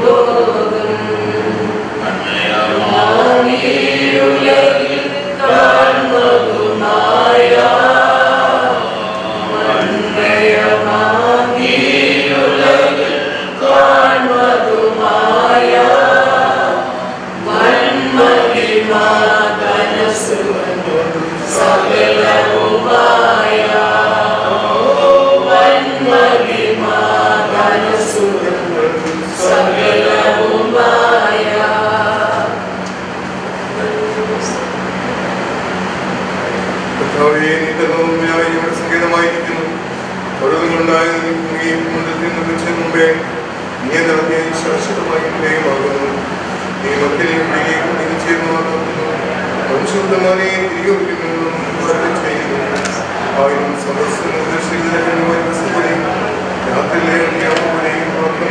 കർത്താവേ നീതനവുമായി ഞങ്ങളുടെ സംഗീതമായിരിക്കുന്നു പർവ്വതങ്ങളുണ്ടായും മുണ്ടത്തിൽ നിർമ്മിച്ച മുമ്പേ നീ നിറഞ്ഞ ശാശ്വതമായി വിനയമാകുന്നു നീ മക്കളിൽ പിടിയേക്കും നീ ചേർന്നുമാകുന്നു പരിശുദ്ധമാനെ തിരികെ വയ്ക്കുന്നു ചെയ്യുന്നു ആയിരം സമസ്തം ദർശിക്കുന്നതിനുമായി വസതിയും രാത്രിയിലെ അന്യാവുകയും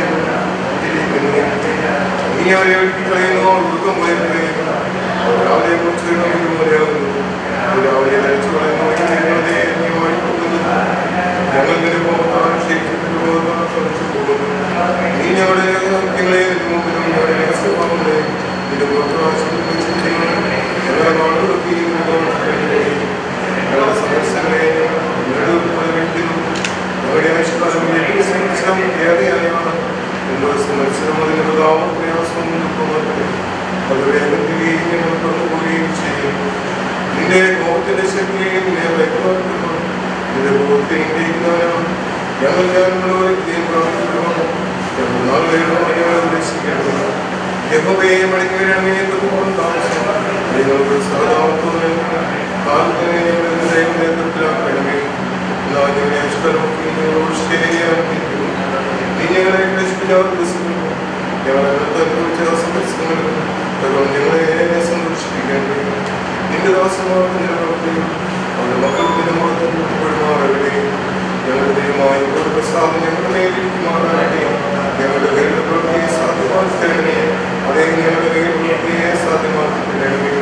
നീ അവരെ ഒഴുക്കി കളയുന്നു ഉറക്കം പോയി കളയുന്നു രാവിലെ കുറിച്ച് നമുക്ക് പോലെയാകുന്നു രാവിലെ നനച്ചു കളയുന്നു ഞങ്ങളെ നീ വാഴിക്കുന്നത് ഞങ്ങൾ നിന്റെ പോകുന്ന ശരിക്കും പോകുന്ന ശ്രമിച്ചു പോകുന്നു നീ ഞങ്ങളുടെ ഞങ്ങളെ മുമ്പിലും ഞങ്ങളുടെ സ്വഭാവങ്ങളെ നിന്റെ പുറത്തു ഞങ്ങളുടെ നാടുകളൊക്കെ ഞങ്ങളുടെ സമസ്യകളെ ഞങ്ങളുടെ വയ്ക്കുന്നു ഞങ്ങളുടെ ആശീർവാദം ഏറ്റവും സംവത്സരം ഏറെയായാണ് എന്തോ സംവത്സരം അതിന്റെ പ്രതാപം പ്രയാസവും ദുഃഖമാകട്ടെ അവരുടെ അകറ്റുകയും ഞങ്ങൾ കടന്നുപോവുകയും ചെയ്യും നിന്റെ കോപത്തിന്റെ ശക്തിയെയും നീ വ്യക്തമാക്കുന്നു നിന്റെ കോപത്തെ ഇരിക്കുന്നവനാണ് ഞങ്ങൾ ഞാനുള്ളവരെ ദൈവം പ്രാർത്ഥിക്കുന്നു ഞങ്ങൾ നാളുകളോട് ഞങ്ങൾ ഉദ്ദേശിക്കണം യഹോവയെ മടങ്ങി വരണമേ എന്നുകൊണ്ട് താമസം നിങ്ങൾക്ക് സഹതാമത്തോടെ കാലത്തിനെ ഞങ്ങളുടെ ദൈവം നേതൃത്വത്തിലാക്കണമേ എന്നാ ഞങ്ങളെ അഷ്ടമൊക്കെ ഞങ്ങളോട് ശരിയാക്കിയിരിക്കുന്നു നീ ഞങ്ങളെ ക്ലേശിപ്പിച്ചവർക്ക് സുഖിക്കുന്നു ഞങ്ങളെ അനുഭവിച്ച സമസ്തങ്ങളും ഞങ്ങളെ സന്തോഷിപ്പിക്കേണ്ടേ നിന്റെ ദാസമാർക്ക് നിലനിർത്തുകയും അവരുടെ മക്കൾക്ക് നിലമാറട്ടെ ഞങ്ങളുടെ ദൈവമായി ഒരു പ്രസാദം ഞങ്ങളുടെ മേലിരിക്കുമാറാകട്ടെ ഞങ്ങളുടെ പേരുടെ പ്രവൃത്തിയെ സാധ്യമാക്കി തരണമേ അതേ ഞങ്ങളുടെ പേരുടെ പ്രവൃത്തിയെ സാധ്യമാക്കി തരണമേ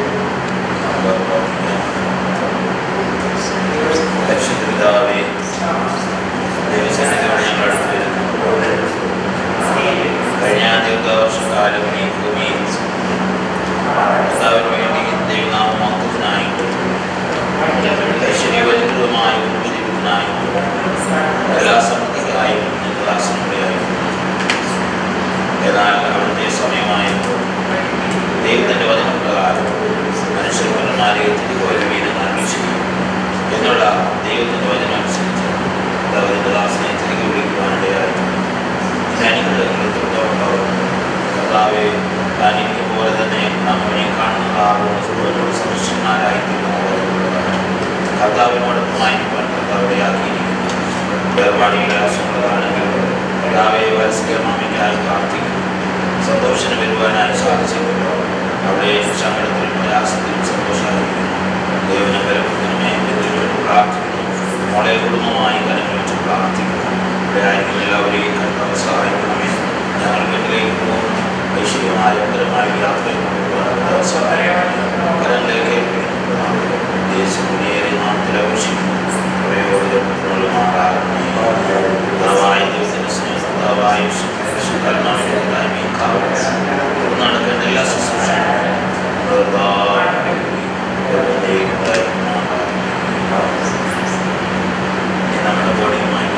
പരിശുദ്ധപിതാവേ, ദൈവസന്നിധിയോട് ഞങ്ങൾ അടുത്ത് വരുമ്പോൾ കഴിഞ്ഞ ദീർഘവർഷക്കാലം ഈ ഭൂമിയിൽ കർത്താവിന് വേണ്ടി ദൈവനാമമാക്കുന്നതിനായി ഐശ്വര്യവചനവുമായ ജീവിതത്തിനായി എല്ലാ സമൃദ്ധിക്കായും ദാസനങ്ങളെയായും എന്നാൽ അവിടുത്തെ സമയമായപ്പോൾ ദൈവത്തിൻ്റെ വചനപ്രകാരം മനുഷ്യർമാരെ തിരികെ വീടുകൾ ചെയ്യും എന്നുള്ള ദൈവത്തിൻ്റെ വചനം അനുസരിച്ച് കർത്താവിൻ്റെ ദാസനെ തിരികെ വിളിക്കുവാനിടയായി ജ്ഞാനികളുടെ കർത്താവെ താനിരിക്കും പോലെ തന്നെ നമ്മെ കാണുന്ന ആളുകളോട് സദൃശന്മാരായി കർത്താവിനോടൊപ്പമായിരിക്കാൻ കർത്താവിടെ ആക്കിയിരിക്കുന്നു വേർപാടിയുടെ ആശങ്കകളാണെങ്കിൽ കർത്താവെ വരസ്കരമാമിക്കായി പ്രാർത്ഥിക്കുന്നു സന്തോഷത്തിന് വരുവാനായി സാധിച്ചിട്ടുണ്ടോ അവിടെ സങ്കടത്തിലും പ്രയാസത്തിലും സന്തോഷമായിരിക്കുന്നു ദൈവനെ ബലപ്പെടുത്തണമേ എന്ന് പ്രാർത്ഥിക്കുന്നു മോളെ കുടുംബമായി കരങ്ങൾ വെച്ച് പ്രാർത്ഥിക്കുന്നു ഇവിടെ ആയിരിക്കുന്ന എല്ലാവരെയും കർത്താവ് സഹായിക്കണമേ ഞങ്ങൾ വീട്ടിലേക്ക് പോകുന്നു ഐശ്വര്യമായ ഉത്തരമായ യാത്രയിൽ കൊണ്ടുപോകാൻ സഹായിക്കണം കരങ്ങളിലേക്ക് ദേശമുടിയേറി നാട്ടിൽ ആവശ്യമിക്കുന്നു കുറേ മാറാകണമേ കർത്താവായ ദൈവത്തിൻ്റെ സ്നേഹം കർത്താവായ കരുണാവിൻ്റെ കൂട്ടായ്മയും കാവലും നടക്കേണ്ട എല്ലാ ശുശ്രൂഷകളും നമ്മുടെ ബോഡിയുമായി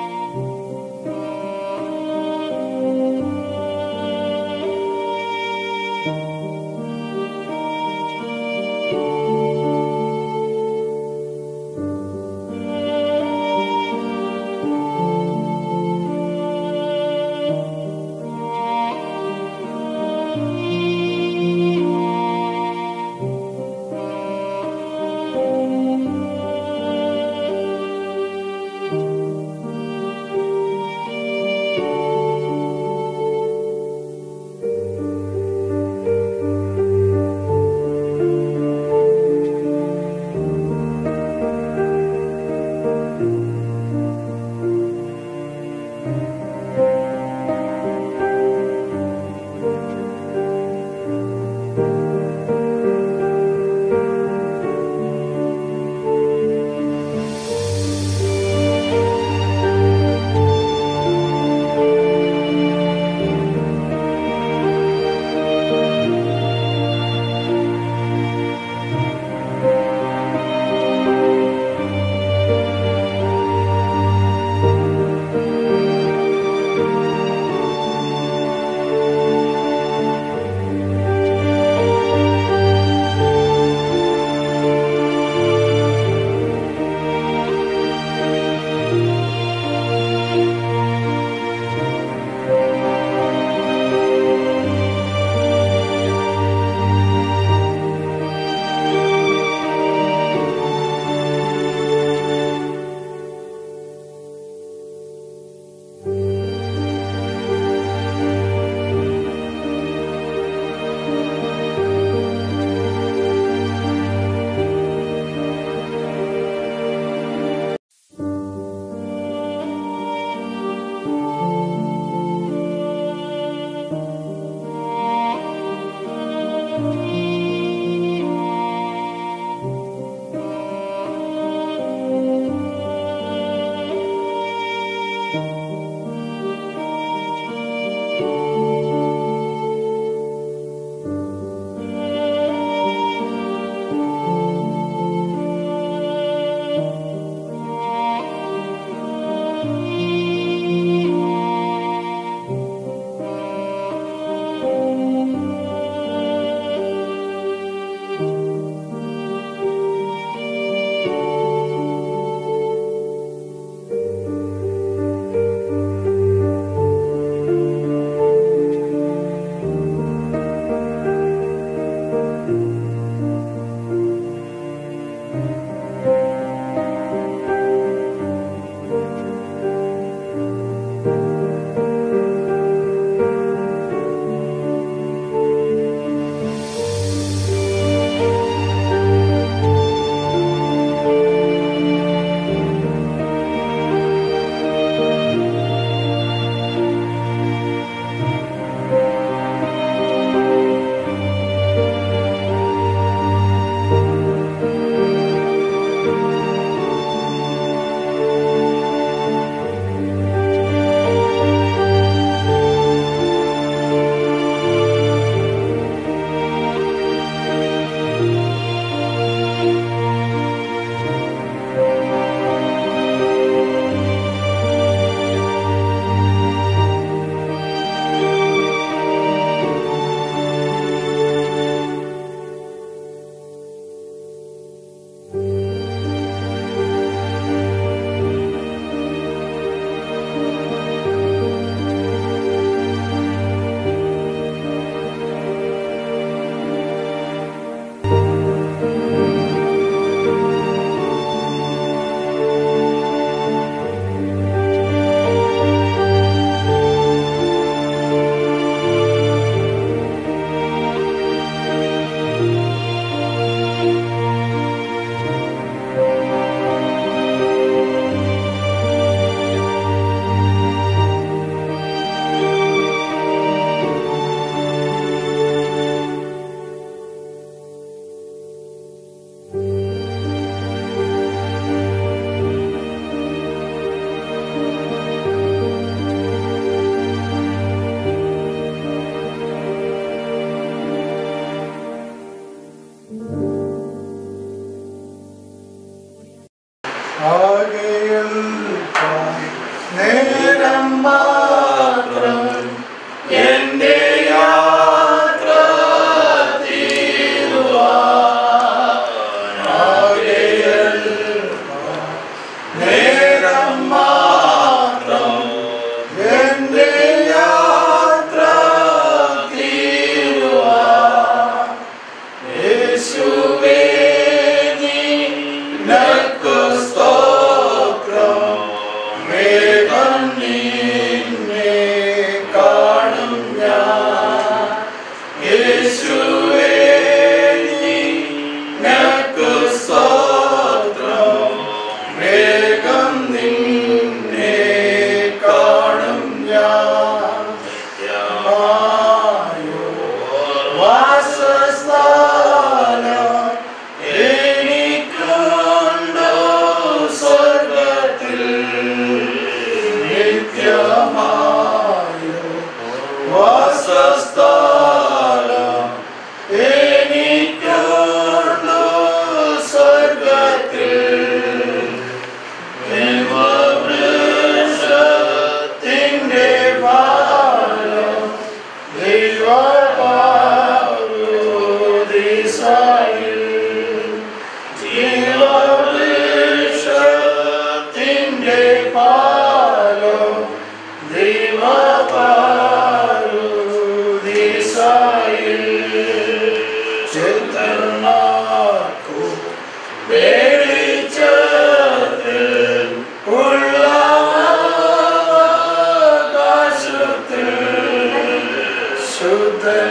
Thank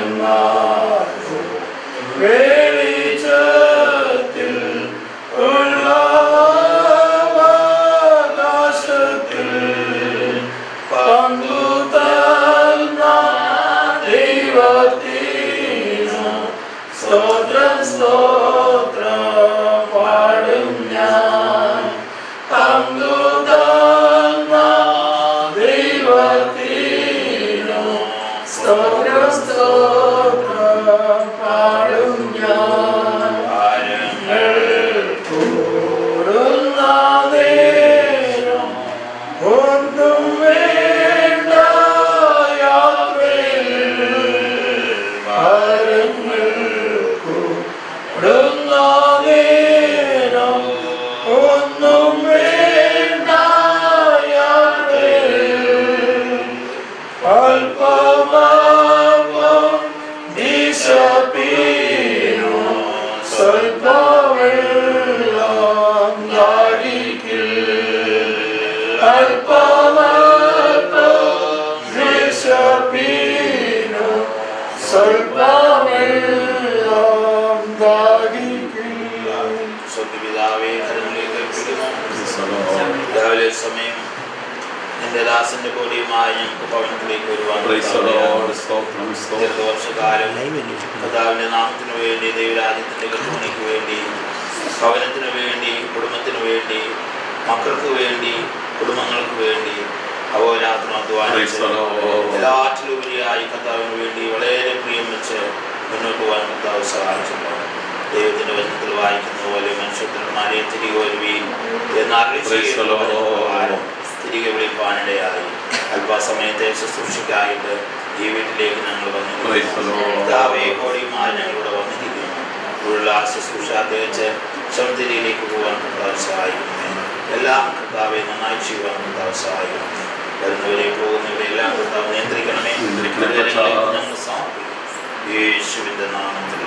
വെളിച്ചത്തിൽ ഉള്ള ആകാശത്തിൽ പങ്കു തന്ന ദൈവത്തിനു സ്തോത്രം സ്തോത്രം പാടും ഞാൻ പങ്കു തന്ന ദൈവത്തിനു സ്തോത്രം സ്തോത്രം പാടും ഞാൻ കൂടുന്ന നേരം ഒന്നും വേണ്ട യാത്രയിൽ ഭാരങ്ങൾ കൂടുന്ന നേരം ഒന്നും വേണ്ട യാത്രയിൽ അല്പമാവം ദിശപ്പീനു സ്വൽപ്പമെല്ലാം നാഴികിൽ അല്പമല്പം ദിശപ്പീനു സ്വൽപ്പമെല്ലാം നാഴികിൽ സ്വന്തപിതാവേ കരങ്ങളിലേക്ക് ഏൽപ്പിക്കുന്നു രാവിലെ സമയം നിന്റെ ദാസന്റെ കോടിയുമായി ഞങ്ങൾക്ക് ഭവനത്തിലേക്ക് വരുവാൻ വർഷകാലം കർത്താവിന്റെ നാമത്തിനു വേണ്ടി ദൈവരാജ്യത്തിന്റെ കട്ടുമണിക്ക് വേണ്ടി ഭവനത്തിനു വേണ്ടി കുടുംബത്തിനു വേണ്ടി മക്കൾക്ക് വേണ്ടി കുടുംബങ്ങൾക്ക് വേണ്ടി അഹോരാത്രം Praise the Lord. എല്ലാറ്റിലുപരിയായി കർത്താവിന് വേണ്ടി വളരെ പ്രിയം വെച്ച് മുന്നോട്ട് പോകാൻ കർത്താവ് സഹായിച്ചിട്ടുണ്ട് ദൈവത്തിന്റെ വചനത്തിൽ വായിക്കുന്ന പോലെ മനുഷ്യത്തിന്മാരെ തിരികെ വരുവീൻ എന്നറിയി Praise the Lord. പ്രകാരം തിരികെ വിളിപ്പാനിടയായി അല്പസമയത്തെ ശുശ്രൂഷയ്ക്കായിട്ട് ഈ വീട്ടിലേക്ക് ഞങ്ങൾ Praise the Lord. കർത്താവെ കോടിയുമായി ഞങ്ങളിവിടെ വന്നിരിക്കുന്നു ഉള്ള ശുശ്രൂഷ തികച്ച് ശബ്ദത്തിലേക്ക് പോകാൻ കർത്താവ് സഹായിക്കുന്നേ എല്ലാം കർത്താവെ നന്നായി ചെയ്യുവാൻ കർത്താവ് സഹായിക്കണം വരുന്നവരെ പോകുന്നവരെ എല്ലാം കർത്താവ് നിയന്ത്രിക്കണമേ നിയന്ത്രിക്കണമേ, ഇവരെല്ലാം കർത്താവ്. ഞങ്ങൾ സമർപ്പിക്കുന്നു യേശുവിന്റെ നാമത്തിൽ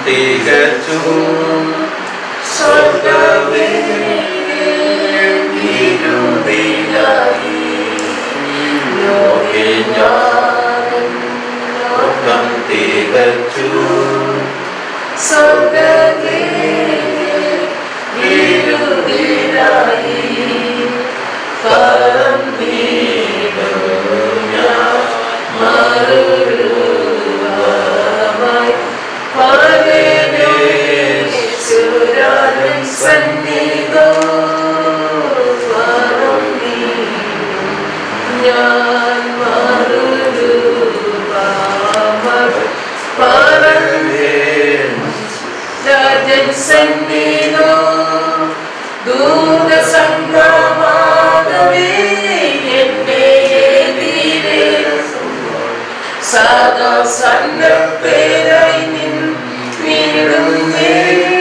തികച്ചു സ്വർഗമേ ഇരുളിലായി ലോകെ ഞാൻ ലോകം തികച്ചു സ്വർഗമേ ഇരുളിലായി കരം മറുരൂപമായി പകരേ സുരാജൻ സന്നിധോ പരമീ ഞാൻ മറുരൂപമായി പരമേ രാജൻ സന്നിധോ ദൂതസംഗമാകവേ എന്നെ എതിരെ സദാ സന്നദ്ധരായി നിന്നിടുന്നേ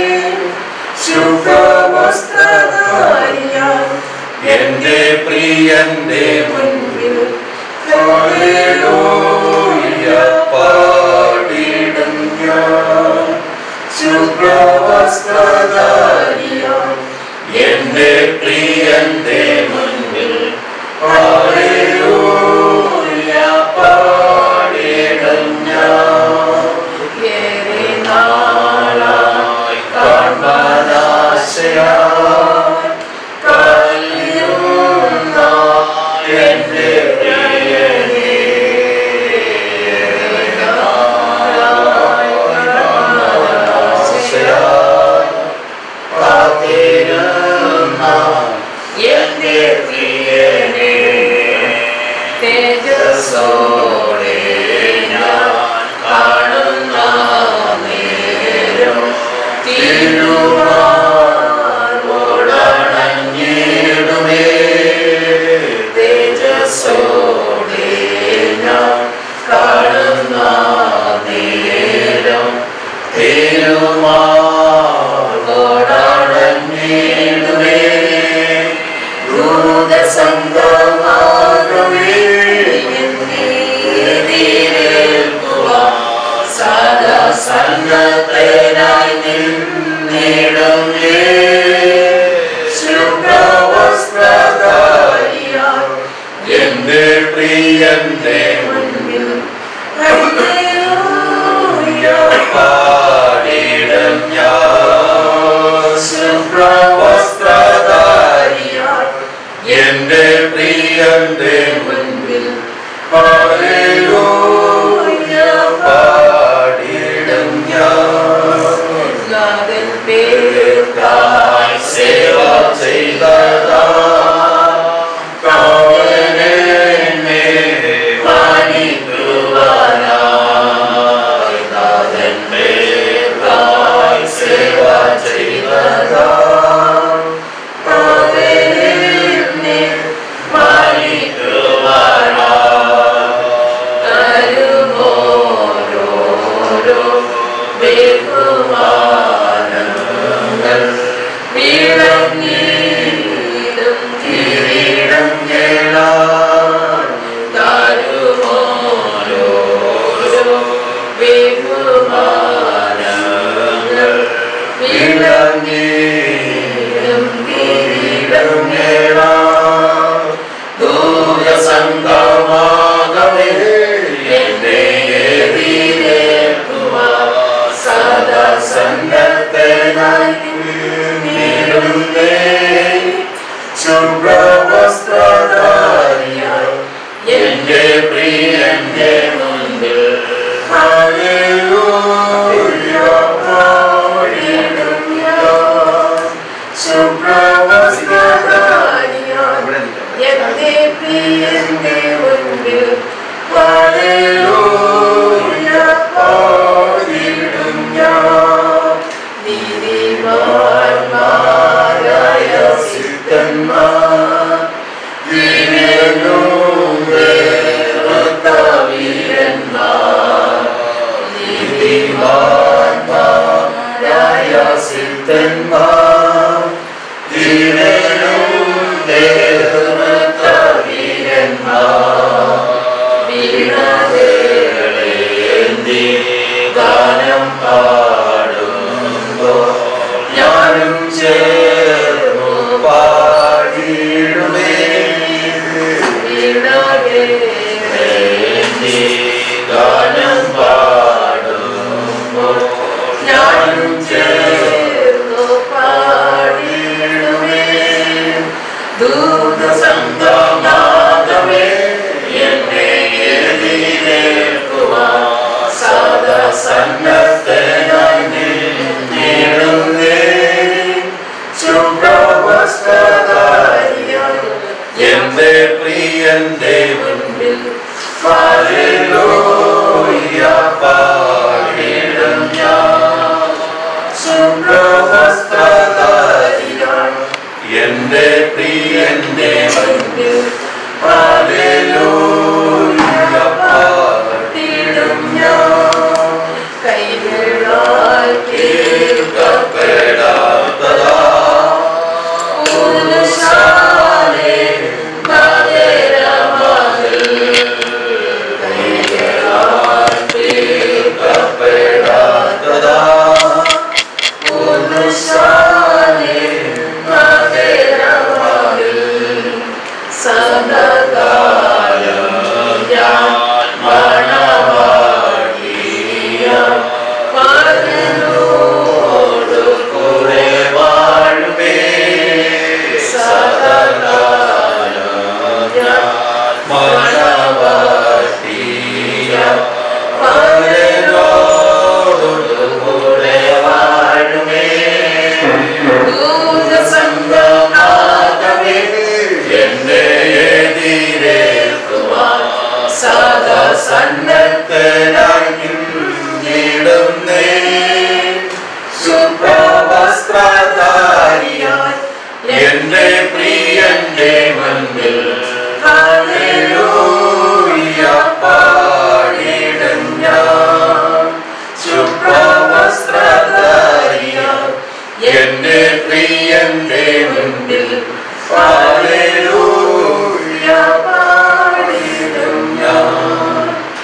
ശുഭവസ്ത്രധാരിയ എന്റെ പ്രിയന്റെ മുൻപിൽ ഹല്ലേലൂയ പാടിടും ഞാൻ ശുഭവസ്ത്രധാരിയ എന്റെ പ്രിയന്റെ മുൻപിൽ ഹല്ലേലൂയ പാടിടും ഞാൻ ഏറെ നാളായി കാൺമാനാശയാ കഴിയുന്ന എന്റെ പ്രിയനെ ആശയാ കാത്തിരുന്ന എന്റെ പ്രിയനെ തേജസ്സോടെ ഞാൻ കാണുന്ന നേരം തിരുമാറോടണഞ്ഞിടുമേ തേജസ്സോടെ ഞാൻ കാണുന്ന നേരം തിരുമാറോടണഞ്ഞിടുമേ ദൂതസംഗമാകവേ എന്നേതിരേൽക്കുവാൻ സദാ സന്നദ്ധനായി നിന്നിടുമേ ശുഭ്രവസ്ത്രധാരിയായി എന്റെ പ്രിയന്റെ മുൻപിൽ ഹല്ലേലൂയ പാടിടം ഞാൻ ശുഭ്രവസ്ത്രധാരിയായി എന്റെ പ്രിയന്റെ മുൻപിൽ ഹല്ലേലൂയ പാടിടം ഞാൻ നാഥൻ പേർക്കായി സേവ ചെയ്തതാ കാവലനെ മാനിക്കുവാനായി നാഥൻ പേർക്കായി സേവ ചെയ്തതാ അവനെ മാനിക്കുവാനായി തരുമോരോരോ ബഹുമാനങ്ങൾ വിളങ്ങിയിടും കിരീടം കേളാൻ തരുമോരോരോ ബഹുമാനങ്ങൾ വിളങ്ങിയിടും കിരീടം ദൂരസംഗമാകവേ എന്റെ സദാ സന്നദ്ധനായി നീടുന്നേ ശുഭ്രവസ്ത്രധാരിയായി എന്റെ പ്രിയന്റെ മുൻപിൽ ഹല്ലേലൂയ പാടിടും ഞാൻ. ശുഭ്രവസ്ത്രധാരിയായി എന്റെ പ്രിയന്റെ മുൻപിൽ ഹല്ലേലൂയ പാടിടും ഞാൻ. നീതിമാന്മാരായ സിദ്ധന്മാർ ദിവ്യനും വേറുത്ത വീരന്മാർ നീതിമാന്മാരായ സിദ്ധന്മാർ ദിവ്യനും വേറുത്ത വീരന്മാർ വീണവേളേന്തി ഗാനം പാടും ശുഭ്രവസ്ത്രധാരിയായി എന്റെ പ്രിയന്റെ മുൻപിൽ ഹല്ലേലൂയ പാടിടും ഞാൻ ശുഭ്രവസ്ത്രധാരിയായി എന്റെ പ്രിയന്റെ മുൻപിൽ ഹല്ലേലൂയ പാടിടും ഞാൻ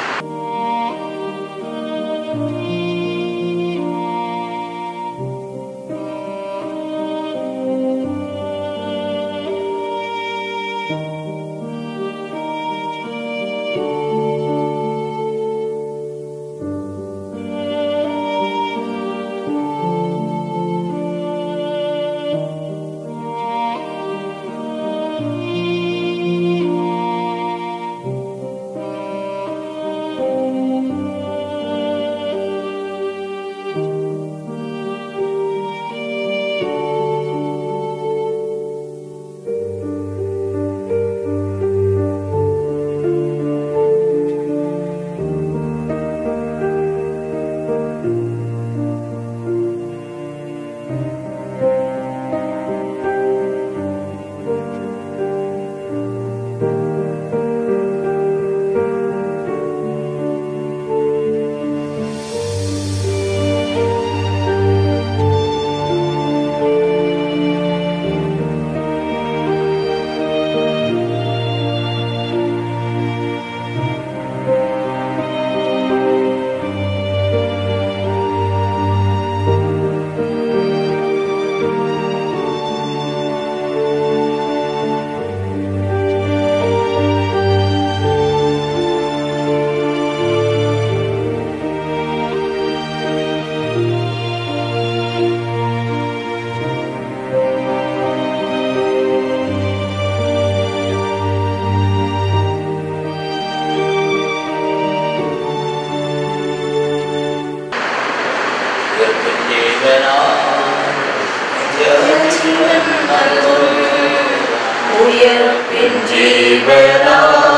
ഉയർപ്പിൻ ജീവനാ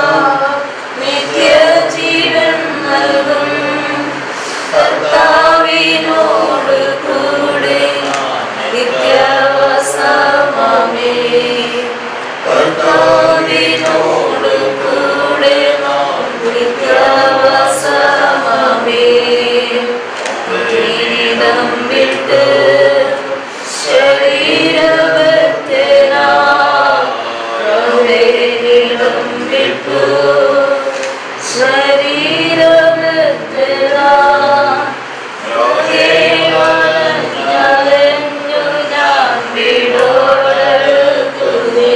നിത്യജീവൻ നൽകും കർത്താവിനോട് കൂടെ നിത്യവസമമേ കർത്താവിനോട് കൂടെ നിത്യവസമമേ കിരീടം വിട്ട് ശരീരവത്തിനാ ഹൃദയം വിട്ടു ശരീരവത്തിനാ ലോകേവലഞ്ഞു ഞാൻ വിടോടൽക്കുന്നേ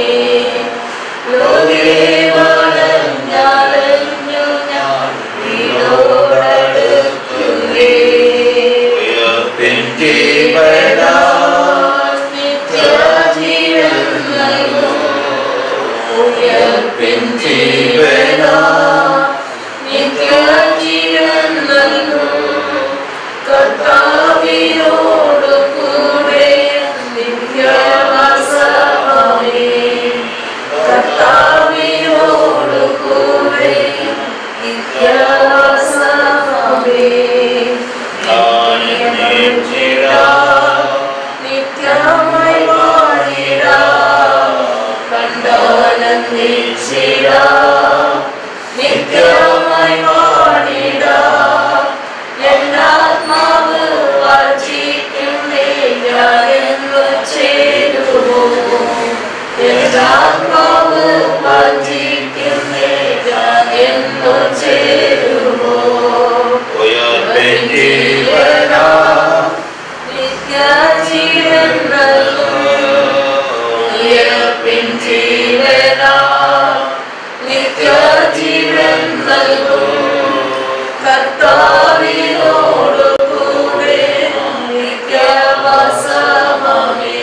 ലോകേവലഞ്ഞു ഞാൻ വിടോടൽക്കുന്നേ ഉയർപ്പിൻ ജീവനാ നിത്യജീവൻ നൽകും ഉയർപ്പിൻ ജീവനാ നിത്യജീവൻ നൽകും കർത്താവിനോട് കൂടെ നിത്യവാസമേ കർത്താവിനോട് കൂടെ നിത്യവാസമേ നിത്യമായി വാഴിടാ കണ്ടാനന്ദിച്ചിടാ നിത്യമായി വാഴിടാ എന്നാത്മാവ് വാചിക്കുന്നേ ഞാനെന്നു ചേരുവോ എന്നാത്മാവ് വാചിക്കുന്നേ ഞാനെന്നു ചേരുവോ ഉയർപ്പിൻ ജീവനാ നിത്യജീവൻ നൽകും ഉയർപ്പിൻ ജീവനാ നിത്യജീവൻ നൽകും കർത്താവിനോട് കൂടെ നിത്യവാസമേ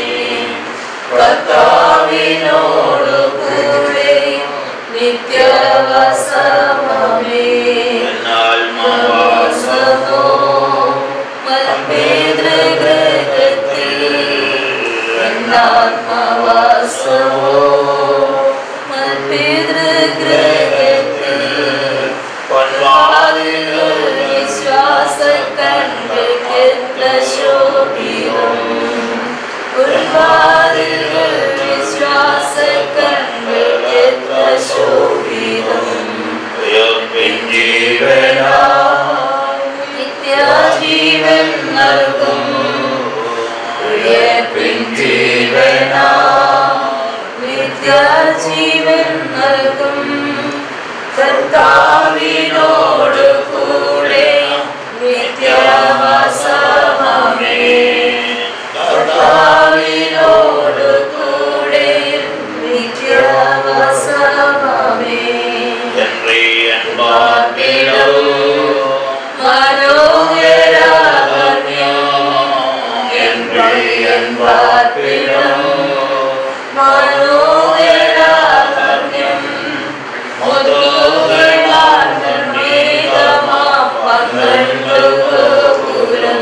കർത്താവിനോട് കൂടെ നിത്യവാസമേ എന്നാൽ മാവാസമോ വിശ്വാസ കണ്ട് ശോഭിതം ഉൾവാതിലുകൾ വിശ്വാസക്കണ്ണുകൾ എത്ര ശോഭിതം നിത്യജീവൻ നൽകും ഉയർപ്പിൻ ജീവനാ നിത്യജീവൻ നൽകും കർത്താവിനോട് കൂടെ നിത്യവാസമേ കർത്താവിനോട് കൂടെ നിത്യവാസമേ മനോഹരാമണ്യം എൻ പാർപ്പിടം മനോഹരാമണ്യം മുതുകളാൽ നിർമ്മിതമാം പന്ത്രണ്ട് ഗോപുരം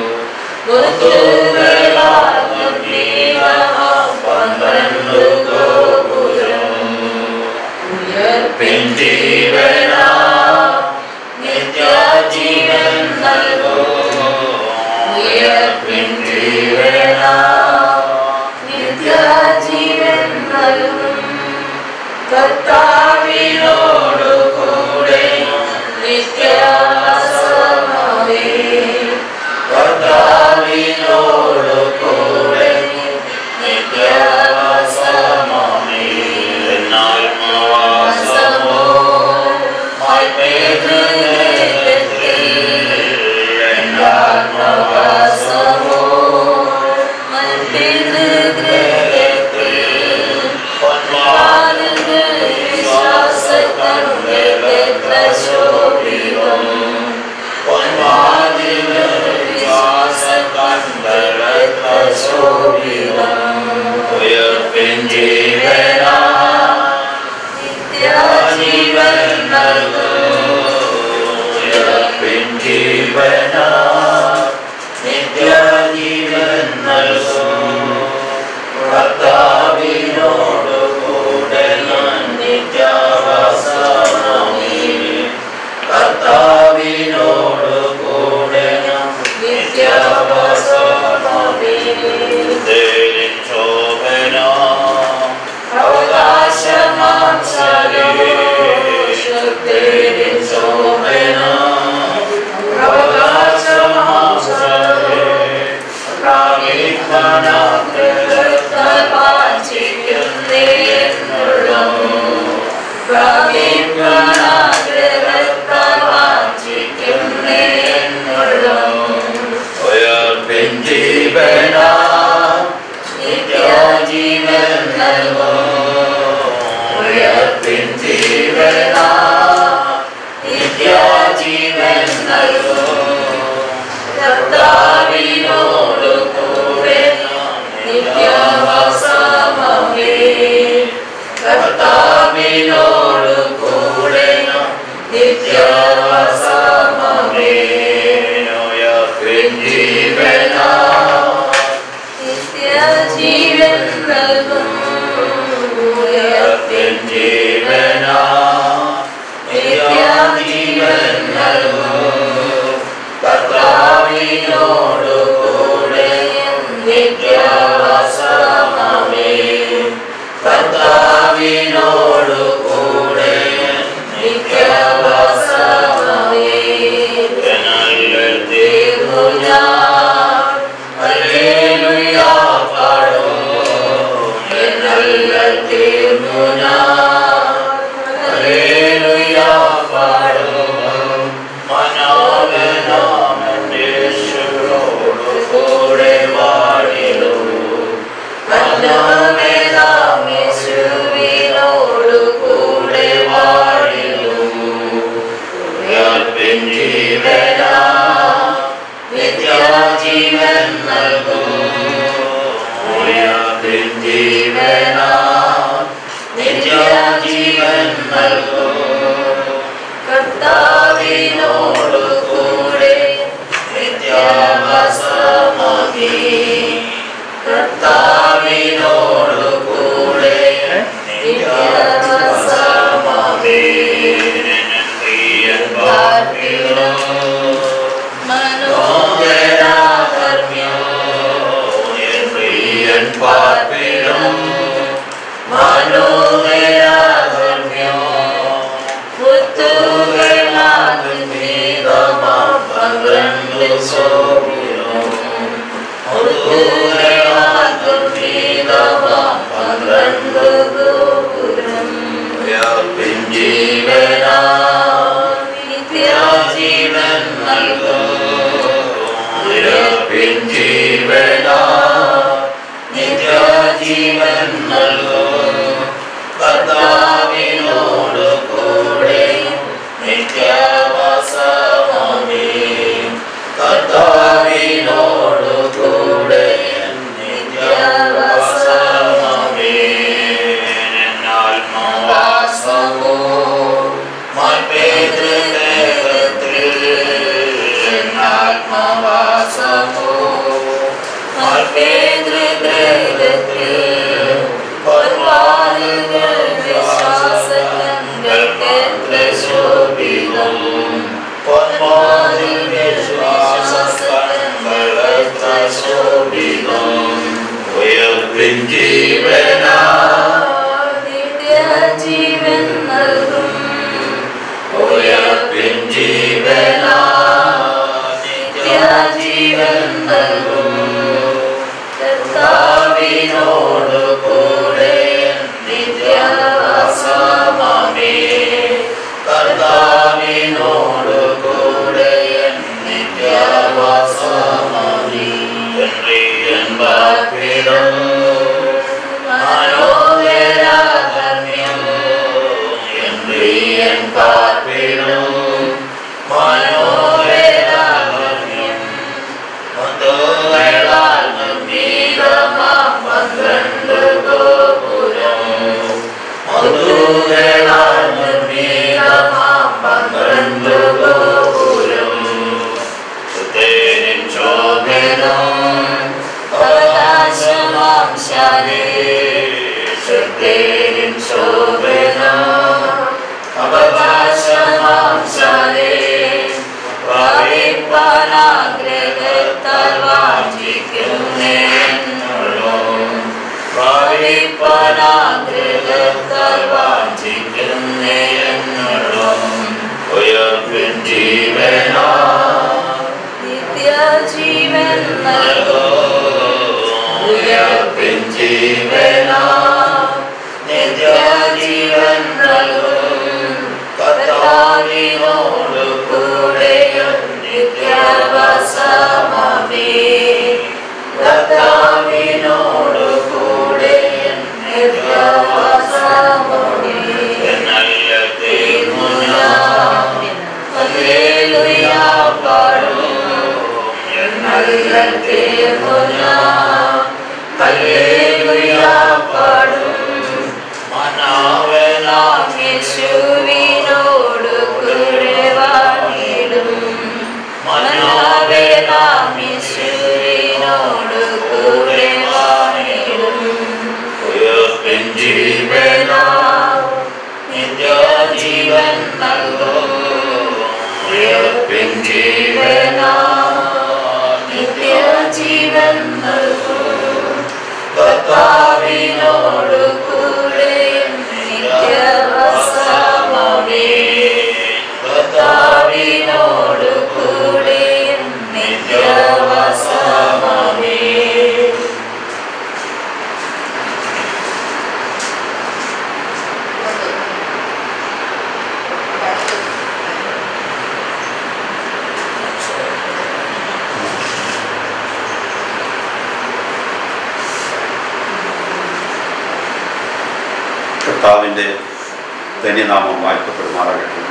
മുതുകളാൽ നിർമ്മിതമാം പന്ത്രണ്ട് ഗോപുരം ഉയർപ്പിൻ ജീവനാ നിത്യജീവൻ നൽകും ഉയർപ്പിൻ ജീവനാ നിത്യജീവൻ നൽകും കർത്താവിനോടു കൂടെ നിത്യവാസമേ കർത്താവിനോടു കൂടെ നിത്യവാസമേ വാസമോ ആത്മവാസമോ ജീവൻ നിത്യജീവൻ നൽകും കർത്താവിനോട് കൂടെ ഞാൻ നിത്യവാസമേ കർത്താവിനോട് കൂടെ ഞാൻ നിത്യവാസമേ അവകാശമാം ശരീരത്തിൽ ശോഭന അവകാശമാം ജീവൻ ജീവന നിത്യജീവൻ നൽകും കർത്താവിനോട് കൂടെ നിത്യവാസമേ കർത്താവിനോട് കൂടെ നിത്യവാസമേ ജീവന നിത്യജീവൻ നൽകും ഉയർപ്പിൻ ജീവന നിത്യജീവൻ നൽകും കർത്താവിനോട് കൂടെ നിത്യവാസമേ കർത്താവിനോട് കൂടെ നിത്യവാസമേ തീർന്നു ഞാൻ ഹല്ലേലൂയ പാടും എന്നെല്ലാം തീർന്നു ഞാൻ ഹല്ലേലൂയ പാടും മനോഹരനാമേശ്വരോട് കൂടെ വാഴിടും മനോഹരനാമേശ്വരോട് കൂടെ വാഴിടും ജീവന നിത്യജീവൻ നൽകും ജീവന നിത്യജീവൻ നൽകും കർത്താവിനോട് കൂടെ നിത്യവാസമാകി കർത്താവിനോട് കൂടെ നിത്യവാസമാകി മനോഹരാകർ ഉയർപ്പിൻ ജീവനാ നിത്യജീവൻ നൽകും കർത്താവിനോട് കൂടെ നിത്യവാസമാമേ കർത്താവിനോട് കൂടെ നിത്യവാസമാമേ ആത്മവാസമോ മൽപേതൃദേഹത്തിൽ ആത്മവാസമോ മൽപേതൃദേഹത്തിൽ ജീവനാ ജീവൻ നൽകും ഉയർപ്പിൻ ജീവനാ നിത്യജീവൻ നൽകും കർത്താവിനോട് കൂടെ നിത്യവാസമാമേ കർത്താവിനോട് കൂടെ നിത്യവാസമാമേ എൻ പാർപ്പിടം മനോഹരാധർമ്മ്യം എൻ പ്രിയൻ പാർപ്പിടം മനോഹരാധർമ്മ്യം മധുകളാൽ നിർമ്മീതമാം പന്ത്രണ്ട് ഗോപുരം മധുകളാൽ നിർമ്മീതമാം പന്ത്രണ്ട് ഗോപുരം സുതേനിൻ ശോഭനം അവകാശമാം ശാലേ സുതേനിൻ ശോഭനം അവകാശമാം ശാലേ പ്രാപിപ്പാനാഗ്രഹത്താൽ വാഞ്ചിക്കുന്നേന്നുള്ളൂ പ്രാപിപ്പാനാഗ്രഹത്താൽ വാഞ്ചിക്കുന്നേന്നുള്ളൂ ഉയർപ്പിൻ ജീവനാ നിത്യജീവൻ നൽകും ഉയർപ്പിൻ ജീവനാ നിത്യജീവൻ നൽകും കർത്താവിനോട് കൂടെ നിത്യവാസമാമേ കർത്താവിനോട് കൂടെ നിത്യവാസമാമേ നല്ല തീർമുന ഹല്ലേലൂയ പാടും നല്ല തീർമുന ഹല്ലേലൂയ പാടും മനാവനാം യേശുവിനോട് കൂടെ വാണിടും മനാവനാം യേശുവിനോട് കൂടെ വാണിടും ഉയർപ്പിൻ ജീവനാ നിത്യജീവൻ നൽകും ഉയർപ്പിൻ ജീവനാ നിത്യജീവൻ നൽകും കർത്താവിനോട് കൂടെ നിത്യവാസമാമേ കർത്താവിനോട് കൂടെ നിത്യവാസമാമേ കർത്താവിൻ്റെ ധന്യനാമം വാഴ്ത്തപ്പെടുമാറാകട്ടെ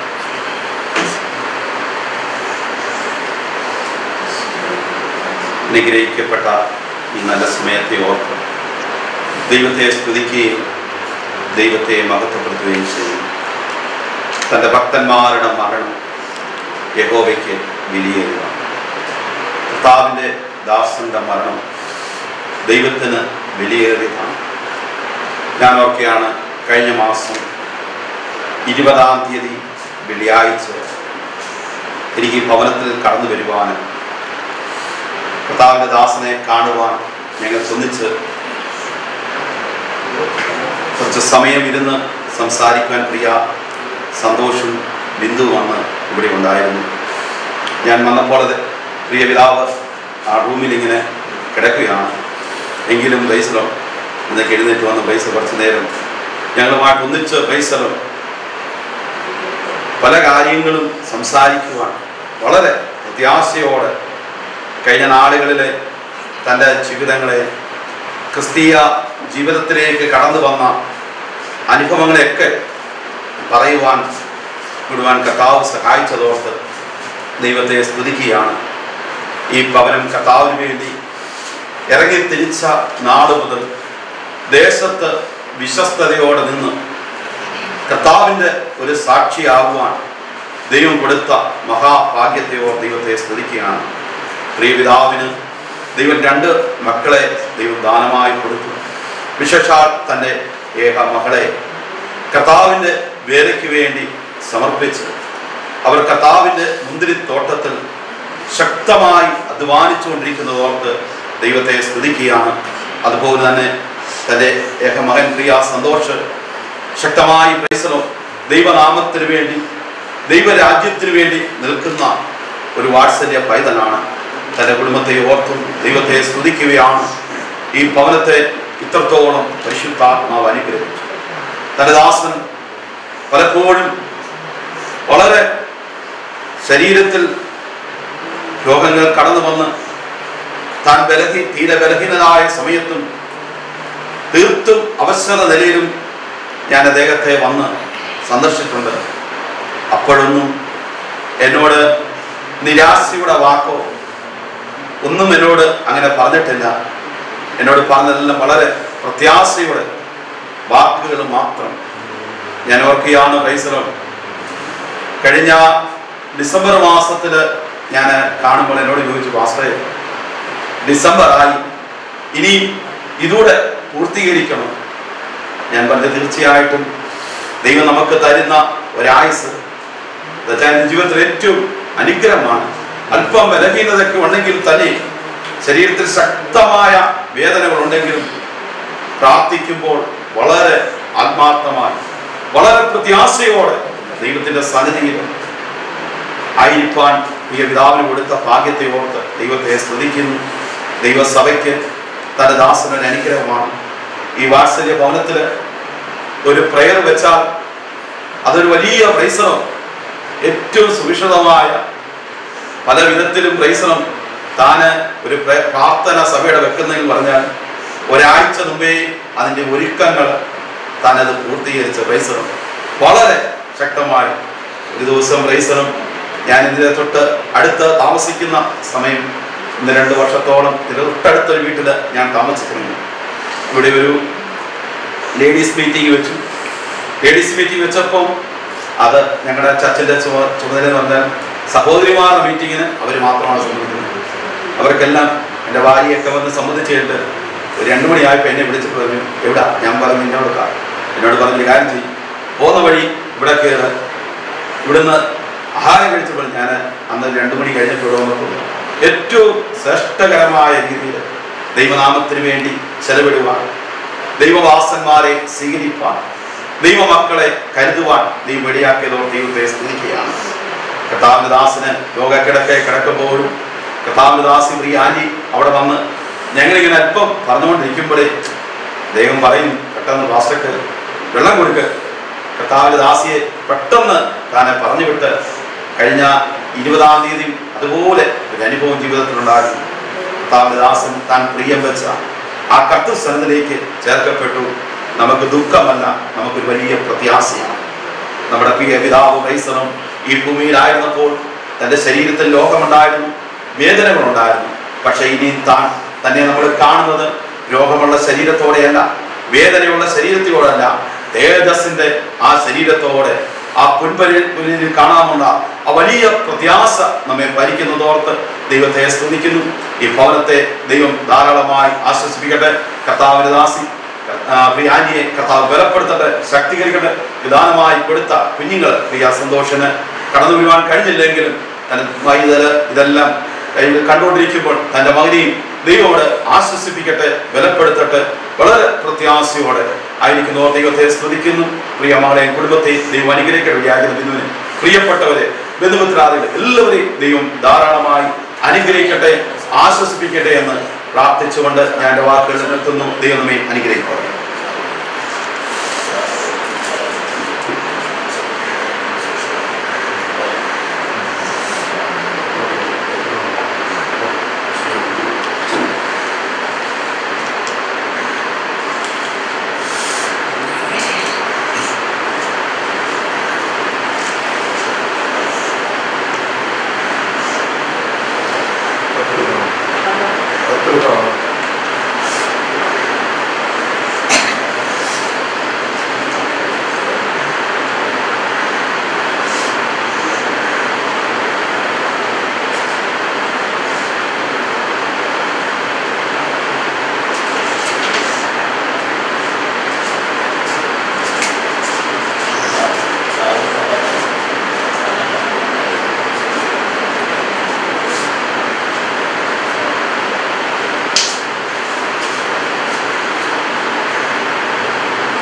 അനുഗ്രഹിക്കപ്പെട്ട ഈ നല്ല സമയത്തെ ഓർത്ത് ദൈവത്തെ സ്തുതിക്കുകയും ദൈവത്തെ മഹത്വപ്പെടുത്തുകയും ചെയ്യും തൻ്റെ ഭക്തന്മാരുടെ മരണം യഹോവയ്ക്ക് വിലയേറുക കർത്താവിൻ്റെ ദാസന്റെ മരണം ദൈവത്തിന് വിലയേറിയതാണ് ഞാൻ ഓർക്കെയാണ് കഴിഞ്ഞ മാസം ഇരുപതാം തീയതി വെള്ളിയാഴ്ച എനിക്ക് ഈ ഭവനത്തിൽ കടന്നു വരുവാനും കർത്താവിൻ്റെ ദാസനെ കാണുവാൻ ഞങ്ങൾ ഒന്നിച്ച് കുറച്ച് സമയം ഇരുന്ന് സംസാരിക്കാൻ പ്രിയ സന്തോഷും ബിന്ദുവാണ് ഇവിടെ ഉണ്ടായിരുന്നു ഞാൻ വന്നപ്പോൾ അത് പ്രിയ പിതാവ് ആ റൂമിൽ ഇങ്ങനെ കിടക്കുകയാണ് എങ്കിലും ബൈസലം എന്നൊക്കെ എഴുന്നേറ്റ് വന്ന് ബൈസ കുറച്ച് നേരം ഞങ്ങളുമായിട്ട് ഒന്നിച്ച് ബൈസലം പല കാര്യങ്ങളും സംസാരിക്കുവാൻ വളരെ പ്രത്യാശയോടെ കഴിഞ്ഞ നാളുകളിലെ തൻ്റെ ജീവിതങ്ങളെ ക്രിസ്തീയ ജീവിതത്തിലേക്ക് കടന്നു വന്ന അനുഭവങ്ങളെയൊക്കെ പറയുവാൻ വിടുവാൻ കർത്താവ് സഹായിച്ചതോർത്ത് ദൈവത്തെ സ്തുതിക്കുകയാണ് ഈ ഭവനം കർത്താവിന് വേണ്ടി ഇറങ്ങി തിരിച്ച നാട് മുതൽ ദേശത്ത് വിശ്വസ്തയോടെ നിന്ന് കർത്താവിൻ്റെ ഒരു സാക്ഷിയാകുവാൻ ദൈവം കൊടുത്ത മഹാഭാഗ്യത്തെയോ ദൈവത്തെ സ്തുതിക്കുകയാണ് പ്രിയപിതാവിന് ദൈവം രണ്ട് മക്കളെ ദൈവം ദാനമായി കൊടുത്തു വിശേഷാൽ തൻ്റെ ഏക മകളെ കർത്താവിൻ്റെ വേലയ്ക്ക് വേണ്ടി സമർപ്പിച്ച് അവർ കർത്താവിൻ്റെ മുന്തിരിത്തോട്ടത്തിൽ ശക്തമായി അധ്വാനിച്ചുകൊണ്ടിരിക്കുന്നതോർത്ത് ദൈവത്തെ സ്തുതിക്കുകയാണ് അതുപോലെ തന്നെ തൻ്റെ ഏകമകൻ പ്രിയ സന്തോഷ് ശക്തമായി പ്രൈസലോ ദൈവനാമത്തിന് വേണ്ടി ദൈവരാജ്യത്തിന് വേണ്ടി നിൽക്കുന്ന ഒരു വാത്സല്യ പൈതലാണ് തൻ്റെ കുടുംബത്തെ ഓർത്തും ദൈവത്തെ സ്തുതിക്കുകയാണ് ഈ ഭവനത്തെ ഇത്രത്തോളം പരിശുദ്ധാത്മാവ് അനുഗ്രഹിച്ചു തൻ്റെ ദാസൻ പലപ്പോഴും വളരെ ശരീരത്തിൽ രോഗങ്ങൾ കടന്നു വന്ന് താൻ ബലഹീ തീരെ ബലഹീനനായ സമയത്തും തീർത്തും അവസര നിലയിലും ഞാൻ അദ്ദേഹത്തെ വന്ന് സന്ദർശിച്ചിട്ടുണ്ട് അപ്പോഴൊന്നും എന്നോട് നിരാശയുടെ വാക്കോ ഒന്നും എന്നോട് അങ്ങനെ പറഞ്ഞിട്ടില്ല എന്നോട് പറഞ്ഞതെല്ലാം വളരെ പ്രത്യാശയുടെ വാക്കുകൾ മാത്രം ഞാൻ ഓർക്കുകയാണ് പൈസറം കഴിഞ്ഞ ഡിസംബർ മാസത്തിൽ ഞാൻ കാണുമ്പോൾ എന്നോട് ചോദിച്ചു പാസ്റ്ററെ ഡിസംബർ ആയി ഇനി ഇതൂടെ പൂർത്തീകരിക്കണം ഞാൻ പറഞ്ഞു തീർച്ചയായിട്ടും ദൈവം നമുക്ക് തരുന്ന ഒരായുസ് എന്നുവെച്ചാൽ എൻ്റെ ജീവിതത്തിൽ ഏറ്റവും അനുഗ്രഹമാണ് അല്പം ബലഹീനതയൊക്കെ ഉണ്ടെങ്കിൽ തന്നെ ശരീരത്തിൽ ശക്തമായ വേദനകൾ ഉണ്ടെങ്കിലും പ്രാർത്ഥിക്കുമ്പോൾ വളരെ ആത്മാർത്ഥമായി വളരെ പ്രത്യാശയോടെ ദൈവത്തിന്റെ സന്നിധിയിൽ ആയിരിക്കാൻ പ്രിയ പിതാവിന് കൊടുത്ത ഭാഗ്യത്തെ ഓർത്ത് ദൈവത്തെ സ്തുതിക്കുന്നു ദൈവസഭയ്ക്ക് തന്റെ ദാസനൊരു അനുഗ്രഹമാണ് ഈ വാത്സല്യ ഭവനത്തിൽ ഒരു പ്രയർ വെച്ചാൽ അതൊരു വലിയ പ്രൈസനം ഏറ്റവും സുവിശദമായ പല വിധത്തിലും പ്രൈസനം താന് ഒരു പ്ര- പ്രാർത്ഥന സഭയുടെ വെക്കുന്നതിൽ പറഞ്ഞാൽ ഒരാഴ്ച മുമ്പേ അതിൻ്റെ ഒരുക്കങ്ങൾ താനത് പൂർത്തീകരിച്ച പ്രൈസനം വളരെ ശക്തമായി ഒരു ദിവസം പ്രൈസനം ഞാൻ ഇതിനെ തൊട്ട് അടുത്ത് താമസിക്കുന്ന സമയം ഇന്ന് രണ്ട് വർഷത്തോളം ഇതിന് തൊട്ടടുത്തൊരു വീട്ടിൽ ഞാൻ താമസിക്കുന്നു ഇവിടെ ഒരു ലേഡീസ് മീറ്റിംഗ് വെച്ചു ലേഡീസ് മീറ്റിംഗ് വെച്ചപ്പോൾ അത് ഞങ്ങളുടെ ചർച്ചിന്റെ ചുമ- ചുമതല എന്ന് പറഞ്ഞാൽ സഹോദരിമാരുടെ മീറ്റിങ്ങിന് അവർ മാത്രമാണ് സംബന്ധിക്കുന്നത് അവർക്കെല്ലാം എൻ്റെ ഭാര്യയൊക്കെ വന്ന് സംബന്ധിച്ചിട്ട് ഒരു രണ്ടു മണിയായപ്പോൾ എന്നെ വിളിച്ചിട്ട് പറഞ്ഞു എവിടാ ഞാൻ പറഞ്ഞു എന്നോട് കാ എന്നോട് പറഞ്ഞു കാര്യം ചെയ്യും പോകുന്ന വഴി ഇവിടെ കയറി ഇവിടുന്ന് ആഹാരം കഴിച്ചപ്പോൾ ഞാൻ അന്ന് രണ്ടു മണി കഴിഞ്ഞപ്പോൾ ഇവിടെ വന്നപ്പോൾ ഏറ്റവും ശ്രേഷ്ഠകരമായ രീതിയിൽ ദൈവനാമത്തിന് വേണ്ടി ചെലവിടുവാൻ ദൈവവാസന്മാരെ സ്വീകരിപ്പാൻ ദൈവമക്കളെ കരുതുവാൻ ദൈവം ഇടയാക്കിയതോ ദൈവത്തെ സ്തുതിക്കുകയാണ് കർത്താവിന്റെ ദാസിന് യോഗക്കിടക്കെ കിടക്കുമ്പോഴും കർത്താവിന്റെ ദാസി പ്രിയ ആന്റി അവിടെ വന്ന് ഞങ്ങളിങ്ങനെ അല്പം പറഞ്ഞുകൊണ്ടിരിക്കുമ്പോഴേ ദൈവം പറയും പെട്ടെന്ന് പാസ്റ്റർക്ക് വെള്ളം കൊടുക്ക് കർത്താവിന്റെ ദാസിയെ പെട്ടെന്ന് താനെ പറഞ്ഞു വിട്ട് കഴിഞ്ഞ ഇരുപതാം തീയതി അതുപോലെ ഒരു അനുഭവം ജീവിതത്തിലുണ്ടായിരുന്നു കർത്താവിന്റെ ദാസൻ താൻ പ്രിയം വെച്ച ആ കർത്തൃസ്ഥലത്തിലേക്ക് ചേർക്കപ്പെട്ടു നമുക്ക് ദുഃഖമല്ല നമുക്കൊരു വലിയ പ്രത്യാശയാണ് നമ്മുടെ പ്രിയ പിതാവ് ക്രൈസ്തവം ഈ ഭൂമിയിലായിരുന്നപ്പോൾ തൻ്റെ ശരീരത്തിൽ ലോകമുണ്ടായിരുന്നു വേദനകളുണ്ടായിരുന്നു പക്ഷെ ഇനി താൻ തന്നെ നമ്മൾ കാണുന്നത് രോഗമുള്ള ശരീരത്തോടെയല്ല വേദനയുള്ള ശരീരത്തിലോടല്ല തേജസിന്റെ ആ ശരീരത്തോടെ ആ പുൻപരിൽ കാണാമുള്ള ആ വലിയ പ്രത്യാശ നമ്മെ ഭരിക്കുന്നതോർത്ത് ദൈവത്തെ സ്തുതിക്കുന്നു ഈ ഭവനത്തെ ദൈവം ധാരാളമായി ആശ്വസിപ്പിക്കട്ടെ കർത്താവിന്റെ ദാസി ആ, പ്രിയ ആന്റിയെ കർത്താവ് ബലപ്പെടുത്തട്ടെ ശക്തീകരിക്കട്ടെ വിധാനമായി കൊടുത്ത കുഞ്ഞുങ്ങൾ പ്രിയ സന്തോഷന് കടന്നു വീഴുവാൻ കഴിഞ്ഞില്ലെങ്കിലും തന്റെ വൈദ്യര് ഇതെല്ലാം കയ്യിൽ കണ്ടുകൊണ്ടിരിക്കുമ്പോൾ തന്റെ മകനെയും ദൈവമോട് ആശ്വസിപ്പിക്കട്ടെ ബലപ്പെടുത്തട്ടെ വളരെ പ്രത്യാശയോടെ ആയിരിക്കുന്നു ദൈവത്തെ സ്തുതിക്കുന്നു പ്രിയ മകളെയും കുടുംബത്തെയും ദൈവം അനുഗ്രഹിക്കട്ടെ വ്യാജന ബിന്ദുവിനെ പ്രിയപ്പെട്ടവരെ ബന്ധുമിത്രാദികളെ എല്ലാവരെയും ദൈവം ധാരാളമായി അനുഗ്രഹിക്കട്ടെ ആശ്വസിപ്പിക്കട്ടെ എന്ന് പ്രാർത്ഥിച്ചുകൊണ്ട് ഞാൻ എൻ്റെ വാക്കുകൾ നിർത്തുന്നു ദൈവം നമ്മെ അനുഗ്രഹിക്കട്ടെ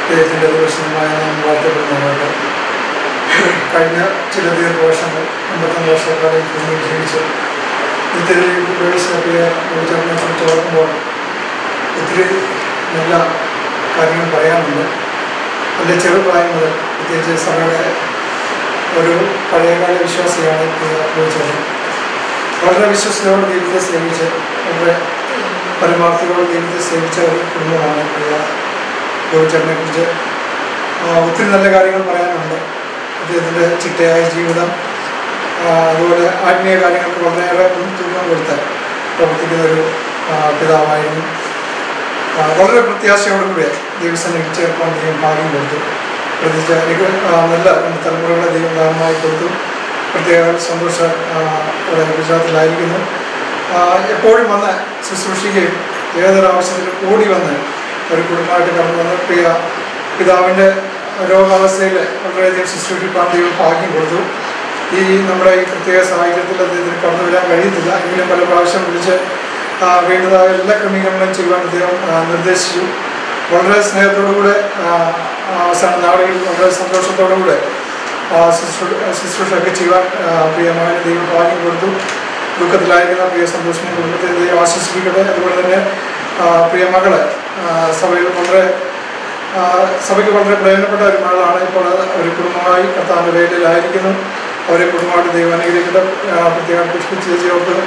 ദൈവത്തിൻ്റെ ദിവസമായ നാം വാഴ്ത്തപ്പെടുന്നതായിട്ട് കഴിഞ്ഞ ചില ദീർഘവർഷങ്ങൾ അമ്പത്തൊന്ന് വർഷക്കാലം ഭൂമിയിൽ ജീവിച്ച് നിത്യതയിൽ ഉപയോഗിച്ചൊക്കെ വിളിച്ചതിനെ കുറിച്ച് ഓർക്കുമ്പോൾ ഒത്തിരി നല്ല കാര്യങ്ങൾ പറയാനുണ്ട് എൻ്റെ ചെറുപ്രായം മുതൽ പ്രത്യേകിച്ച് സഭയുടെ ഒരു പഴയകാല വിശ്വാസിയാണ് ഉപയോഗിച്ചത് വളരെ വിശ്വസതയോടെ ദൈവത്തെ സേവിച്ച് വളരെ പരമാർത്ഥിയോടെ ദൈവത്തെ സേവിച്ച ഒരു കുടുംബമാണ് പ്രിയ ഗോവിച്ചേട്ടനെ കുറിച്ച് ഒത്തിരി നല്ല കാര്യങ്ങൾ പറയാനുണ്ട് അദ്ദേഹത്തിൻ്റെ ചിട്ടയായ ജീവിതം ആ, അതുപോലെ ആത്മീയ കാര്യങ്ങൾക്ക് വളരെയേറെ മുൻതൂക്കം കൊടുത്ത് പ്രവർത്തിക്കുന്ന ഒരു ആ, പിതാവായിരുന്നു ആ, വളരെ പ്രത്യാശയോടുകൂടി ദൈവസന്നിധി ചേർക്കാൻ ദൈവം ഭാഗ്യം കൊടുത്തു പ്രത്യേകിച്ച് എനിക്ക് ആ, നല്ല രണ്ട് തലമുറകളെ ദൈവം ദാനമായി കൊടുത്തു പ്രത്യേക സന്തോഷ ആ, ഇവിടെ ഗുജറാത്തിലായിരിക്കുന്നു ആ, എപ്പോഴും വന്ന് ശുശ്രൂഷിക്കുകയും ഏതൊരു ആവശ്യത്തിലും ഓടി വന്ന് ഒരു കുടുംബമായിട്ട് കടന്നു വന്ന് പ്രിയ പിതാവിൻ്റെ രോഗാവസ്ഥയിൽ വളരെയധികം ശുശ്രൂഷിക്കാൻ ദൈവം ഭാഗ്യം കൊടുത്തു ഈ നമ്മുടെ ഈ പ്രത്യേക സാഹചര്യത്തിൽ അദ്ദേഹത്തിന് കടന്നു വരാൻ കഴിയത്തില്ല എങ്കിലും പല പ്രാവശ്യം വിളിച്ച് ആ, വേണ്ടതായ എല്ലാ ക്രമീകരണങ്ങളും ചെയ്യുവാൻ അദ്ദേഹം ആ, നിർദ്ദേശിച്ചു വളരെ സ്നേഹത്തോടുകൂടെ ആ, അവസാന നാളുകളിൽ വളരെ സന്തോഷത്തോടുകൂടെ ആ, ശുശ്രൂ ശുശ്രൂഷയൊക്കെ ചെയ്യുവാൻ ആ, പ്രിയമായ ദൈവം ഭാഗ്യം കൊടുത്തു ദുഃഖത്തിലായിരിക്കുന്ന പ്രിയ സന്തോഷിനെ കുടുംബത്തെ ദൈവം ആശ്വസിപ്പിക്കട്ടെ അതുപോലെ തന്നെ ആ, പ്രിയ മകള് ആ, സഭയിൽ വളരെ ആ, സഭയ്ക്ക് വളരെ പ്രയോജനപ്പെട്ട ഒരു മകളാണ് ഇപ്പോൾ ഒരു കുടുംബമായി കർത്താവിൻ്റെ വേലയിലായിരിക്കുന്നു അവരെ കുടുംബമായിട്ട് ദൈവം അനുഗ്രഹിക്കട്ടെ ആ, പ്രത്യേകം പുഷ്പിച്ച് ചേർത്ത്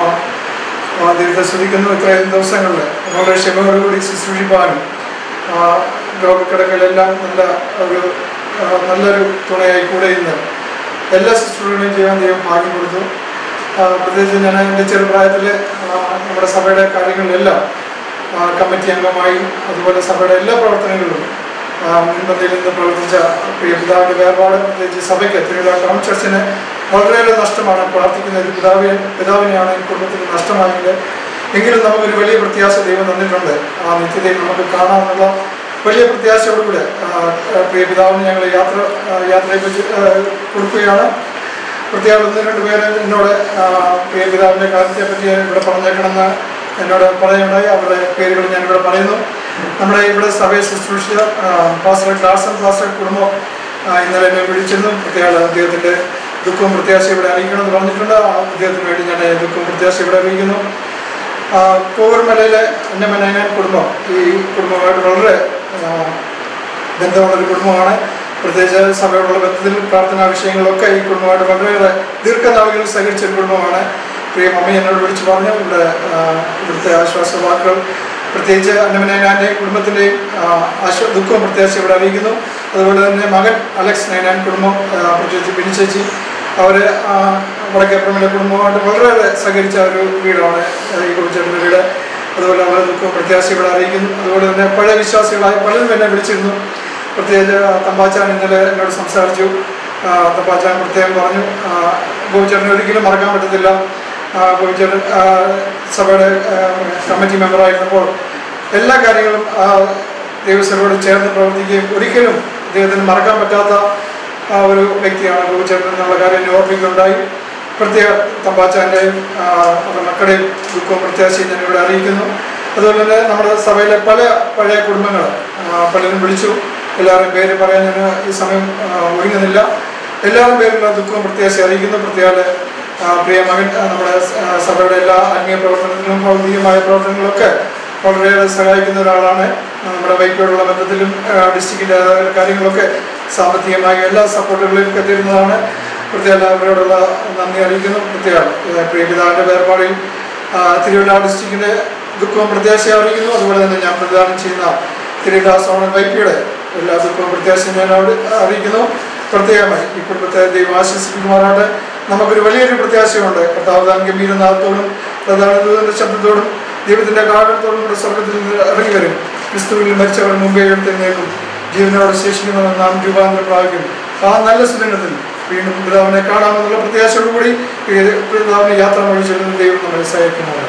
ആ, ദൈവത്തെ ശ്രദ്ധിക്കുന്നു ഇത്രയും ദിവസങ്ങളിൽ വളരെ ക്ഷമയോടുകൂടി ശുശ്രൂഷിപ്പാനും ആ, രോഗക്കിടക്കലെല്ലാം നല്ല ഒരു ആ, നല്ലൊരു തുണയായി കൂടെ ഇന്ന് എല്ലാ ശുശ്രൂഷകളും ചെയ്യാൻ ദൈവം ഭാഗ്യം കൊടുത്തു ആ, പ്രത്യേകിച്ച് ഞാൻ എൻ്റെ ചെറുപ്രായത്തിൽ നമ്മുടെ സഭയുടെ കാര്യങ്ങളിലെല്ലാം ആ, കമ്മിറ്റി അംഗമായി അതുപോലെ സഭയുടെ എല്ലാ പ്രവർത്തനങ്ങളിലും ആ, മുൻപന്തിയിൽ നിന്ന് പ്രവർത്തിച്ച പ്രിയ പിതാവിൻ്റെ വേർപാട് പ്രത്യേകിച്ച് സഭയ്ക്ക് തിരുവിതാ ടൗൺ ചർച്ചിന് വളരെയേറെ നഷ്ടമാണ് പ്രാർത്ഥിക്കുന്ന ഒരു പിതാവിനെ പിതാവിനെയാണ് ഈ കുടുംബത്തിന് നഷ്ടമായെങ്കിൽ എങ്കിലും നമുക്കൊരു വലിയ പ്രത്യാശ ദൈവം തന്നിട്ടുണ്ട് ആ നിത്യതയിൽ നമുക്ക് കാണാമെന്നുള്ള വലിയ പ്രത്യാശയോടുകൂടെ ആ, ആ, പ്രിയ പിതാവിന് ഞങ്ങൾ യാത്ര ആ, യാത്രയെപ്പറ്റി ആ, കൊടുക്കുകയാണ് പ്രത്യേകം ഒന്ന് രണ്ട് പേര് എന്നോട് ആ, പ്രിയ പിതാവിൻ്റെ കാര്യത്തെ പറ്റി ഇവിടെ പറഞ്ഞേക്കണമെന്ന് എന്നോട് പറയുകയുണ്ടായി അവരുടെ പേരുകൾ ഞാൻ ഇവിടെ പറയുന്നു നമ്മുടെ ഇവിടെ സഭയെ ശുശ്രൂഷിച്ച ആ, പാസ്റ്റർ ക്ലാസൻ പാസ്റ്റർ കുടുംബം ആ, ഇന്നലെ എന്നെ വിളിച്ചിരുന്നു പ്രത്യേക അദ്ദേഹത്തിൻ്റെ ദുഃഖവും പ്രത്യാശ ഇവിടെ അറിയിക്കണമെന്ന് പറഞ്ഞിട്ടുണ്ട് ആ അദ്ദേഹത്തിന് വേണ്ടി ഞാൻ ദുഃഖവും പ്രത്യാശ ഇവിടെ അറിയിക്കുന്നു ആ, കോവൂർമലയിലെ എൻ്റെ മനയനാൻ കുടുംബം ഈ കുടുംബമായിട്ട് വളരെ ആ, ബന്ധമുള്ളൊരു കുടുംബമാണ് പ്രത്യേകിച്ച് സഭയോടുള്ള ബന്ധത്തിൽ പ്രാർത്ഥനാ വിഷയങ്ങളൊക്കെ ഈ കുടുംബമായിട്ട് വളരെയേറെ ദീർഘനാളുകളിൽ സഹകരിച്ച ഒരു കുടുംബമാണ് പ്രിയ മമ്മി എന്നോട് വിളിച്ചു പറഞ്ഞു ഇവിടെ ആ, ഇവിടുത്തെ ആശ്വാസ വാക്കുകൾ പ്രത്യേകിച്ച് അന്നമനേനാൻ്റെയും കുടുംബത്തിൻ്റെയും ആശ്വ ദുഃഖവും പ്രത്യേകിച്ച് ഇവിടെ അറിയിക്കുന്നു അതുപോലെ തന്നെ മകൻ അലക്സ് നൈനാൻ കുടുംബം ആ, പ്രത്യേകിച്ച് ബിനിച്ചേച്ചി അവർ വടക്കേപ്പുറമിലെ കുടുംബമായിട്ട് വളരെയേറെ സഹകരിച്ച ഒരു വീടാണ് ആ, ഈ കുറിച്ചേട്ടൻ്റെ വീട് അതുപോലെ അവരെ ദുഃഖവും പ്രത്യാശ ഇവിടെ അറിയിക്കുന്നു അതുപോലെ തന്നെ പഴയ വിശ്വാസികളായി പലരും എന്നെ വിളിച്ചിരുന്നു പ്രത്യേകിച്ച് തമ്പാച്ചാൻ ഇന്നലെ എന്നോട് സംസാരിച്ചു ആ, തമ്പാച്ചാൻ പ്രത്യേകം പറഞ്ഞു ആ, ഗോപിച്ചേട്ടനെ ഒരിക്കലും മറക്കാൻ പറ്റത്തില്ല ആ, ഗോപിച്ചേട്ടൻ ആ, സഭയുടെ ആ, കമ്മിറ്റി മെമ്പറായിരുന്നപ്പോൾ എല്ലാ കാര്യങ്ങളും ആ, ദൈവസഭയോട് ചേർന്ന് പ്രവർത്തിക്കുകയും ഒരിക്കലും അദ്ദേഹത്തിന് മറക്കാൻ പറ്റാത്ത ആ ഒരു വ്യക്തിയാണ് ഗോപിച്ചേട്ടൻ എന്നുള്ള കാര്യം എന്നെ ഓർമ്മിക്കുകയുണ്ടായി പ്രത്യേക തമ്പാച്ചാൻ്റെയും അവരുടെ മക്കളുടെയും ദുഃഖവും പ്രത്യാശയും ഞാൻ ഇവിടെ അറിയിക്കുന്നു അതുപോലെ തന്നെ നമ്മുടെ സഭയിലെ പല പഴയ കുടുംബങ്ങൾ പലരും വിളിച്ചു എല്ലാവരുടെയും പേര് പറയാൻ ഞാൻ ഈ സമയം ആ, ഒരുങ്ങുന്നില്ല എല്ലാവരും പേരിലുള്ള ദുഃഖവും പ്രത്യാശ അറിയിക്കുന്നു പ്രത്യേക ആ, പ്രിയ മകൻ ആ, നമ്മുടെ ആ, സഭയുടെ എല്ലാ ആത്മീയ പ്രവർത്തനത്തിലും ഭൗതികമായ പ്രവർത്തനങ്ങളൊക്കെ വളരെയേറെ സഹായിക്കുന്ന ഒരാളാണ് നമ്മുടെ വൈക്കോടുള്ള ബന്ധത്തിലും ഡിസ്ട്രിക്റ്റിൻ്റെ കാര്യങ്ങളൊക്കെ സാമ്പത്തികമായ എല്ലാ സപ്പോർട്ടുകളിലും എത്തിയിരുന്നതാണ് പ്രത്യേക അവരോടുള്ള നന്ദി അറിയിക്കുന്നു പ്രത്യേക പ്രിയ പിതാവിൻ്റെ വേർപാടിൽ ആ, തിരുവല്ല ഡിസ്ട്രിക്റ്റിൻ്റെ ദുഃഖവും പ്രത്യാശ അറിയിക്കുന്നു അതുപോലെ തന്നെ ഞാൻ പ്രദാനം ചെയ്യുന്ന തിരുവല്ല സോണൽ വൈപ്പിയുടെ എല്ലാ ദുഃഖവും പ്രത്യാശയും ഞാൻ അവിടെ അറിയിക്കുന്നു പ്രത്യേകമായി ഈ കുടുംബത്തെ ദൈവം ആശ്വസിപ്പിക്കുമാറാട്ടെ നമുക്കൊരു വലിയൊരു പ്രത്യാശയുണ്ട് കർത്താവ് താൻ ഗംഭീരനാഥത്തോടും പ്രധാന ദൂതന്റെ ശബ്ദത്തോടും ദൈവത്തിന്റെ കാരണത്തോടും കൂടെ സ്വർഗത്തിൽ നിന്ന് ഇറങ്ങി വരും ക്രിസ്തുവിൽ മരിച്ചവർ മുമ്പേ എഴുന്നേൽക്കും ജീവനോട് ശേഷിക്കുന്നവർ നാം രൂപാന്തരം പ്രാപിക്കും ആ നല്ല സുദിനത്തിൽ വീണ്ടും പിതാവിനെ കാണാമെന്നുള്ള പ്രത്യാശയോടുകൂടി ഈ പിതാവിനെ യാത്ര വഴി ചെല്ലുന്ന ദൈവം നമ്മളെ സഹായിക്കുന്നതാണ്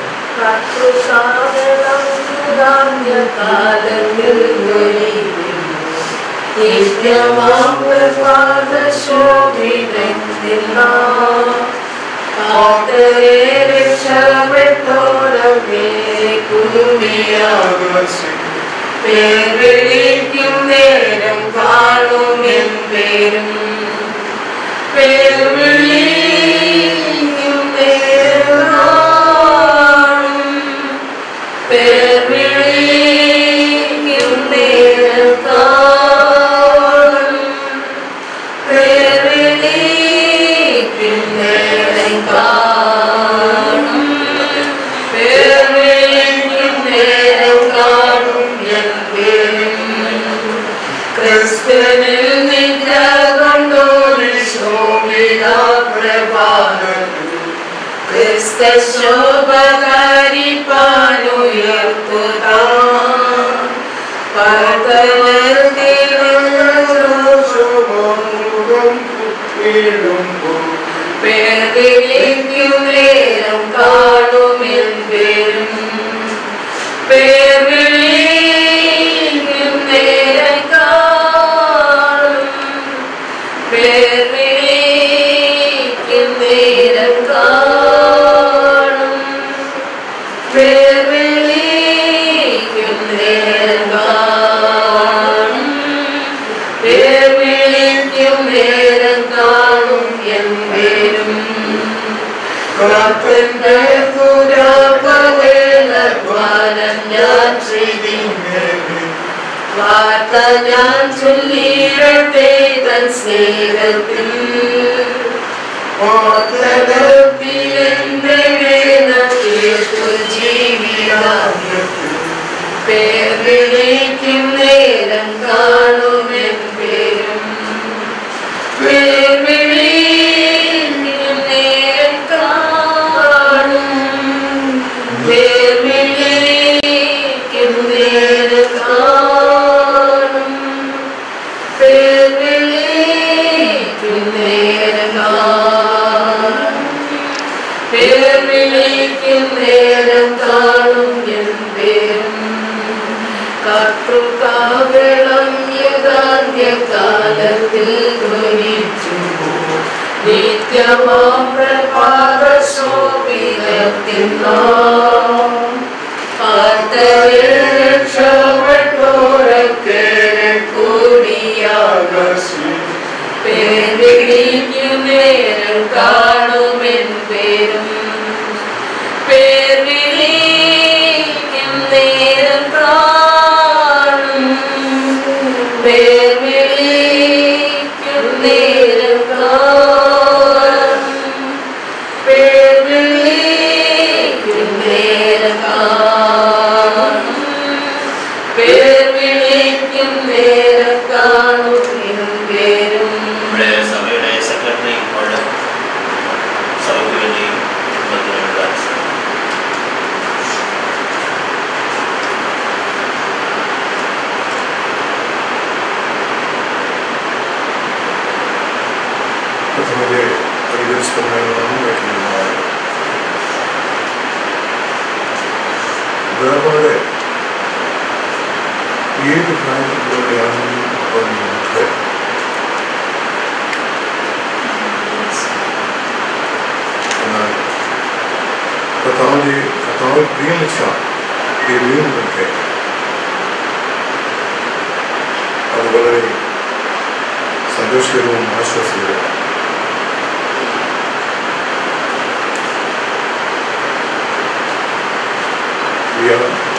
കുരുമിയാകും പേരിൽ വിളിക്കും നേരം കാണുമെൻ പേരും പേർ വിളിക്കും നേരം കാണും പേർ വിളിക്കും നേരം കാണും പേർ വിളിക്കും നേരം കാണും പേർ വിളിക്കും നേരം കാണും എൻ പേരും ക്രിസ്തുവിൽ നിദ്ര കൊണ്ടൊരു ശോഭിത പ്രഭാതം ക്രിസ്ത ശോഭകരിപ്പാനുയർത്തുതാം പേർവിളിക്കും നേരം കാണുമെൻ പേരും പേർവിളിക്കും നേരം കാണും പേർവിളിക്കും നേരം കാണും പേർവിളിക്കും നേരം കാണും പേർവിളിക്കും നേരം കാണും എൻ പേരും കാത്തന്റെ പുരാപവേലദ്വാരം ഞാൻ ചെയ്തിങ്ങനെ വാർത്ത ഞാൻ ചൊല്ലിയിടട്ടെ തൻ സ്നേഹത്തിൽ ഓർത്തലത്തിൽ എന്റെ വേദം കേട്ടു ജീവിതാന്ത്യത്തിൽ പേർ വിളിക്കും നേരം കാണുമെൻ പേരും പേർ വിളിക്കും നേരം കാണും പേർ വിളിക്കും നേരം കാണും പേർ വിളിക്കും നേരം കാണും പേർ വിളിക്കും നേരം കാണും എൻ പേരും കർത്തൃകാവളം യുഗാന്ത്യകാലത്തിൽ ധ്വനിച്ചു നിത്യമാം പ്രഭാത ശോഭിതത്തിനാം രക്ഷപ്പെട്ടോരൊക്കെ കൂടിയാകശി പേരിടിക്കും നേരം കാണുമെൻ പേരും പേർവിളിക്കും നേരം കാണും പേർവിളിക്കും നേരം കാണും പേർവിളിക്കും നേരം കാണും പേർവിളിക്കും നേരം കാണും എൻ പേരും നമ്മുടെ സഭയുടെ സെക്രട്ടറി ഇപ്പോൾ സഭയ്ക്ക് വേണ്ടി കുടുംബത്തിനുള്ള കർത്താവിന്റെ പരിപരിശുദ്ധമായ നാമം വയ്ക്കുന്നതാണ് വേറെ ഏത് പ്രായത്തിലുള്ളവരെയാണെങ്കിലും അവർ നമുക്ക് എന്നാൽ കർത്താവിന്റെ കർത്താവ് പ്രിയം വെച്ച ഈ വീടുകൾക്ക് അത് വളരെ സന്തോഷകരവും ആശ്വാസകരവും പ്രിയ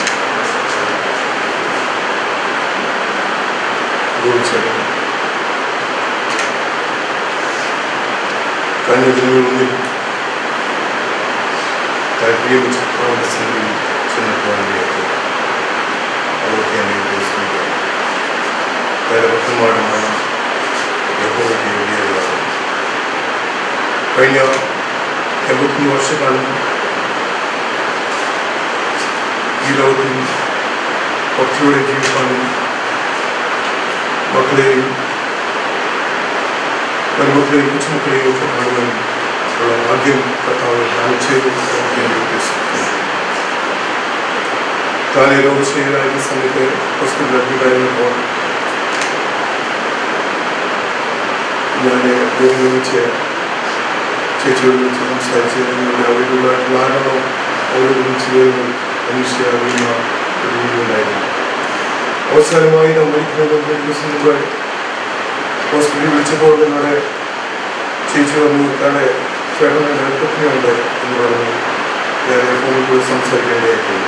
ഗോപിച്ചേട്ടൻ കഴിഞ്ഞ ദിനങ്ങളിൽ താല്പര്യം ചക്രവർത്തി സംഘം ചെന്നപ്പോഴേക്ക് അതൊക്കെ എന്നെ ഉദ്ദേശിക്കുന്നത് ഭക്തന്മാരുമായ യഹോവയ്ക്ക് വേണ്ടിയുള്ളതാണ് കഴിഞ്ഞ എൺപത്തൊന്ന് വർഷക്കാലം ഈ ലോകത്തിൽ ഭക്തിയോടെ ജീവിക്കാനും മക്കളെയും മരുമക്കളെയും കൊച്ചുമക്കളെയും ഒക്കെ കാണുവാനും ഉള്ള ഭാഗ്യം കർത്താവ് ദാനം ചെയ്തു എന്ന് ഞാൻ ഉദ്ദേശിക്കുന്നു താൻ രോഗശീലായിരുന്ന സമയത്ത് ഹോസ്പിറ്റലിൽ അഡ്മിറ്റായിരുന്നപ്പോൾ ഞാൻ ഒരുമിച്ച് ചേച്ചിയോട് വിളിച്ച് സംസാരിച്ച് നിങ്ങളുടെ അവിടെയുള്ള ധാരണോ അവരോട് വിളിച്ച് വരുമ്പോൾ മനുഷ്യ അറിയുന്ന ഒരു രീതിയുണ്ടായിരുന്നു അവസാനമായി നാം മരിക്കുന്നത് ഒരു ദിവസം മുമ്പ് ഹോസ്പിറ്റലിൽ വിളിച്ചപ്പോൾ നിങ്ങളുടെ ചേച്ചി വന്നു നിങ്ങളുടെ ചേട്ടന് ലാപ്ടോപ്പിനുണ്ട് എന്ന് പറഞ്ഞു ഞാൻ ഫോണിൽ പോയി സംസാരിക്കേണ്ടതായിപ്പോയി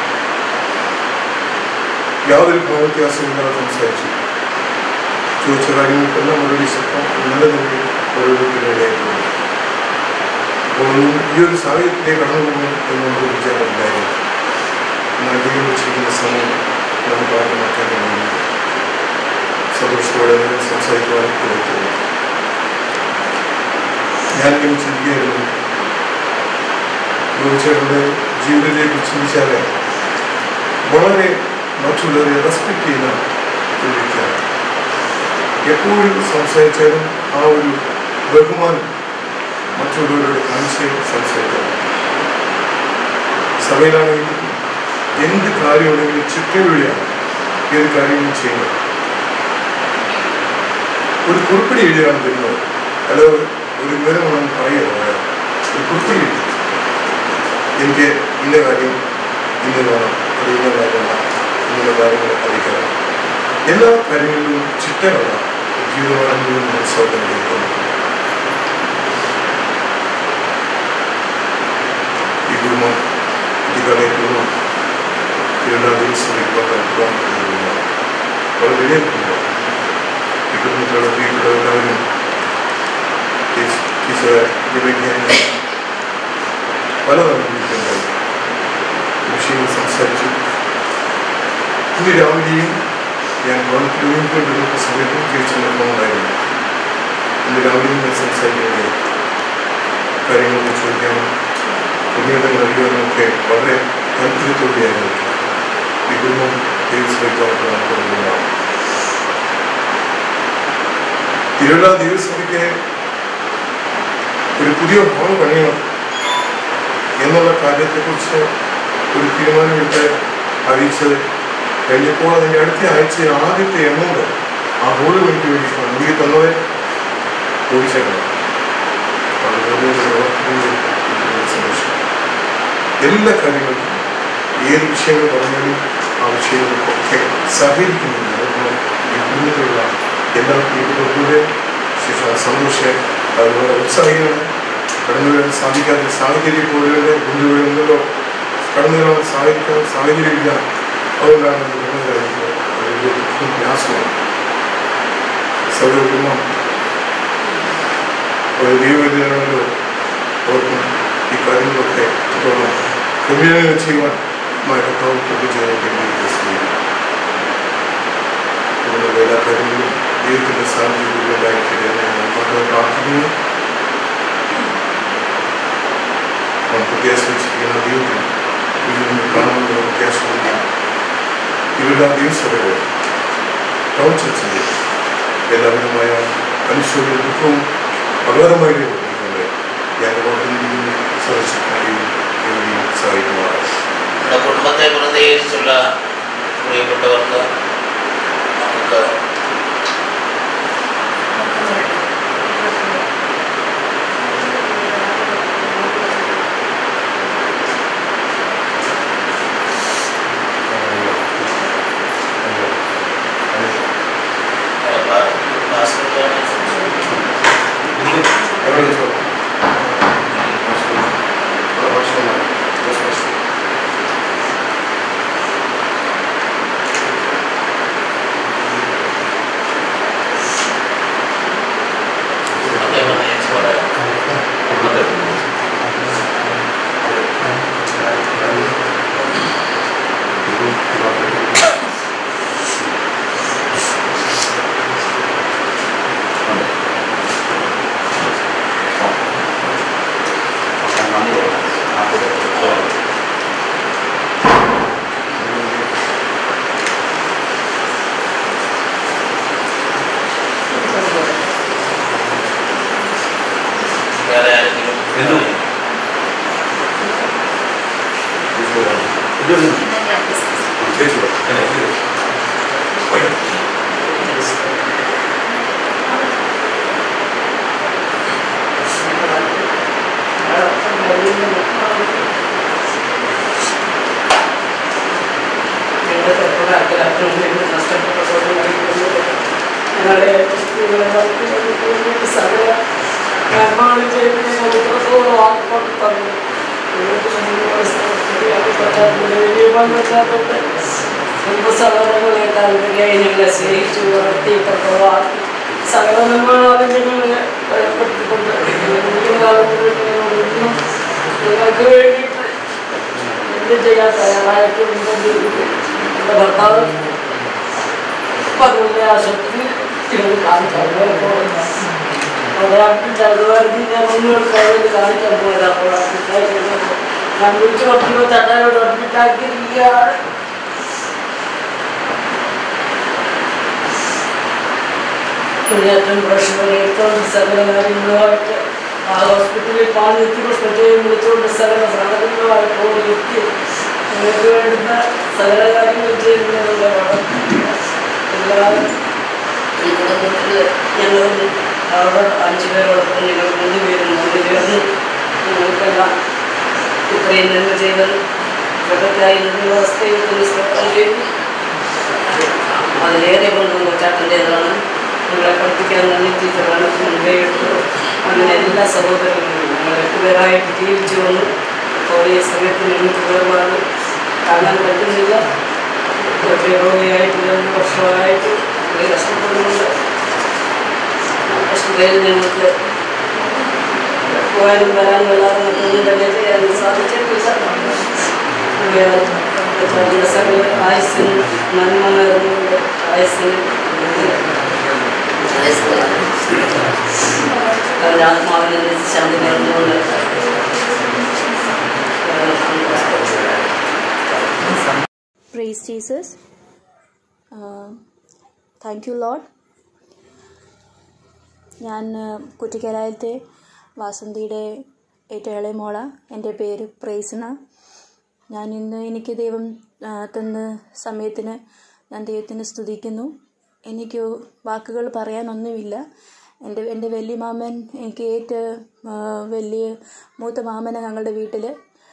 യാതൊരു ഭാവവ്യത്യാസമില്ലാതെ സംസാരിച്ചു ചോദിച്ച കാര്യങ്ങൾക്കെല്ലാം മറുപടി ശബ്ദം നല്ല നിലയിൽ ഓരോരുത്തരുടെയായിട്ടുണ്ട് അപ്പോൾ ഈ ഒരു സാഹചര്യത്തിലേക്ക് കടന്നു പോകുന്നു എന്ന് നമ്മൾ വിചാരമില്ലായിരുന്നു എന്നാൽ ദൈവം വെച്ചിരിക്കുന്ന സമയം നാം പ്രാർത്ഥനമാക്കാൻ വേണ്ടി സന്തോഷത്തോടെ ഞാൻ സംസാരിക്കുവാൻ പറ്റുന്നു ഞാനിങ്ങനെ ചിന്തിക്കുകയായിരുന്നു ഗോപിച്ചേട്ടൻ്റെ ജീവിതത്തെക്കുറിച്ച് ചിന്തിച്ചാൽ വളരെ മറ്റുള്ളവരെ റെസ്പെക്ട് ചെയ്യുന്ന ഒരു വ്യക്തിയാണ് എപ്പോഴും സംസാരിച്ചാലും ആ ഒരു ബഹുമാനം മറ്റുള്ളവരോട് കാണിച്ച് സംസാരിക്കാം സഭയിലാണെങ്കിൽ എന്ത് കാര്യമുണ്ടെങ്കിലും ചിട്ടയോടെയാണ് ഏത് കാര്യങ്ങളും ചെയ്യുന്നത് ഒരു കുറിപ്പടി എഴുതിയാണ് തരുന്നത് അല്ല ഒരു വിവരമാണെന്ന് പറയുക ഒരു കുറിപ്പടി എഴുതി എനിക്ക് ഇന്ന കാര്യം ഇന്ന വേണം അത് ഇന്ന കാര്യമല്ല ഇന്ന കാര്യങ്ങൾ അറിയിക്കണം എല്ലാ കാര്യങ്ങളിലും ചിട്ടയുള്ള ജീവിതമാണെങ്കിലും മനസ്സിലാക്കാൻ കഴിയുന്നു ഈ കുടുംബം കുട്ടികളേക്കുള്ള തിരുവനന്തപുരം ശ്രമിക്കുവാൻ നടത്തുവാൻ കഴിയുന്നു വളരെ വലിയ കുടുംബം ഈ കുടുംബത്തിലുള്ള പ്രിയപ്പെട്ടവരെല്ലാവരും ടീച്ചർ ലഭിക്കാൻ പലതവണ വിളിക്കുന്നുണ്ടായി വിഷയങ്ങൾ സംസാരിച്ചു ഇന്ന് രാവിലെയും ഞാൻ ഗവൺമെൻറ് സമയത്തും തിരിച്ചുണ്ടായിരുന്നു ഇന്ന് രാവിലെയും ഞാൻ സംസാരിക്കുന്നത് കാര്യങ്ങളൊക്കെ ചോദിക്കാനും പുണ്യതകൾ അറിയാനും ഒക്കെ വളരെ താല്പര്യത്തോടെയായിരുന്നു ഈ കുടുംബം ദൈവസഭയ്ക്ക് നടത്തുന്നതാണ് തിരുവല്ല ദൈവസഭയ്ക്ക് ഒരു പുതിയ ഹോൾ പണിയണം എന്നുള്ള കാര്യത്തെക്കുറിച്ച് ഒരു തീരുമാനമെടുത്ത് അറിയിച്ചത് കഴിഞ്ഞപ്പോൾ അതിൻ്റെ അടുത്ത ആഴ്ച ആദ്യത്തെ എമൗണ്ട് ആ ഹോള് പണിക്ക് വേണ്ടിയിട്ടാണ് എനിക്ക് തന്നത് ചോദിച്ചേക്കണം സന്തോഷം എല്ലാ കാര്യങ്ങൾക്കും ഏത് വിഷയങ്ങൾ പറഞ്ഞാലും ആ വിഷയങ്ങൾക്കൊക്കെ സഹകരിക്കുന്നുണ്ട് അതുകൊണ്ട് ഈ കുടുംബത്തിലുള്ള എല്ലാ പ്രിയപ്പെട്ടവരുടെ ശിക്ഷ സന്തോഷം അതുപോലെ ഉത്സാഹിയാണ് കടന്നു വരാൻ സാധിക്കാത്ത സാഹചര്യം പോലെയുള്ള ബന്ധുവിടുന്നതോ കടന്നു വരാൻ സാധിക്കാൻ സാഹചര്യമില്ല അതുകൊണ്ടാണ് ഇത് കടന്നു കഴിയുന്നത് അതൊരു ദുഃഖം പ്രയാസമാണ് സൗരകുടുംബം ഒരു ദൈവവിദ്യയാണല്ലോ ഓർക്കും ഈ കാര്യങ്ങളൊക്കെ തുടർന്ന് ഗംഭീരമായി ചെയ്യുവാൻ കർത്താവ് എല്ലാ കാര്യങ്ങളിലും ദൈവത്തിൻ്റെ സാന്നിധ്യം ഉണ്ടായിട്ടില്ല നമ്മൾ പ്രാർത്ഥിക്കുന്നു നാം പ്രത്യാശ വെച്ചിരിക്കുന്ന ദൈവത്തിന് ഇതിൽ നിന്ന് കാണുമെന്നുള്ള പ്രത്യാശ ഇവരുടെ ദൈവസഭകൾ ടൗൺ ചർച്ചിലെ എല്ലാവിധമായ മനുഷ്യരുടെ ദുഃഖവും അഗാധമായി പ്രവർത്തിക്കുന്നത് ഞാൻ ഓർമ്മ സദസ്യക്കാരെയും എവിടെയും സഹായിക്കുമാറാണ് നമ്മുടെ കുടുംബത്തെ പ്രതിനിധീകരിച്ചുള്ള പ്രിയപ്പെട്ടവർക്ക് നമുക്ക് Thank കാര്യത്തിൽ അത്രയും വേണ്ടി നഷ്ടപ്പെട്ടപ്പോൾ ഞങ്ങളെ കുട്ടികളെ വളർത്തിക്കൊണ്ടുപോകുന്ന സകല കർമ്മങ്ങൾ ചെയ്ത് ഞങ്ങൾ ഇത്രത്തോളം വാക്കുകൊണ്ട് തന്നു സഹോദരങ്ങളെ താല്പര്യ ഞങ്ങളെ സ്നേഹിച്ചു വളർത്തി ഇത്രത്തോളം സകല നിർമ്മാണം ഞങ്ങളെ ഏർപ്പെടുത്തിക്കൊണ്ട് നിങ്ങൾക്ക് വേണ്ടിയിട്ട് എന്ത് ചെയ്യാൻ തയ്യാറായിട്ട് മുൻപന്തിയിരിക്കും എൻ്റെ ഭർത്താവ് പതിനൊന്ന് ആശുപത്രി ഞങ്ങൾ കാണിച്ചു ചെറുതുവരുത്തി ഞാൻ മുന്നോട്ട് കഴിഞ്ഞ് കാണിക്കാൻ പോയത് അപ്പോൾ ഞാൻ വിളിച്ചു നോക്കുമ്പോൾ ചട്ടാനോട് അഡ്മിറ്റാക്കിയിരിക്കുകയാണ് ഏറ്റവും പ്രശ്നം എടുത്തോണ്ട് സകല കാര്യങ്ങളുമായിട്ട് ആ ഹോസ്പിറ്റലിൽ പാലിറ്റി ഹോസ്പിറ്റലിൽ വിളിച്ചുകൊണ്ട് സകല സാധനങ്ങളുമായിട്ട് ഓടി എത്തി നിങ്ങൾക്ക് വേണ്ടുന്ന സകല കാര്യങ്ങൾ ചെയ്യുന്നതിനുള്ള എല്ലാവരും ഈ കുടുംബത്തിൽ ഞങ്ങൾ അവിടെ അഞ്ചു പേരോടൊപ്പം ഞങ്ങൾ മൂന്ന് പേരും മൂന്ന് ചേർന്ന് ഞങ്ങൾക്കെല്ലാം ഇത്രയും നന്മ ചെയ്തത് ഇവരുടെക്കായി വ്യവസ്ഥയിൽ ചെയ്തു അതിലേറെ കൊണ്ടും കൊച്ചാട്ടൻ്റേതാണ് ഞങ്ങളെ പഠിപ്പിക്കാൻ തന്നെ ടീച്ചറാണ് മുൻകൈയെടുത്തു അങ്ങനെ എല്ലാ സഹോദരങ്ങളും ഞങ്ങൾ എട്ടുപേരായിട്ട് ജീവിച്ചു വന്നു കുറേ സമയത്ത് ഞങ്ങൾക്ക് വേർപാട് കാണാൻ പറ്റുന്നില്ല രോഗിയായിട്ട് രണ്ട് വർഷമായിട്ട് വളരെ കഷ്ടപ്പെടുന്നുണ്ട് കഷ്ടതയിൽ ഞങ്ങൾക്ക് പോകാനും വരാനും അല്ലാതെ മറ്റൊന്നും തന്നെ ചെയ്യാൻ സാധിച്ചിട്ടില്ല സകല ആയുസ്സിനും നന്മ നേർന്നുകൊണ്ട് ആയുസ്സിന് അവരുടെ ആത്മാവിനെ ശാന്തി നേർന്നുകൊണ്ട് Praise Jesus. Uh, thank you, Lord. ഞാൻ കുറ്റിക്കരായത്തെ വാസന്തിയുടെ ഏറ്റവും ഇളയ മോള എൻ്റെ പേര് പ്രേസണ ഞാൻ ഇന്ന് എനിക്ക് ദൈവം ആ, തന്ന സമയത്തിന് ഞാൻ ദൈവത്തിനെ സ്തുതിക്കുന്നു എനിക്ക് വാക്കുകൾ പറയാനൊന്നുമില്ല എൻ്റെ എൻ്റെ വലിയ മാമൻ എനിക്ക് ഏറ്റവും ആ, വലിയ മൂത്ത മാമനെ ഞങ്ങളുടെ വീട്ടിൽ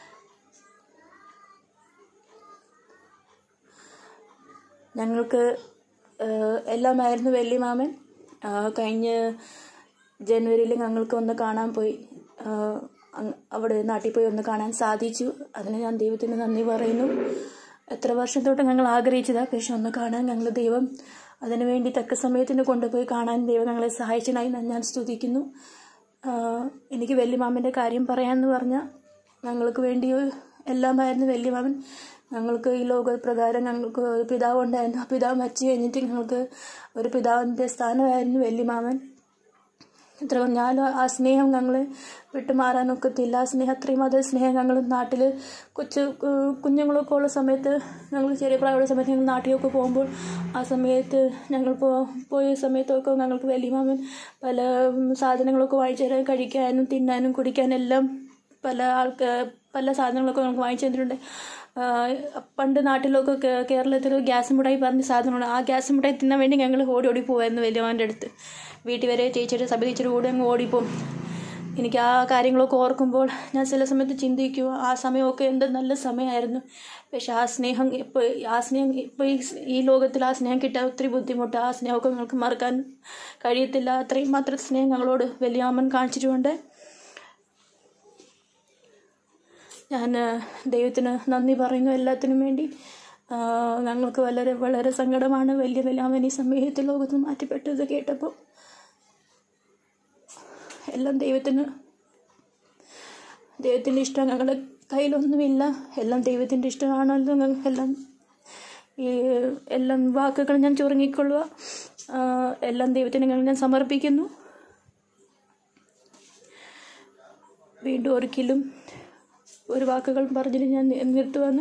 ഞങ്ങൾക്ക് ഏഹ്, എല്ലാമായിരുന്നു വലിയ മാമൻ ആഹ്, കഴിഞ്ഞ ജനുവരിയിൽ ഞങ്ങൾക്ക് ഒന്ന് കാണാൻ പോയി ആഹ്, അങ് അവിടെ നാട്ടിൽ പോയി ഒന്ന് കാണാൻ സാധിച്ചു അതിന് ഞാൻ ദൈവത്തിന് നന്ദി പറയുന്നു എത്ര വർഷം തൊട്ട് ഞങ്ങൾ ആഗ്രഹിച്ചതാണ് പക്ഷെ ഒന്ന് കാണാൻ ഞങ്ങൾ ദൈവം അതിനു വേണ്ടി തക്ക സമയത്തിന് കൊണ്ടുപോയി കാണാൻ ദൈവം ഞങ്ങളെ സഹായിച്ചതിനായി ഞാൻ- ഞാൻ സ്തുതിക്കുന്നു ആഹ്, എനിക്ക് വലിയ മാമൻ്റെ കാര്യം പറയാമെന്ന് പറഞ്ഞാൽ ഞങ്ങൾക്ക് വേണ്ടി എല്ലാമായിരുന്നു വലിയ മാമൻ ഞങ്ങൾക്ക് ഈ ലോകപ്രകാരം ഞങ്ങൾക്ക് ഒരു പിതാവ് ഉണ്ടായിരുന്നു ആ പിതാവ് മരിച്ചു കഴിഞ്ഞിട്ട് ഞങ്ങൾക്ക് ഒരു പിതാവിൻ്റെ സ്ഥാനമായിരുന്നു വലിയ മാമൻ എത്ര പറഞ്ഞാലും ആ സ്നേഹം ഞങ്ങൾ വിട്ടുമാറാനൊക്കത്തില്ല ആ സ്നേഹം അത്രയും അതേ സ്നേഹം ഞങ്ങൾ നാട്ടിൽ കൊച്ചു കു- കുഞ്ഞുങ്ങളൊക്കെ ഉള്ള സമയത്ത് ഞങ്ങൾ ചെറിയ പ്രായമുള്ള സമയത്ത് ഞങ്ങൾ നാട്ടിലൊക്കെ പോകുമ്പോൾ ആ സമയത്ത് ഞങ്ങൾ പോ പോയ സമയത്തൊക്കെ ഞങ്ങൾക്ക് വലിയ മാമൻ പല ഉം, സാധനങ്ങളൊക്കെ വാങ്ങിച്ചു തരാൻ കഴിക്കാനും തിന്നാനും കുടിക്കാനും എല്ലാം പല ആൾക്ക് പല സാധനങ്ങളൊക്കെ നമുക്ക് വാങ്ങിച്ചു തന്നിട്ടുണ്ട് ആ, പണ്ട് നാട്ടിലൊക്കെ കേ- കേരളത്തിൽ ഗ്യാസ് മുട്ടായി പറഞ്ഞ സാധനമാണ് ആ ഗ്യാസ് മുട്ടായി തിന്നാൻ വേണ്ടി ഞങ്ങൾ ഓടി ഓടി പോകുമായിരുന്നു വലിയമാൻ്റെ അടുത്ത് വീട്ടിൽ വരെ ചേച്ചിയുടെ സഭ ടീച്ചർ കൂടെ അങ്ങ് ഓടിപ്പോവും എനിക്ക് ആ കാര്യങ്ങളൊക്കെ ഓർക്കുമ്പോൾ ഞാൻ ചില സമയത്ത് ചിന്തിക്കും ആ സമയമൊക്കെ എന്ത് നല്ല സമയമായിരുന്നു പക്ഷെ ആ സ്നേഹം ഇപ്പോൾ ആ സ്നേഹം ഇപ്പോൾ ഈ സ്- ഈ ലോകത്തിൽ ആ സ്നേഹം കിട്ടാൻ ഒത്തിരി ബുദ്ധിമുട്ട് ആ സ്നേഹമൊക്കെ ഞങ്ങൾക്ക് മറക്കാൻ കഴിയത്തില്ല അത്രയും മാത്രം സ്നേഹം ഞങ്ങളോട് വലിയാമ്മൻ കാണിച്ചിട്ടുണ്ട് ഞാൻ ആ, ദൈവത്തിന് നന്ദി പറയുന്നു എല്ലാത്തിനും വേണ്ടി ആ, ഞങ്ങൾക്ക് വളരെ വളരെ സങ്കടമാണ് വലിയ വലിയാമൻ ഈ സമയത്ത് ലോകത്ത് നിന്ന് മാറ്റപ്പെട്ടത് കേട്ടപ്പോൾ എല്ലാം ദൈവത്തിന് ദൈവത്തിൻ്റെ ഇഷ്ടം ഞങ്ങളുടെ കയ്യിലൊന്നുമില്ല എല്ലാം ദൈവത്തിൻ്റെ ഇഷ്ടമാണല്ലോ ഞങ്ങൾ എല്ലാം ഈ എല്ലാം വാക്കുകൾ ഞാൻ ചുരുങ്ങിക്കൊള്ളുക ആ, എല്ലാം ദൈവത്തിന് ഞങ്ങൾ ഞാൻ സമർപ്പിക്കുന്നു വീണ്ടും ഒരിക്കലും ഒരു വാക്കുകൾ പറഞ്ഞിട്ട് ഞാൻ നിർത്തുവാന്ന്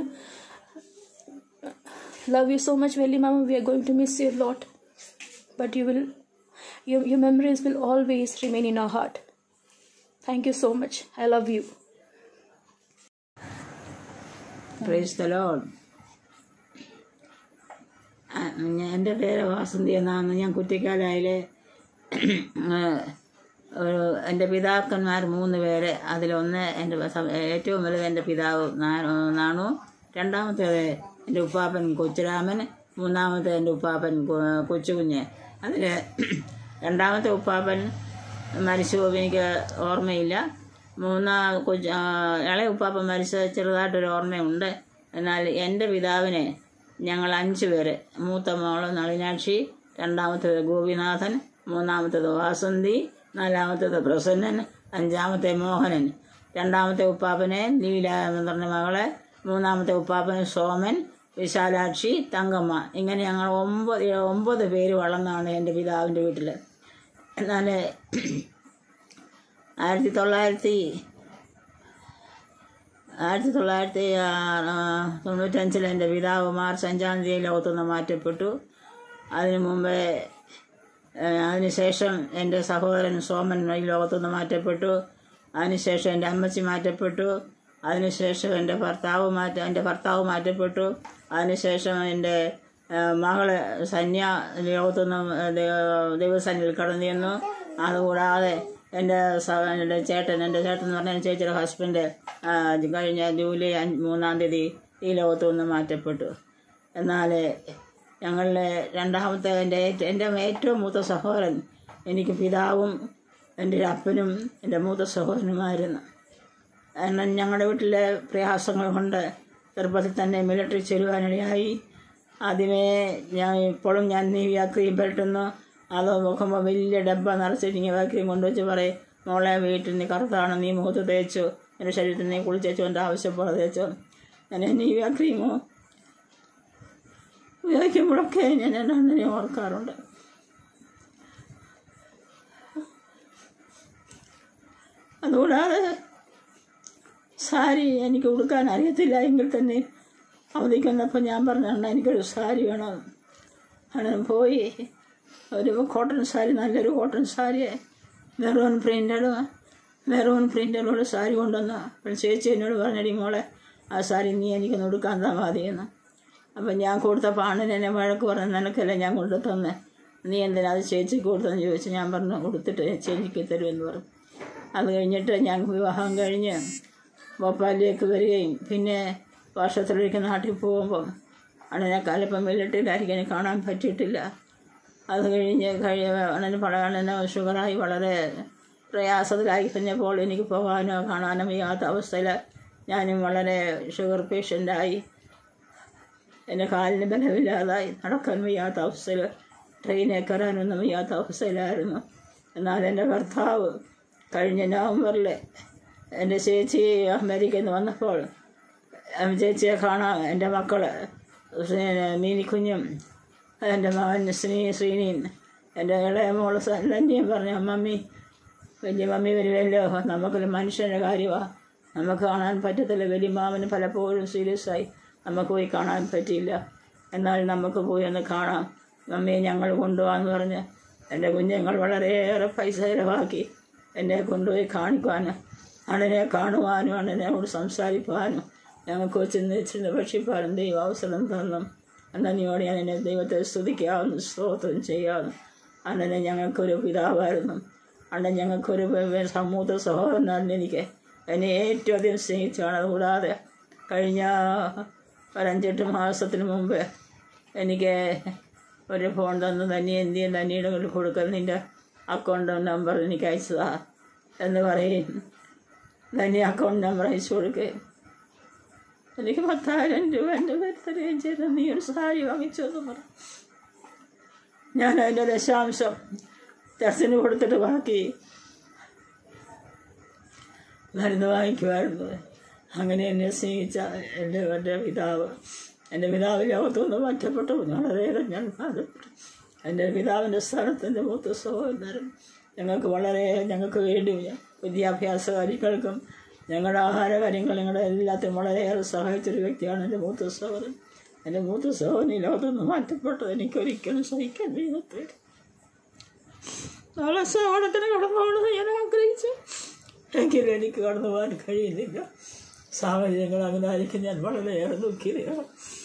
ലവ് യു സോ മച്ച് വെല്ലി മാമ we are going to miss you lot but you will you your memories will always remain in our heart thank you so much I love you praise the lord എൻ്റെ പേര് വാസന്തി എന്നാണ് ഞാൻ കുറ്റിക്കാലായിലെ ഒരു എൻ്റെ പിതാക്കന്മാർ മൂന്ന് പേര് അതിലൊന്ന് എൻ്റെ സ- ഏറ്റവും വലുത് എൻ്റെ പിതാവ് നാ- നാണു രണ്ടാമത്തേത് എൻ്റെ ഉപ്പാപ്പൻ കൊച്ചുരാമൻ മൂന്നാമത്തെ എൻ്റെ ഉപ്പാപ്പൻ കു- കൊച്ചുകുഞ്ഞ് അതിൽ രണ്ടാമത്തെ ഉപ്പാപ്പൻ മരിച്ചു എനിക്ക് ഓർമ്മയില്ല മൂന്നാം കൊച്ചു ആ, ഇളയ ഉപ്പാപ്പൻ മരിച്ച ചെറുതായിട്ടൊരു ഓർമ്മയുണ്ട് എന്നാൽ എൻ്റെ പിതാവിനെ ഞങ്ങൾ അഞ്ച് പേര് മൂത്ത മോള് നളിനാക്ഷി രണ്ടാമത്തേത് ഗോപിനാഥൻ മൂന്നാമത്തേത് വാസന്തി നാലാമത്തേത് പ്രസന്നൻ അഞ്ചാമത്തെ മോഹനൻ രണ്ടാമത്തെ ഉപ്പാപ്പനെ ലീല എന്ന് പറഞ്ഞ മകളെ മൂന്നാമത്തെ ഉപ്പാപ്പന് സോമൻ വിശാലാക്ഷി തങ്കമ്മ ഇങ്ങനെ ഞങ്ങൾ ഒമ്പത് ഒമ്പത് പേര് വളർന്നാണ് എൻ്റെ പിതാവിൻ്റെ വീട്ടിൽ എന്നാൽ ആയിരത്തി തൊള്ളായിരത്തി ആയിരത്തി തൊള്ളായിരത്തി തൊണ്ണൂറ്റഞ്ചിൽ എൻ്റെ പിതാവ് മാർച്ച് അഞ്ചാം തീയതി ലോകത്തുനിന്ന് മാറ്റപ്പെട്ടു അതിനു മുമ്പേ ഏഹ്, അതിനുശേഷം എൻ്റെ സഹോദരൻ സോമൻ ഈ ലോകത്തുനിന്ന് മാറ്റപ്പെട്ടു അതിനുശേഷം എൻ്റെ അമ്മച്ചി മാറ്റപ്പെട്ടു അതിനുശേഷം എൻ്റെ ഭർത്താവ് മാറ്റ എൻ്റെ ഭർത്താവ് മാറ്റപ്പെട്ടു അതിനുശേഷം എൻ്റെ ഏഹ്, മകള് സന്യ ലോകത്തുനിന്ന് ദൈവസന്നിൽ കടന്നു ചെന്നു അതുകൂടാതെ എൻ്റെ സഹ എൻ്റെ ചേട്ടൻ എൻ്റെ ചേട്ടൻ എന്ന് പറഞ്ഞാൽ ചേച്ചിയുടെ ഹസ്ബൻഡ് ആ, കഴിഞ്ഞ ജൂലൈ അഞ്ച് മൂന്നാം തീയതി ഈ ലോകത്തു നിന്ന് മാറ്റപ്പെട്ടു എന്നാൽ ഞങ്ങളുടെ രണ്ടാമത്തെ എൻ്റെ ഏറ്റ- എൻ്റെ ഏറ്റവും മൂത്ത സഹോദരൻ എനിക്ക് പിതാവും എൻ്റെ ഒരു അപ്പനും എൻ്റെ മൂത്ത സഹോദരനുമായിരുന്നു കാരണം ഞങ്ങളുടെ വീട്ടിലെ പ്രയാസങ്ങൾ കൊണ്ട് ചെറുപ്പത്തിൽ തന്നെ മിലിറ്ററി ചേരുവാനിടയായി ആദ്യമേ ഞാൻ ഇപ്പോഴും ഞാൻ നീവിയ ക്രീം പെട്ടുന്നു അത് നോക്കുമ്പോൾ വലിയ ഡബ്ബ നിറച്ചിട്ട് ഇങ്ങനെ ക്രീം കൊണ്ടുവച്ച് പറയും മോളെ വീട്ടിൽ നീ കറുത്താണ് നീ മുഖത്ത് തേച്ചു എൻ്റെ ശരീരത്തിൽ നീ കുളിച്ചേച്ചു എൻ്റെ ആവശ്യപ്പോലെ തേച്ചു ഞാൻ നീവിയ ക്രീമോ ഉപയോഗിക്കുമ്പോഴൊക്കെ ഞാൻ എൻ്റെ അണ്ണനെ ഓർക്കാറുണ്ട് അതുകൂടാതെ സാരി എനിക്ക് ഉടുക്കാൻ അറിയത്തില്ല എങ്കിൽ തന്നെ അവധിക്ക് വന്നപ്പോൾ ഞാൻ പറഞ്ഞു അണ്ണ എനിക്കൊരു സാരി വേണം അങ്ങനെ പോയി ഒരു കോട്ടൺ സാരി നല്ലൊരു cotton sari maroon printed maroon പ്രിൻ്റഡോട് സാരി കൊണ്ടുവന്നു അപ്പോൾ ചേച്ചി എന്നോട് പറഞ്ഞടി മോളെ ആ സാരി നീ എനിക്കൊന്ന് ഉടുക്കാൻ താ മതിയെന്ന് അപ്പം ഞാൻ കൊടുത്തപ്പോൾ അണ്ണൻ എന്നെ വഴക്ക് പറഞ്ഞു നിനക്കല്ലേ ഞാൻ കൊണ്ടു തന്നെ നീ എന്തിനാ അത് ചേച്ചിക്ക് കൊടുത്തെന്ന് ചോദിച്ചു ഞാൻ പറഞ്ഞു കൊടുത്തിട്ട് ചേച്ചിക്ക് തരുമെന്ന് പറഞ്ഞു അത് കഴിഞ്ഞിട്ട് ഞാൻ വിവാഹം കഴിഞ്ഞ് ഭോപ്പാലിലേക്ക് വരികയും പിന്നെ വർഷത്തിലൊരിക്കൽ നാട്ടിൽ പോകുമ്പം അണ്ണനെ കാലപ്പം മിലിട്ടറിയിലായിരിക്കും എനിക്ക് കാണാൻ പറ്റിയിട്ടില്ല അത് കഴിഞ്ഞ് കഴിയ അണ്ണന് പല അണ്ണന് ഷുഗറായി വളരെ പ്രയാസത്തിലായി കഴിഞ്ഞപ്പോൾ എനിക്ക് പോകാനോ കാണാനോ വയ്യാത്ത അവസ്ഥയിൽ ഞാനും വളരെ ഷുഗർ പേഷ്യൻ്റായി എൻ്റെ കാലിന് ബലമില്ലാതായി നടക്കാൻ വയ്യാത്ത അവസ്ഥയിൽ ട്രെയിനിൽ കയറാനൊന്നും വയ്യാത്ത അവസ്ഥയിലായിരുന്നു എന്നാൽ എൻ്റെ ഭർത്താവ് കഴിഞ്ഞ നവംബറിൽ എൻ്റെ ചേച്ചി അമേരിക്കയിൽ നിന്ന് വന്നപ്പോൾ ഉം, ചേച്ചിയെ കാണാൻ എൻ്റെ മക്കൾ മീനിക്കുഞ്ഞും എൻ്റെ മകൻ ശ്രീ ശ്രീനീൻ എൻ്റെ ഇളയ മോള് സന്ധ്യയും പറഞ്ഞു മമ്മി വലിയ മമ്മി വരുമല്ലോ നമുക്കൊരു മനുഷ്യൻ്റെ കാര്യമാണ് നമുക്ക് കാണാൻ പറ്റത്തില്ല വലിയ മാമന് പലപ്പോഴും സീരിയസ് ആയി നമുക്ക് പോയി കാണാൻ പറ്റിയില്ല എന്നാൽ നമുക്ക് പോയി ഒന്ന് കാണാം മമ്മിയെ ഞങ്ങൾ കൊണ്ടുപോകാമെന്ന് പറഞ്ഞ് എൻ്റെ കുഞ്ഞുങ്ങൾ വളരെയേറെ പൈസ ചിലവാക്കി എന്നെ കൊണ്ടുപോയി കാണിക്കുവാനും അണ്ണനെ കാണുവാനും അണ്ണനോട് സംസാരിക്കുവാനും ഞങ്ങൾക്ക് ചെന്ന് വെച്ചിരുന്ന് ഭക്ഷിപ്പാനും ദൈവം അവസരം തന്നു അണ്ണനിയോട് ഞാൻ എന്നെ ദൈവത്തെ സ്തുതിക്കാവുന്നു സ്തോത്രം ചെയ്യാവുന്നു അണ്ണനെ ഞങ്ങൾക്കൊരു പിതാവായിരുന്നു അണ്ണൻ ഞങ്ങൾക്കൊരു വെ- വെ- സമൂഹ സഹോദരനായിരുന്നു എനിക്ക് എന്നെ ഏറ്റവും അധികം സ്നേഹിച്ചാണ് അതുകൂടാതെ കഴിഞ്ഞ ഒരഞ്ചെട്ട് മാസത്തിന് മുമ്പ് എനിക്ക് ഒരു ഫോൺ തന്നു തന്നെ എന്തിയും തന്നിയുടെ കൊണ്ട് കൊടുക്കൽ നിൻ്റെ അക്കൗണ്ട് നമ്പർ എനിക്ക് അയച്ചതാ എന്ന് പറയും തന്നെ അക്കൗണ്ട് നമ്പർ അയച്ചു കൊടുക്കുകയും എനിക്ക് പത്തായിരം രൂപ എൻ്റെ പേര് തരികയും ചെയ്തു നീ ഒരു സാരി വാങ്ങിച്ചു എന്ന് പറഞ്ഞു ഞാൻ അതിൻ്റെ ദശാംശം ചർച്ചിന് കൊടുത്തിട്ട് ബാക്കി മരുന്ന് വാങ്ങിക്കുമായിരുന്നു അങ്ങനെ എന്നെ സ്നേഹിച്ച എൻ്റെ എൻ്റെ പിതാവ് എൻ്റെ പിതാവ് ലോകത്തുനിന്ന് മാറ്റപ്പെട്ടു വളരെയേറെ ഞാൻ ബാധപ്പെട്ടു എൻ്റെ പിതാവിൻ്റെ സ്ഥാനത്ത് എൻ്റെ മൂത്ത സഹോദരൻ ഞങ്ങൾക്ക് വളരെ ഞങ്ങൾക്ക് വേണ്ടി വിദ്യാഭ്യാസ കാര്യങ്ങൾക്കും ഞങ്ങളുടെ ആഹാര കാര്യങ്ങൾ ഞങ്ങളുടെ എല്ലാത്തിനും വളരെയേറെ സഹായിച്ചൊരു വ്യക്തിയാണ് എൻ്റെ മൂത്ത സഹോദരൻ എൻ്റെ മൂത്ത സഹോദരൻ ഈ ലോകത്തുനിന്ന് മാറ്റപ്പെട്ടത് എനിക്കൊരിക്കലും സഹിക്കാൻ കഴിയത്തില്ല നാളെ സഹോദരത്തിന് കടന്നു പോകണമെന്ന് ഞാൻ ആഗ്രഹിച്ചു എങ്കിലും എനിക്ക് കടന്നു പോകാൻ കഴിയുന്നില്ല സാഹചര്യങ്ങൾ അങ്ങനെ ആയിരിക്കും ഞാൻ വളരെയേറെ ദുഃഖിതയാണ്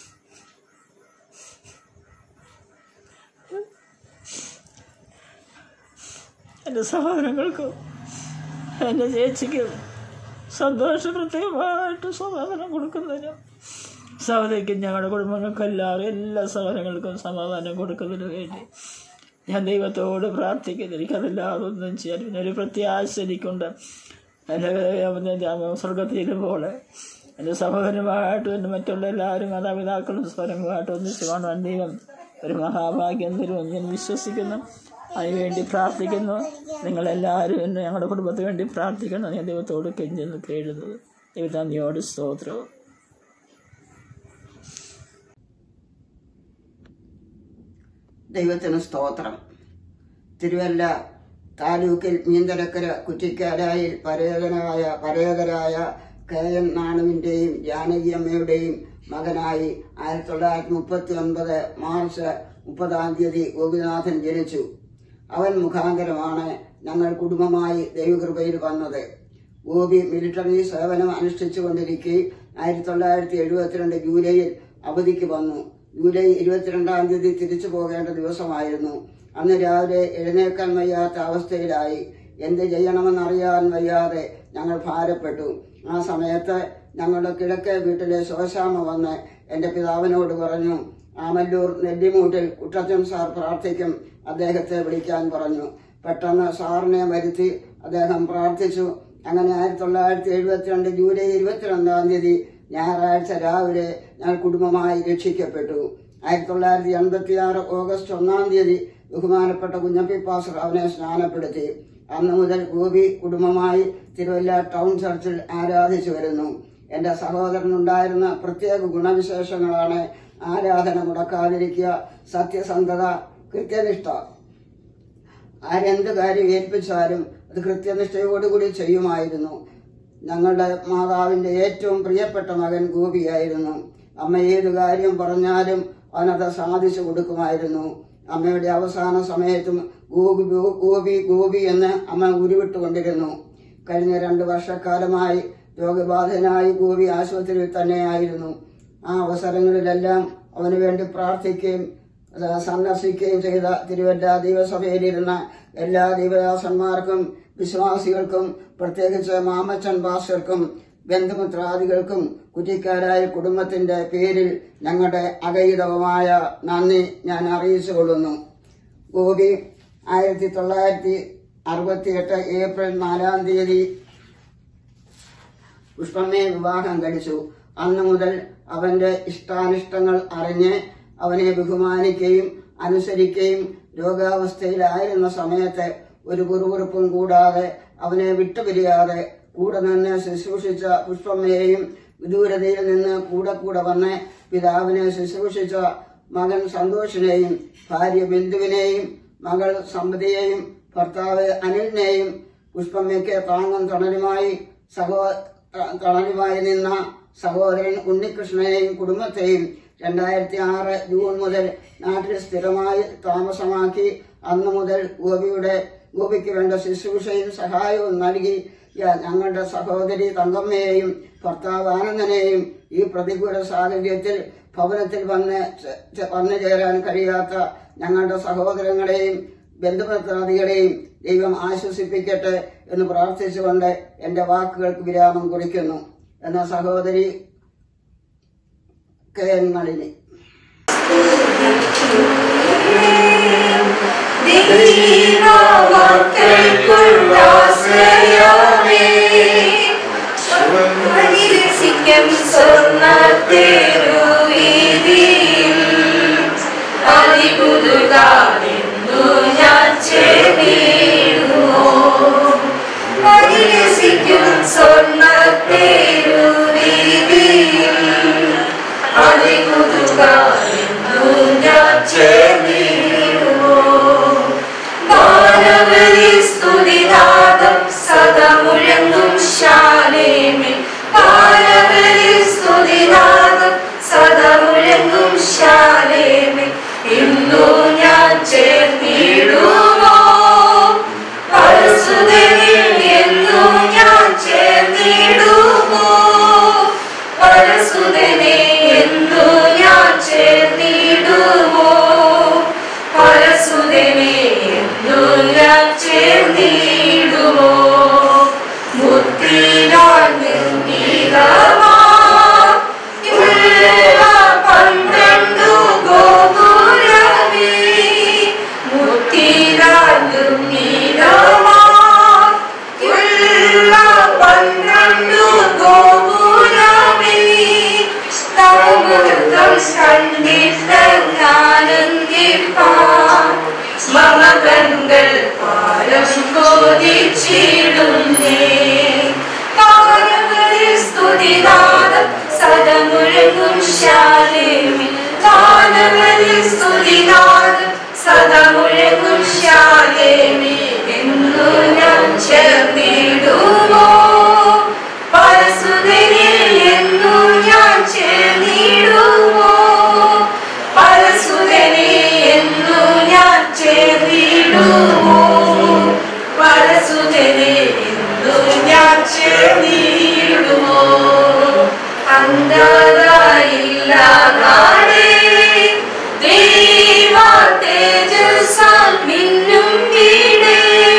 എൻ്റെ സഹോദരങ്ങൾക്കും എൻ്റെ ചേച്ചിക്കും സന്തോഷ പ്രത്യേകമായിട്ട് സമാധാനം കൊടുക്കുന്നതിനും സഹോദരിക്കും ഞങ്ങളുടെ കുടുംബങ്ങൾക്കും എല്ലാവരും എല്ലാ സഹോദരങ്ങൾക്കും സമാധാനം കൊടുക്കുന്നതിന് വേണ്ടി ഞാൻ ദൈവത്തോട് പ്രാർത്ഥിക്കുന്നു എനിക്കതല്ലാതെ ഒന്നും ചെയ്യാൻ പിന്നെ ഒരു പ്രത്യാശ എനിക്കുണ്ട് എൻ്റെ സ്വർഗത്തിലും എൻ്റെ സഹോദരനുമായിട്ടും എൻ്റെ മറ്റുള്ള എല്ലാവരും മാതാപിതാക്കളും സ്വരങ്ങളുമായിട്ടും ഒന്നിച്ച് കാണുവാൻ ദൈവം ഒരു മഹാഭാഗ്യം തരുമെന്ന് ഞാൻ വിശ്വസിക്കുന്നു അതിനുവേണ്ടി പ്രാർത്ഥിക്കുന്നു നിങ്ങളെല്ലാവരും എന്നെ ഞങ്ങളുടെ കുടുംബത്തിന് വേണ്ടി പ്രാർത്ഥിക്കണം ഞാൻ ദൈവത്തോട് കെഞ്ചെന്ന് കേഴുന്നത് ദൈവത്താന്തിയോട് സ്തോത്രവും ദൈവത്തിന് സ്തോത്രം തിരുവല്ല താലൂക്കിൽ മീന്തരക്കര കുറ്റിക്കാരായിൽ പരേതനായ പരേതരായ കെ എൻ നാണുവിൻ്റെയും ജാനകിയമ്മയുടെയും മകനായി ആയിരത്തി തൊള്ളായിരത്തി മുപ്പത്തി ഒൻപത് മാർച്ച് മുപ്പതാം തീയതി ഗോപിനാഥൻ ജനിച്ചു അവൻ മുഖാന്തരമാണ് ഞങ്ങൾ കുടുംബമായി ദൈവകൃപയിൽ വന്നത് ഗോപി മിലിറ്ററി സേവനം അനുഷ്ഠിച്ചുകൊണ്ടിരിക്കെ ആയിരത്തി തൊള്ളായിരത്തി എഴുപത്തിരണ്ട് ജൂലൈയിൽ അവധിക്ക് വന്നു ജൂലൈ ഇരുപത്തിരണ്ടാം തീയതി തിരിച്ചു പോകേണ്ട ദിവസമായിരുന്നു അന്ന് രാവിലെ എഴുന്നേൽക്കാൻ വയ്യാത്ത അവസ്ഥയിലായി എന്ത് ചെയ്യണമെന്നറിയാൻ വയ്യാതെ ഞങ്ങൾ ഭാരപ്പെട്ടു ആ സമയത്ത് ഞങ്ങളുടെ കിഴക്കേ വീട്ടിലെ ശോശാമ വന്ന് എന്റെ പിതാവിനോട് പറഞ്ഞു ആമല്ലൂർ നെല്ലിമൂട്ടിൽ കുട്ടച്ചൻ സാർ പ്രാർത്ഥിക്കും അദ്ദേഹത്തെ വിളിക്കാൻ പറഞ്ഞു പെട്ടെന്ന് സാറിനെ വരുത്തി അദ്ദേഹം പ്രാർത്ഥിച്ചു അങ്ങനെ ആയിരത്തി തൊള്ളായിരത്തി എഴുപത്തിരണ്ട് ജൂലൈ ഇരുപത്തിരണ്ടാം തീയതി ഞായറാഴ്ച രാവിലെ ഞാൻ കുടുംബമായി രക്ഷിക്കപ്പെട്ടു ആയിരത്തി തൊള്ളായിരത്തി എൺപത്തി ആറ് ഓഗസ്റ്റ് ഒന്നാം തീയതി ബഹുമാനപ്പെട്ട കുഞ്ഞപ്പി പാസർ അവനെ സ്നാനപ്പെടുത്തി അന്ന് മുതൽ ഗോപി കുടുംബമായി തിരുവല്ല ടൗൺ ചർച്ചിൽ ആരാധിച്ചു വരുന്നു എന്റെ സഹോദരനുണ്ടായിരുന്ന പ്രത്യേക ഗുണവിശേഷങ്ങളാണ് ആരാധന മുടക്കാതിരിക്കുക സത്യസന്ധത കൃത്യനിഷ്ഠ ആരെന്ത് കാര്യം ഏൽപ്പിച്ചാലും അത് കൃത്യനിഷ്ഠയോടുകൂടി ചെയ്യുമായിരുന്നു ഞങ്ങളുടെ മാതാവിന്റെ ഏറ്റവും പ്രിയപ്പെട്ട മകൻ ഗോപിയായിരുന്നു അമ്മ ഏത് കാര്യം പറഞ്ഞാലും അവനത് സാധിച്ചു കൊടുക്കുമായിരുന്നു അമ്മയുടെ അവസാന സമയത്തും ഗോപി ഗോപി ഗോപി എന്ന് അമ്മ ഉരുവിട്ടുകൊണ്ടിരുന്നു കഴിഞ്ഞ രണ്ട് വർഷക്കാലമായി രോഗബാധിതനായി ഗോപി ആശുപത്രിയിൽ തന്നെയായിരുന്നു ആ അവസരങ്ങളിലെല്ലാം അവന് വേണ്ടി പ്രാർത്ഥിക്കുകയും അത് സന്ദർശിക്കുകയും ചെയ്ത തിരുവല്ല ദൈവസഭയിലിരുന്ന എല്ലാ ദൈവദാസന്മാർക്കും വിശ്വാസികൾക്കും പ്രത്യേകിച്ച് മാമച്ചൻ ഭാഷർക്കും ബന്ധുമിത്രാദികൾക്കും കുറ്റിക്കാരായ കുടുംബത്തിന്റെ പേരിൽ ഞങ്ങളുടെ അകൈതവമായ നന്ദി ഞാൻ അറിയിച്ചുകൊള്ളുന്നു ഗോപി ആയിരത്തി തൊള്ളായിരത്തി അറുപത്തിയെട്ട് ഏപ്രിൽ നാലാം തീയതി പുഷ്പമ്മയെ വിവാഹം കഴിച്ചു അന്നു മുതൽ അവന്റെ ഇഷ്ടാനിഷ്ടങ്ങൾ അറിഞ്ഞ് അവനെ ബഹുമാനിക്കുകയും അനുസരിക്കുകയും രോഗാവസ്ഥയിലായിരുന്ന സമയത്ത് ഒരു കുറുകുറുപ്പും കൂടാതെ അവനെ വിട്ടുപിരിയാതെ കൂടെ നിന്ന് ശുശ്രൂഷിച്ച പുഷ്പമ്മയെയും വിദൂരതയിൽ നിന്ന് കൂടെ കൂടെ വന്ന് പിതാവിനെ ശുശ്രൂഷിച്ച മകൻ സന്തോഷിനെയും ഭാര്യ ബിന്ദുവിനെയും മകൾ സമ്പതിയെയും ഭർത്താവ് അനിലിനെയും പുഷ്പമ്മയ്ക്ക് താങ്ങും തണലുമായി സഹോ തണലുമായി നിന്ന സഹോദരൻ ഉണ്ണികൃഷ്ണനെയും കുടുംബത്തെയും രണ്ടായിരത്തി ആറ് ജൂൺ മുതൽ നാട്ടിൽ സ്ഥിരമായി താമസമാക്കി അന്നു മുതൽ ഗോപിയുടെ ഗോപിക്ക് വേണ്ട ശുശ്രൂഷയും സഹായവും നൽകി യ- ഞങ്ങളുടെ സഹോദരി തങ്കമ്മയെയും ഭർത്താവ് ആനന്ദനെയും ഈ പ്രതികൂല സാഹചര്യത്തിൽ ഭവനത്തിൽ വന്ന് ചെ- ചെ- വന്നു ചേരാൻ കഴിയാത്ത ഞങ്ങളുടെ സഹോദരങ്ങളെയും ബന്ധുമിത്രാദികളെയും ദൈവം ആശ്വസിപ്പിക്കട്ടെ എന്ന് പ്രാർത്ഥിച്ചുകൊണ്ട് എന്റെ വാക്കുകൾക്ക് വിരാമം കുറിക്കുന്നു എന്ന സഹോദരി കെ എൻ നളിനി ദൈവമക്കൾക്കുള്ളാശ്രയമേ പരിരക്ഷിക്കും സ്വർണ്ണത്തേരുവീതിയിൽ അതിപുതുകാലെന്നു ഞാൻ ചെവിടുമോ പരിരക്ഷിക്കും സ്വർണ്ണത്തേരുവീതിയിൽ അതിപുതുകാലെന്നു ഞാൻ ചെവിടുമോ മാനവരിസ്തു സ്തുതിനാദം സദമുഴങ്ങും ശാലേമി എന്നു ഞാൻ ചേർന്നിടുമോ പരസുതനിൽ എന്നു ഞാൻ ചേർന്നിടുമോ പരസുതനിൽ എന്നു ഞാൻ ചേർന്നിടുമോ പരസുതനിൽ എന്നു ഞാൻ ചേർന്നിടുമോ അന്ധതയില്ല നാടേ ദൈവ തേജസ്സാൽ മിന്നും വീടേ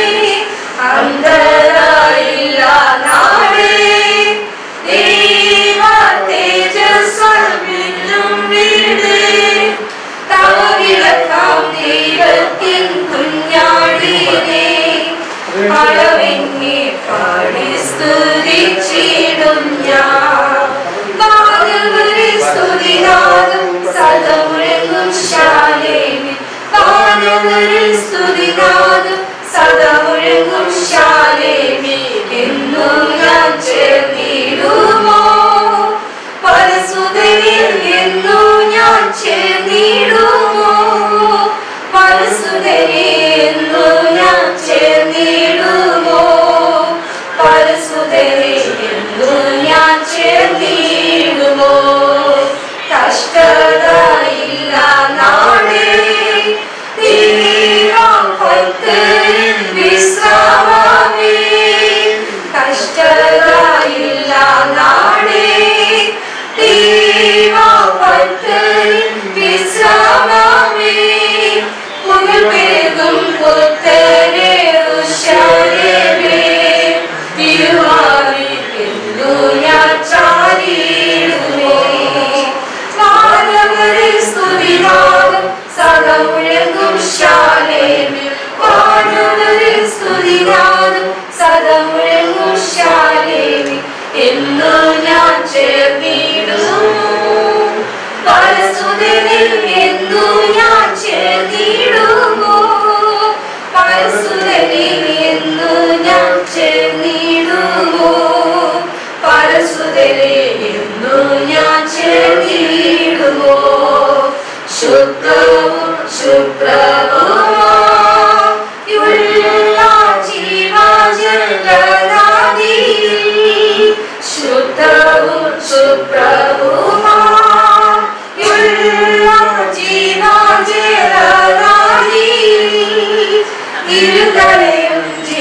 അന്ധതയില്ല നാടേ ദൈവ തേജസ്സാൽ മിന്നും വീടേ തവ വിളക്കാം ദൈവത്തിൻ കുഞ്ഞാടിനെ അളവെങ്ങി പാടി സ്തുതിച്ചിടും ഞാൻ പാടുവരെ സ്തുതിനാദം സദമുഴങ്ങും ശാലേമി പാടുവരെ സ്തുതിനാദം സദമുഴങ്ങും ശാലേമി എന്നു ഞാൻ ചേർന്നിടുമോ പരസുതനിൽ എന്നു ഞാൻ ചേർന്നിടുമോ പരസുതനെ എന്നു ഞാൻ ചേർന്നിടുമോ പരസുതനെ എന്നു ഞാൻ ചേർന്നിടുമോ കഷ്ടതയില്ല നാടേ ദൈവം ഭക്തരിൽ വിശ്രാമമേ കഷ്ടതയില്ല നാടേ ദൈവം ഭക്തരിൽ വിശ്രാമമേ പുകഴ്പേകും പുത്തരെ ഉഷാരേ തിരുവാറി എന്നു ഞാൻ ചാരിടുമേ മാനവരെ സ്തുതിനാദം സദമുഴങ്ങും ശാലേമി മാനവരെ സ്തുതിനാദം സദമുഴങ്ങും ശാലേമി എന്നു ഞാൻ ചേർന്നിടുന്നു പരസുതനിൽ എന്നു ഞാൻ ചേർന്നിടുമോ പരസുതനിൽ എന്നു ഞാൻ ചേർന്നിടുമോ പരസുതനിൽ എന്നു ഞാൻ ചേർന്നിടുമോ ശുദ്ധവും ശുഭ്രവുമുള്ള ജീവജലനദിയിൽ ശുദ്ധവും ശുഭ്രവുമുള്ള ജീവജലനദിയിൽ ഇരുതലയും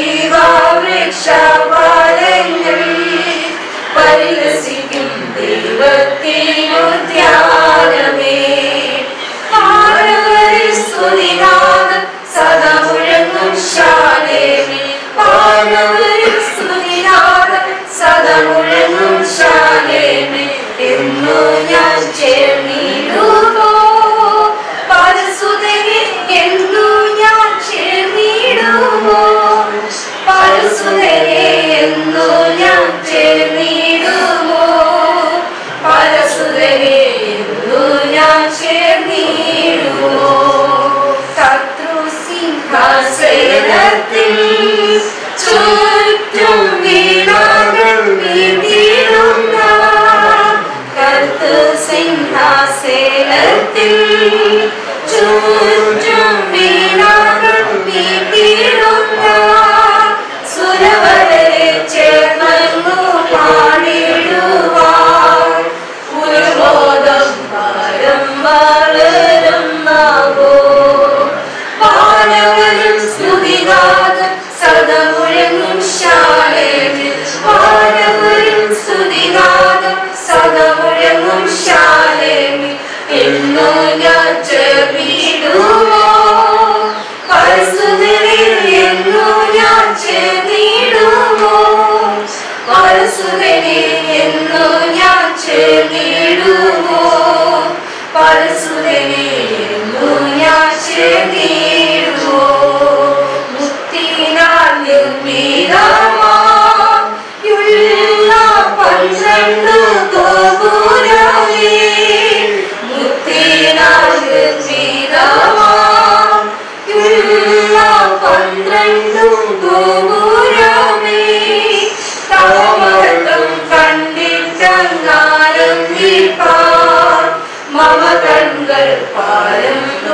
ജീവവൃക്ഷഫലങ്ങൾ പരിലസിക്കും ദൈവത്തിനു ധ്യാനമേ പാടുവരെ സ്തുതിനാദം സദമുഴങ്ങും ശാലേമി പാടുവരെ സ്തുതിനാദം സദമുഴങ്ങും ശാലേമി എന്നു ഞാൻ ചേർന്നിടുമോ പരസുതനെ എന്നു ഞാൻ ചേർന്നിടുമോ പരസുതനെ എന്നു ഞാൻ ചേർന്നിടുമോ പരസുതനെ എന്നു ഞാൻ ചേർന്നിടുമോ ശത്രു സിംഹാസനത്തിൽ ചുറ്റും വീണകൾ വീട്ടിടുന്ന കർത്തൃ സിംഹാസനത്തിൽ ചുറ്റും വീണകൾ വീട്ടിടുന്ന സുരവരെ ചേർന്നു പാടിടുവാൻ ഒരു ബോധം ഭാരം വളരുന്നാവോ വാനവരും സ്തുതിനാദം സദമുഴങ്ങും ശാലേമിൽ വാനവരും സ്തുതിനാദം സദമുഴങ്ങും ശാലേമിൽ എന്നു ഞാൻ ചേർന്നിടുമോ പരസുതനിൽ എന്നു ഞാൻ ചേർന്നിടുമോ പരസുതനിൽ എന്നു ഞാൻ ചേർന്നിടുമോ പരസുതനിൽ എന്നു ഞാൻ ചേർന്നിടുമോ മുത്തിനാൽ നിർമ്മിതമായുള്ള പന്ത്രണ്ട് ഗോപുരമേ മുത്തിനാൽ നിർമ്മിതമായുള്ള പന്ത്രണ്ട് ഗോപുരമേ താമരത്വം കണ്ടിട്ടങ്ങാരം നീപ്പാൻ മമ കൺകൾ പാരം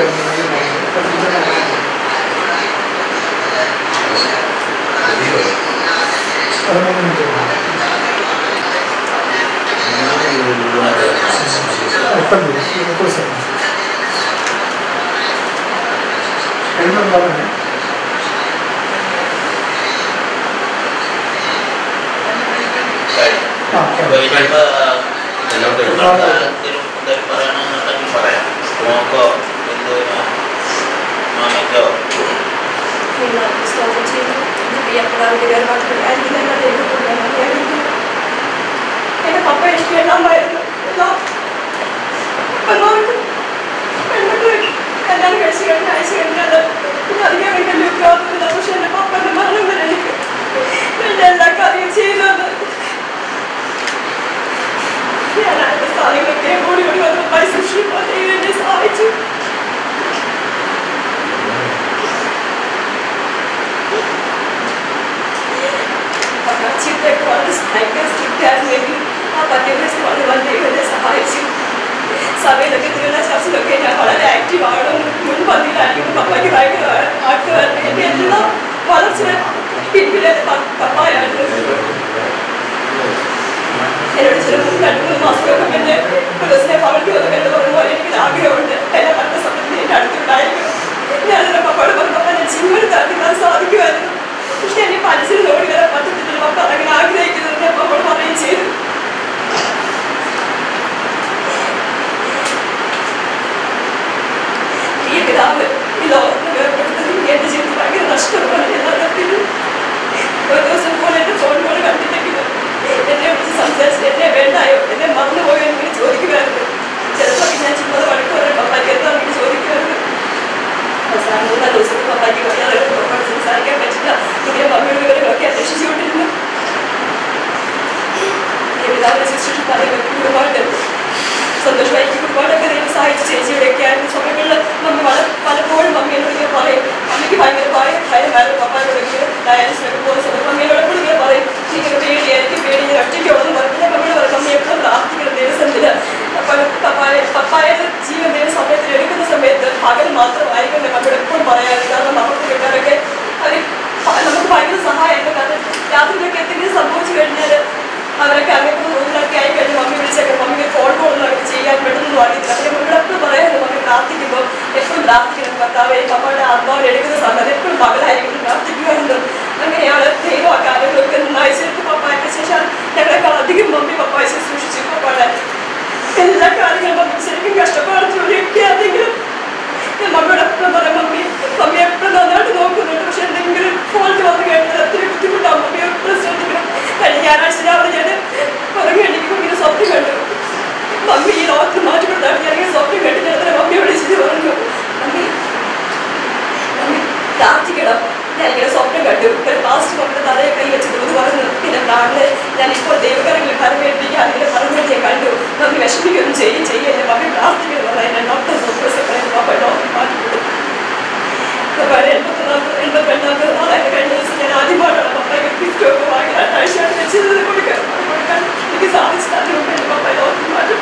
പതിനൊന്ന് മിനിറ്റ് മുപ്പത് മുപ്പത് സെക്കൻഡ് എഴുന്നൂറ് പറഞ്ഞു ആ അപ്പൊ ഇനിയിപ്പോ എന്തെങ്കിലും എന്തെങ്കിലും പറയണമെന്നുണ്ടെങ്കിൽ പറയാം മോക്കോ ബിന്ദുവിനോ മാമിക്കോ എല്ലാവർക്കും സ്വാഗതം ചെയ്യുന്നു എൻ്റെ പ്രിയപ്പെടാവുന്ന വേർപാടുകൾ ആയിരിക്കുന്ന എൻ്റെ പപ്പ എനിക്ക് എല്ലാമായിരുന്നു എല്ലാം എല്ലാവർക്കും പെൺമക്കൾ കല്യാണം കഴിച്ച് കഴിഞ്ഞ ആഴ്ച കഴിഞ്ഞാൽ പിന്നെ അധികം വലിയ ഉത്തരവാദിത്തമില്ല പക്ഷെ എൻ്റെ പപ്പൻ്റെ മരണം വരെ എനിക്ക് എൻ്റെ എല്ലാ കാര്യം ചെയ്യുന്നത് ഞാൻ എൻ്റെ സ്ഥാനങ്ങളൊക്കെ ഓടി ഓടി വന്ന് പൈസ സൂക്ഷിക്കാൻ എന്നെ സഹായിച്ചു ചിട്ടയൊക്കെ വളരെ ഭയങ്കര സ്ട്രിക്റ്റ് ആയിരുന്നെങ്കിൽ ആ പദ്യഭ്യസ്ത വളരെ വളരെ എന്നെ സഹായിച്ചു സഭയിലൊക്കെ തിരുവല്ല ചർച്ചിലൊക്കെ ഞാൻ വളരെ ആക്റ്റീവ് ആകണം മുൻപന്തിയിലായിരിക്കും പപ്പയ്ക്ക് ഭയങ്കര ആക്കുമായിരുന്നു എന്നെ എല്ലാ വളർച്ച പിന്നിലെ പപ്പായായിരുന്നു എന്നോട് ചില രണ്ട് മൂന്ന് മാസമൊക്കെ പിന്നെ ഒരു ദിവസം പകർത്തി വന്നൊക്കെ എന്ന് പറയുമ്പോൾ എനിക്ക് ആഗ്രഹമുണ്ട് എന്നെ കണ്ട സമയത്ത് എൻ്റെ അടുത്തുണ്ടായിരുന്നു ഞാൻ എൻ്റെ പപ്പയോട് പറഞ്ഞു പപ്പ ഞാൻ ചിമ്മൊരു തരത്തിക്കാൻ സാധിക്കുമായിരുന്നു പക്ഷെ എന്നെ മനസ്സിൽ ഓടി വരാൻ പറ്റത്തില്ല പപ്പ അതങ്ങനെ ആഗ്രഹിക്കുന്നത് ഞാൻ പപ്പയോട് പറയുകയും ചെയ്തു ഈ പിതാവ് ഈ ലോകത്തിന് വേർപെടുത്തത് എന്റെ ജീവിതത്തിൽ ഭയങ്കര നഷ്ടമാണ് എല്ലാ തരത്തിലും ഒരു ദിവസം പോലെ എന്റെ ഫോൺ കോൾ കണ്ടിട്ടെങ്കിലും എന്നെ വിളിച്ച് സംസാരിച്ച് എന്നെ വേണ്ടായോ എന്നെ മറന്നുപോയോ എന്നിങ്ങനെ ചോദിക്കുമായിരുന്നു ചിലപ്പോൾ ഞാൻ ചുമ്മാ വഴക്ക് പറയാൻ പപ്പായ്ക്ക് എന്താ എനിക്ക് ചോദിക്കുമായിരുന്നു അവസാനം മൂന്നാല് ദിവസം പപ്പായ്ക്ക് വയ്യാതെ പപ്പാട് സംസാരിക്കാൻ പറ്റില്ല ഇങ്ങനെ മമ്മിയുടെ വിവരങ്ങളൊക്കെ അന്വേഷിച്ചുകൊണ്ടിരുന്നു ഈ പിതാവിനെ ശുശ്രൂഷ പറയുമ്പോൾ ഒരുപാട് സന്തോഷമായി ഒരുപാടൊക്കെ ദൈവം സഹായിച്ച ചേച്ചിയുടെയൊക്കെ ആയിരുന്ന സമയങ്ങളിൽ മമ്മി വളരെ പലപ്പോഴും മമ്മി എന്നോട് ഇങ്ങനെ പറയും മമ്മിക്ക് ഭയങ്കര ഭയം ഭയമായിരുന്നു പപ്പായോട് ഇങ്ങനെ ഡയാലിസിനൊക്കെ പോകുന്ന സമയത്ത് മമ്മി എന്നോട് എപ്പോഴും ഇങ്ങനെ പറയും എനിക്കൊരു പേടിയായിരിക്കും പേടി ഞാൻ ഒറ്റയ്ക്കുള്ളതെന്ന് പറഞ്ഞു ഞാൻ മമ്മിയോട് പറയും മമ്മി എപ്പോഴും പ്രാർത്ഥിക്കണം ദൈവസന്നിധിയിൽ അപ്പോൾ പപ്പായ പപ്പായുടെ ജീവൻ ദൈവ സമയത്തിൽ എടുക്കുന്ന സമയത്ത് പകൽ മാത്രമായിരിക്കും എൻ്റെ മമ്മിയോട് എപ്പോഴും പറയാറ് കാരണം നമുക്ക് കിട്ടാനൊക്കെ അവർ നമുക്ക് ഭയങ്കര സഹായമായിരുന്നു കാരണം രാത്രിയിലൊക്കെ എന്തെങ്കിലും സംഭവിച്ചു കഴിഞ്ഞാൽ അവരൊക്കെ അങ്ങനത്തെ റൂമിലൊക്കെ ആയി കഴിഞ്ഞ് മമ്മി വിളിച്ചൊക്കെ മമ്മിക്ക് ഫോൺ കോളൊക്കെ ചെയ്യാൻ പെട്ടെന്ന് അറിയത്തില്ല അവരെ മമ്മിയുടെ എപ്പോഴും പറയായിരുന്നു മമ്മി പ്രാർത്ഥിക്കുമ്പോൾ എപ്പോഴും പ്രാർത്ഥിക്കണം കർത്താവെ പപ്പയുടെ ആത്മാവിനെ എടുക്കുന്ന സമയത്ത് എപ്പോഴും പകലായിരിക്കും പ്രാർത്ഥിക്കുമായിരുന്നു അങ്ങനെയാണ് ദൈവം ആ കാര്യങ്ങളൊക്കെ നന്നായി ചേർത്ത് പപ്പായൊക്കെ ശേഷം ഞങ്ങളെക്കാൾ അധികം മമ്മി പപ്പായെ ശുശ്രൂഷിച്ചു പപ്പാടെ എല്ലാ കാര്യങ്ങളും മമ്മി ശരിക്കും കഷ്ടപ്പാട് ജോലിയൊക്കെ ആണെങ്കിലും ഞാൻ മമ്മിയോട് എപ്പോഴും പറയാം മമ്മി മമ്മി എപ്പോഴും നന്നായിട്ട് നോക്കുന്നുണ്ട് പക്ഷെ എന്തെങ്കിലും ഫോൾട്ട് വന്നു കഴിഞ്ഞാൽ അത്രയും ബുദ്ധിമുട്ടാവും മമ്മി എപ്പോഴും ശ്രദ്ധിക്കണം കഴിഞ്ഞ ഞായറാഴ്ച രാവിലെ ഞാൻ ഉറങ്ങി എണീക്കുമ്പോൾ ഇങ്ങനെ സ്വപ്നം കണ്ടു മമ്മി ഈ ലോകത്ത് മാറ്റിക്കൊണ്ടാണ് ഞാൻ ഇങ്ങനെ സ്വപ്നം കണ്ടു ഞാൻ അതിനെ മമ്മി വിളിച്ചിട്ട് പറഞ്ഞു മമ്മി മമ്മി പ്രാർത്ഥിക്കണം ഞാൻ ഇങ്ങനെ സ്വപ്നം കണ്ടു ഒരു പാസ്റ്റ് മമ്മിയുടെ തലയെ കൈ വെച്ചിട്ട് ഇത് പറഞ്ഞു പിന്നെ പ്രാണില് ഞാൻ ഇപ്പോൾ ദൈവകരങ്ങളിൽ പരമേൽപ്പിക്കാൻ അതിനെ പറഞ്ഞു ഞാൻ കണ്ടു മമ്മി വിഷമിക്കൊന്നും ചെയ്യും ചെയ്യും എൻ്റെ മമ്മി പ്രാർത്ഥിക്കണം പറയാൻ ഞാൻ ഡോക്ടർ സൂപ്പർസൊക്കെ പപ്പ ഡോക്ടർ മാറ്റി കൊടുത്തു എൺപത്തിരണ്ടാമത് നാളെ കഴിഞ്ഞ ദിവസം ഞാൻ ആദ്യമായിട്ടാണ് പപ്പയ്ക്ക് ഗിഫ്റ്റ് ഒക്കെ വാങ്ങി രണ്ടാഴ്ചയാണ് വെച്ചത് കൊടുക്കാൻ കൊടുക്കാൻ എനിക്ക് സാധിച്ചില്ല അതിനുമുമ്പ് എൻ്റെ പപ്പ ഡോക്ടർ മാറ്റി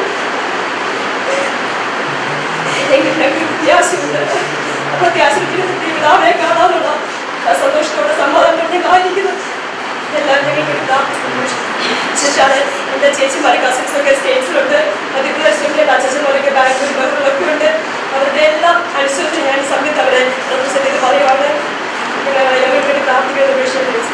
എങ്കിൽ ഞങ്ങൾക്ക് വ്യത്യാസമുണ്ട് പ്രത്യാശത്തിന് പിതാവിനെ കാണാനുള്ള ആ സന്തോഷത്തോടെ സമാധാനത്തോടെ ഞാൻ ആയിരിക്കുന്നു എല്ലാവരും ഞങ്ങൾക്ക് പ്രാർത്ഥിക്കുന്നു ശേഷമാണ് എൻ്റെ ചേച്ചിമാരെ കസിൻസ് ഒക്കെ സ്റ്റേറ്റ്സിലുണ്ട് മധ്യപ്രദേശിലുണ്ട് അച്ഛന്മാരൊക്കെ ബാംഗ്ലൂർ ബഹുളൊക്കെ ഉണ്ട് അവരുടെ എല്ലാം അനുസരിച്ച് ഞാൻ ഈ സമയത്ത് അവരെ റെപ്രസെൻ്റ് ചെയ്ത് പറയുവാണ് ഞങ്ങൾ ഞങ്ങൾക്ക് വേണ്ടി പ്രാർത്ഥിക്കുന്നത് വിഷയം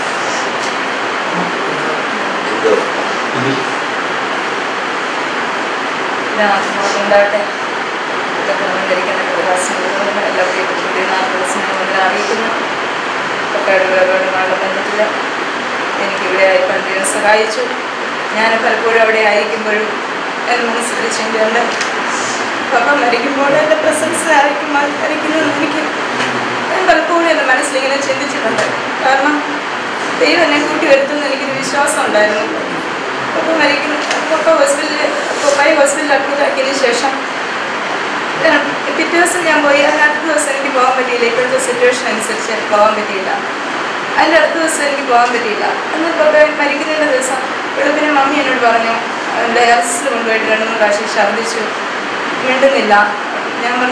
ഉണ്ടാകട്ടെ ഇതൊക്കെ അലങ്കരിക്കുന്ന കൃപാസനങ്ങളും എല്ലാ പ്രിയപ്പെട്ട നാൽപ്പത് അറിയിക്കുന്നു പപ്പയുടെ വേർപാടുമായുള്ള ബന്ധത്തിൽ എനിക്കിവിടെ ആയിപ്പോൾ ദൈവം സഹായിച്ചു ഞാൻ പലപ്പോഴും അവിടെ ആയിരിക്കുമ്പോഴും എൻ്റെ മനസ്സിൽ ചിന്തയുണ്ട് പപ്പ മരിക്കുമ്പോൾ എൻ്റെ പ്രസൻസ് ആയിരിക്കും മരിക്കുന്നതെന്ന് എനിക്ക് ഞാൻ പലപ്പോഴും എൻ്റെ മനസ്സിലിങ്ങനെ ചിന്തിച്ചിട്ടുണ്ട് കാരണം ദൈവം എന്നെ കൂട്ടി വരുത്തുമെന്ന് എനിക്കൊരു വിശ്വാസം ഉണ്ടായിരുന്നു പപ്പ മരിക്കുന്ന പപ്പ ഹോസ്പിറ്റലിൽ പപ്പായി ഹോസ്പിറ്റലിൽ അഡ്മിറ്റ് ആക്കിയതിന് ശേഷം ഞാൻ പിറ്റേ ദിവസം ഞാൻ പോയി അതിന് അടുത്ത ദിവസം എനിക്ക് പോകാൻ പറ്റിയില്ല ഇപ്പോഴത്തെ സിറ്റുവേഷൻ അനുസരിച്ച് പോകാൻ പറ്റിയില്ല അതിൻ്റെ അടുത്ത ദിവസം എനിക്ക് പോകാൻ പറ്റിയില്ല എന്നാൽ പപ്പ മരിക്കുന്നതിൻ്റെ ദിവസം വെളുപ്പിന് മമ്മി എന്നോട് പറഞ്ഞു ഡയാലിസിൽ കൊണ്ടുപോയിട്ട് രണ്ട് മൂന്ന് പ്രാവശ്യം ഛർദ്ദിച്ചു മിണ്ടുന്നില്ല ഞാൻ പറഞ്ഞു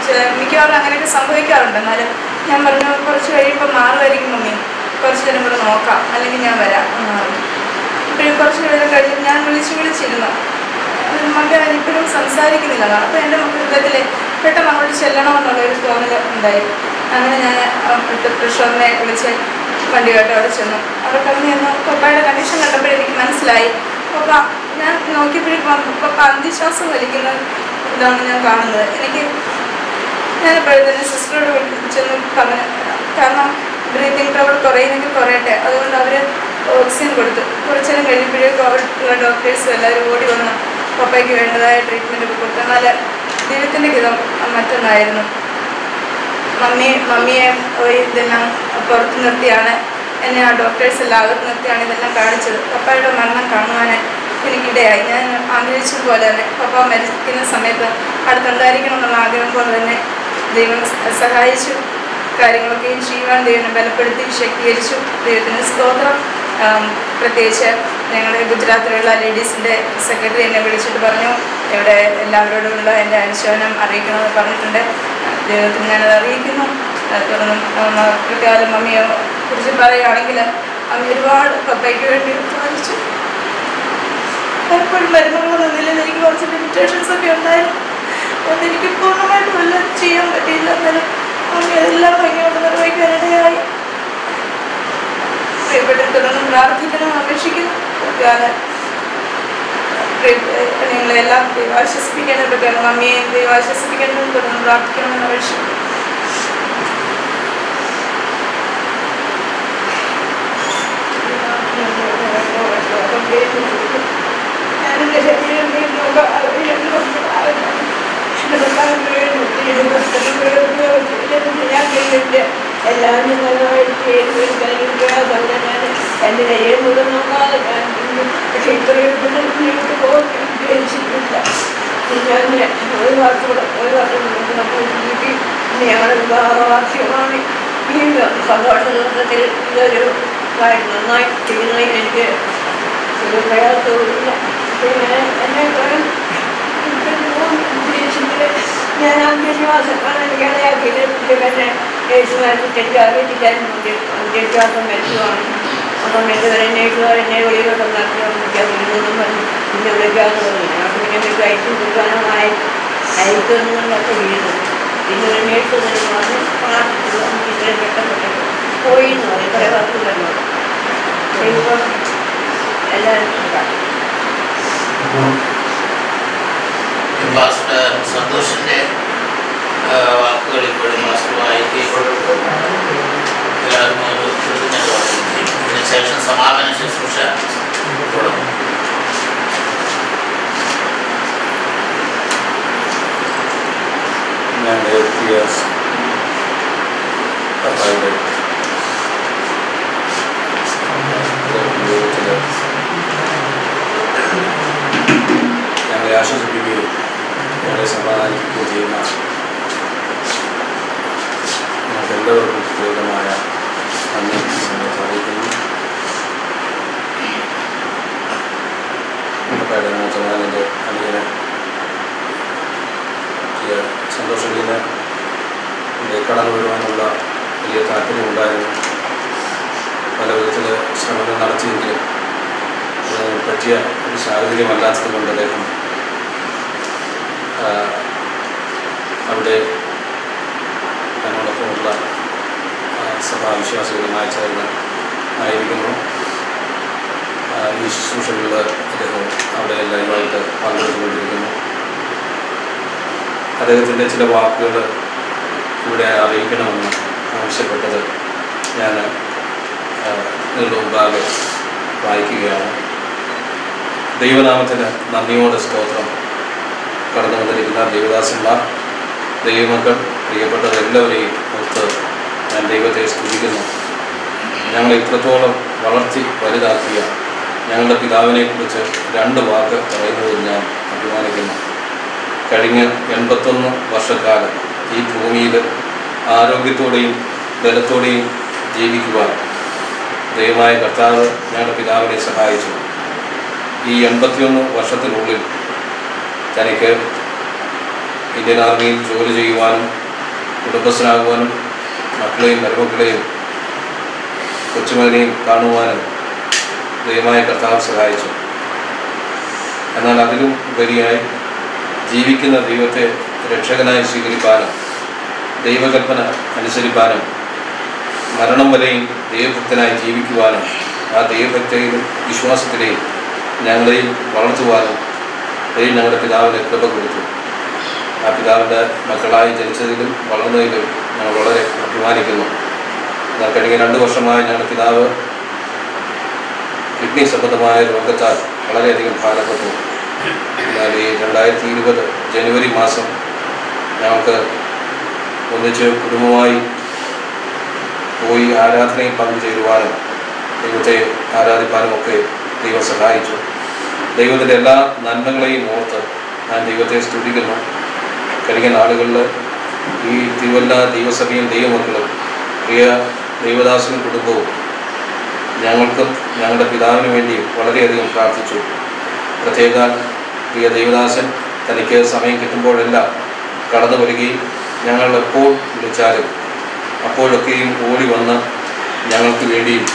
ചെ- മിക്കവാറും അങ്ങനെയൊക്കെ സംഭവിക്കാറുണ്ട് എന്നാലും ഞാൻ പറഞ്ഞു കുറച്ച് കഴിയുമ്പോൾ മാറുമായിരിക്കും മമ്മി കുറച്ച് നേരം കൂടെ നോക്കാം അല്ലെങ്കിൽ ഞാൻ വരാം എന്ന് പറഞ്ഞു ഇപ്പോഴും കുറച്ച് നേരം കഴിഞ്ഞ് ഞാൻ വിളിച്ച് വിളിച്ചിരുന്നു മകൻ ഇപ്പോഴും സംസാരിക്കുന്നില്ല അപ്പോൾ എൻ്റെ ഹൃദയത്തിൽ പെട്ടെന്ന് അങ്ങോട്ട് ചെല്ലണമെന്നുള്ള ഒരു തോന്നൽ ഉണ്ടായി അങ്ങനെ ഞാൻ പ്രഷറിനെ വിളിച്ച് വണ്ടിയായിട്ട് അവിടെ ചെന്നു അവിടെ കടന്നു ചെന്നു പപ്പയുടെ കണ്ടീഷൻ കണ്ടപ്പോൾ എനിക്ക് മനസ്സിലായി പപ്പ ഞാൻ നോക്കിയപ്പോഴേക്കും പപ്പ അന്ത്യശ്വാസം വലിക്കുന്ന ഇതാണ് ഞാൻ കാണുന്നത് എനിക്ക് ഞാൻ തന്നെ സിസ്റ്ററോട് വിളിച്ചെന്ന് പറഞ്ഞു കാരണം ബ്രീത്തിങ് ട്രബിൾ കുറയുന്നെങ്കിൽ കുറയട്ടെ അതുകൊണ്ട് അവർ ഓക്സിജൻ കൊടുത്തു കുറച്ചു നേരം കഴിയുമ്പോഴേക്കും അവിടെയുള്ള ഡോക്ടേഴ്സും എല്ലാവരും ഓടി വന്ന് പപ്പയ്ക്ക് വേണ്ടതായ ട്രീറ്റ്മെൻറ്റ് ഒക്കെ കൊടുത്തു എന്നാൽ ദൈവത്തിൻ്റെ ഹിതം മറ്റൊന്നായിരുന്നു മമ്മി മമ്മിയെ പോയി ഇതെല്ലാം പുറത്ത് നിർത്തിയാണ് എന്നെ ആ ഡോക്ടേഴ്സ് എല്ലാം അകത്ത് നിർത്തിയാണ് ഇതെല്ലാം കാണിച്ചത് പപ്പയുടെ മരണം കാണുവാൻ എനിക്കിടയായി ഞാൻ ആഗ്രഹിച്ചതുപോലെ തന്നെ പപ്പ മരിക്കുന്ന സമയത്ത് അടുത്തുണ്ടായിരിക്കണം എന്നുള്ള ആഗ്രഹം പോലെ തന്നെ ദൈവം സ- സഹായിച്ചു കാര്യങ്ങളൊക്കെയും ചെയ്യുവാൻ ദൈവം ബലപ്പെടുത്തി ശക്തീകരിച്ചു ദൈവത്തിന് സ്തോത്രം ആം, പ്രത്യേകിച്ച് ഞങ്ങളുടെ ഗുജറാത്തിലുള്ള ലേഡീസിൻ്റെ സെക്രട്ടറി എന്നെ വിളിച്ചിട്ട് പറഞ്ഞു ഇവിടെ എല്ലാവരോടുമുള്ള എൻ്റെ അനുശോചനം അറിയിക്കണമെന്ന് പറഞ്ഞിട്ടുണ്ട് ദൈവത്തിന് ഞാനത് അറിയിക്കുന്നു ആ, തുടർന്നും പ്രകാരം മമ്മിയെ കുറിച്ച് പറയുകയാണെങ്കിൽ അമ്മ ഒരുപാട് പപ്പയ്ക്ക് വേണ്ടി സാധിച്ചു പലപ്പോഴും മരുന്നുകളൊന്നും നിലയിൽ എനിക്ക് കുറച്ച് ലിമിറ്റേഷൻസ് ഒക്കെ ഉണ്ടായിരുന്നു അതുകൊണ്ട് എനിക്ക് പൂർണ്ണമായിട്ടും എല്ലാം ചെയ്യാൻ പറ്റിയില്ല എന്നാലും അമ്മ അതെല്ലാം ഭംഗിയോട് നിർവഹിക്കാനിടയായി പ്രിയപ്പെട്ട തുടർന്ന് പ്രാർത്ഥിക്കണം അപേക്ഷിക്കുന്നു കാരണം നിങ്ങളെല്ലാം ദൈവം ആശ്വസിപ്പിക്കണം പ്രകാരം മമ്മിയെ ദൈവം ആശ്വസിപ്പിക്കണം തുടർന്ന് പ്രാർത്ഥിക്കണമെന്ന് അപേക്ഷിക്കുന്നു ഞാനെൻ്റെ ശരീരം എല്ലാം നല്ലതായിട്ട് ചെയ്ത് കഴിയുമ്പോൾ ഞാൻ എൻ്റെ കയ്യിൽ മുതൽ നോക്കാതെ ഞാൻ ഇന്ന് പക്ഷേ ഇത്രയും മുന്നോട്ട് പോകാൻ ഉദ്ദേശിച്ചിട്ടില്ല ഞാൻ ഒരു വർഷം കൂടെ ഒരു വർഷം മുമ്പ് നമ്മൾ വീട്ടിൽ ഇനി ഞങ്ങളുടെ വിവാഹ വാർഷികമാണ് ഈ സന്തോഷ ദിവസത്തിൽ ഇതൊരു കാര്യം നന്നായി ചെയ്യുന്നതിന് എനിക്ക് ഒരു പ്രയാസവുമില്ല പിന്നെ എന്നെ ഇത്രയും ഉദ്ദേശിച്ചിട്ട് ഞാൻ അന്ത്യശ്വാസമാണ് എനിക്ക് ഇടയാക്കിയത് പിന്നെ യേശുമാർക്ക് എനിക്ക് അറിയിച്ചിട്ടായിരുന്നു അന്ത്യശ്വാസം മരിച്ചുവാണ് ആ സമയത്ത് വരെ നേഴ്സുകാർ എന്നെ വെളിയിലോട്ട് നടത്തിയാൽ വിളിക്കാതിരുന്നെന്നും പറഞ്ഞു പിന്നെ വിളിക്കാമെന്ന് പറഞ്ഞു ഞങ്ങൾക്ക് പിന്നെ എനിക്ക് അയച്ചു കൊടുക്കാനോ അയ അയക്കുമെന്നുള്ളൊക്കെ വീഴുന്നു പിന്നെ ഒരു നേഴ്സ് തന്നെ പറഞ്ഞു പ്രാർത്ഥിച്ചു നമുക്ക് ഇത്രയും പെട്ടെന്ന് പോയി എന്ന് പറയും കുറേ വർക്കുകളല്ലോ ദൈവം എല്ലാവരും കാട്ടും പാസ്റ്റർ സന്തോഷിന്റെ ആ, വാക്കുകൾ ഇപ്പോഴും പാസ്റ്റർ വായിക്കുകയും എല്ലാവർക്കും ഒരു കൃതജ്ഞത പറയുകയും ചെയ്യും ഇതിനുശേഷം സമാപന ശുശ്രൂഷ തുടങ്ങും ഞാൻ എത്തിയ കർത്താവിൻ്റെ ജീവിതത്തിൽ ഞങ്ങളെ ആശ്വസിപ്പിക്കുകയും ഞങ്ങളെ സമാധാനിപ്പിക്കുകയും ചെയ്യുന്ന ഞങ്ങൾക്ക് എല്ലാവർക്കും പ്രത്യേകമായ നന്ദി ഈ സമയത്ത് അറിയിക്കുന്നു കർത്താവിൻ്റെ മോചനാലിൻ്റെ അനുജനെ ഈ സന്തോഷത്തിന് കടന്നു വരുവാനുള്ള വലിയ താല്പര്യമുണ്ടായിരുന്നു പല വിധത്തിൽ ശ്രമങ്ങൾ നടത്തിയെങ്കിലും അതിന് പറ്റിയ ഒരു സാഹചര്യമല്ലാത്തത് കൊണ്ട് അദ്ദേഹം ആ, അവിടെ തന്നോടൊപ്പമുള്ള ആ, സഭാവിശ്വാസികളുമായി ചേർന്ന് ആയിരിക്കുന്നു ആ, ഈ ശുശ്രൂഷകളിൽ അദ്ദേഹം അവിടെ എല്ലാവരുമായിട്ട് പങ്കെടുത്തുകൊണ്ടിരിക്കുന്നു അദ്ദേഹത്തിൻ്റെ ചില വാക്കുകൾ ഇവിടെ അറിയിക്കണമെന്ന് ആവശ്യപ്പെട്ടത് ഞാൻ ആ, നിങ്ങളുടെ മുമ്പാകെ വായിക്കുകയാണ് ദൈവനാമത്തിന് നന്ദിയോടെ സ്തോത്രം കടന്നു വന്നിരിക്കുന്ന ദേവദാസന്മാർ ദൈവമക്കൾ പ്രിയപ്പെട്ടവരെല്ലാവരെയും ഓർത്ത് ഞാൻ ദൈവത്തെ സ്തുതിക്കുന്നു ഞങ്ങളെ ഇത്രത്തോളം വളർത്തി വലുതാക്കിയ ഞങ്ങളുടെ പിതാവിനെക്കുറിച്ച് രണ്ട് വാക്ക് പറയുന്നതിൽ ഞാൻ അഭിമാനിക്കുന്നു കഴിഞ്ഞ എൺപത്തൊന്ന് വർഷക്കാലം ഈ ഭൂമിയിൽ ആരോഗ്യത്തോടെയും ബലത്തോടെയും ജീവിക്കുവാൻ ദൈവമായ കർത്താവ് ഞങ്ങളുടെ പിതാവിനെ സഹായിച്ചു ഈ എൺപത്തിയൊന്ന് വർഷത്തിനുള്ളിൽ തനിക്ക് ഇന്ത്യൻ ആർമിയിൽ ജോലി ചെയ്യുവാനും കുടുംബസ്ഥനാകുവാനും മക്കളെയും മരുമക്കളെയും കൊച്ചുമകനെയും കാണുവാനും ദൈവമായ കർത്താവ് സഹായിച്ചു എന്നാൽ അതിലും ഉപരിയായി ജീവിക്കുന്ന ദൈവത്തെ രക്ഷകനായി സ്വീകരിക്കാനും ദൈവകൽപ്പന അനുസരിക്കാനും മരണം വരെയും ദൈവഭക്തനായി ജീവിക്കുവാനും ആ ദൈവഭക്തിയിലും വിശ്വാസത്തിലെയും ഞങ്ങളെയും വളർത്തുവാനും ദൈവം ഞങ്ങളുടെ പിതാവിന് കൃപ കൊടുത്തു ആ പിതാവിൻ്റെ മക്കളായി ജനിച്ചതിലും വളർന്നതിലും ഞങ്ങൾ വളരെ അഭിമാനിക്കുന്നു എന്നാൽ കഴിഞ്ഞ രണ്ട് വർഷമായി ഞങ്ങളുടെ പിതാവ് കിഡ്നി സംബന്ധമായ രോഗത്താൽ വളരെയധികം ഭാരപ്പെട്ടു എന്നാൽ ഈ രണ്ടായിരത്തി ഇരുപത് ജനുവരി മാസം ഞങ്ങൾക്ക് ഒന്നിച്ച് കുടുംബമായി പോയി ആരാധനയിൽ പങ്കുചേരുവാനും ദൈവത്തെ ആരാധിപ്പാനും ഒക്കെ ദൈവം സഹായിച്ചു ദൈവത്തിൻ്റെ എല്ലാ നന്മകളെയും ഓർത്ത് ഞാൻ ദൈവത്തെ സ്തുതിക്കുന്നു കഴിഞ്ഞ നാളുകളിൽ ഈ തിരുവല്ല ദൈവസഭയും ദൈവമക്കളും പ്രിയ ദൈവദാസനും കുടുംബവും ഞങ്ങൾക്കും ഞങ്ങളുടെ പിതാവിന് വേണ്ടി വളരെയധികം പ്രാർത്ഥിച്ചു പ്രത്യേക പ്രിയ ദൈവദാസൻ തനിക്ക് സമയം കിട്ടുമ്പോഴെല്ലാം കടന്നു വരികയും ഞങ്ങൾ എപ്പോൾ വിളിച്ചാലും അപ്പോഴൊക്കെയും ഓടി വന്ന് ഞങ്ങൾക്ക് വേണ്ടിയും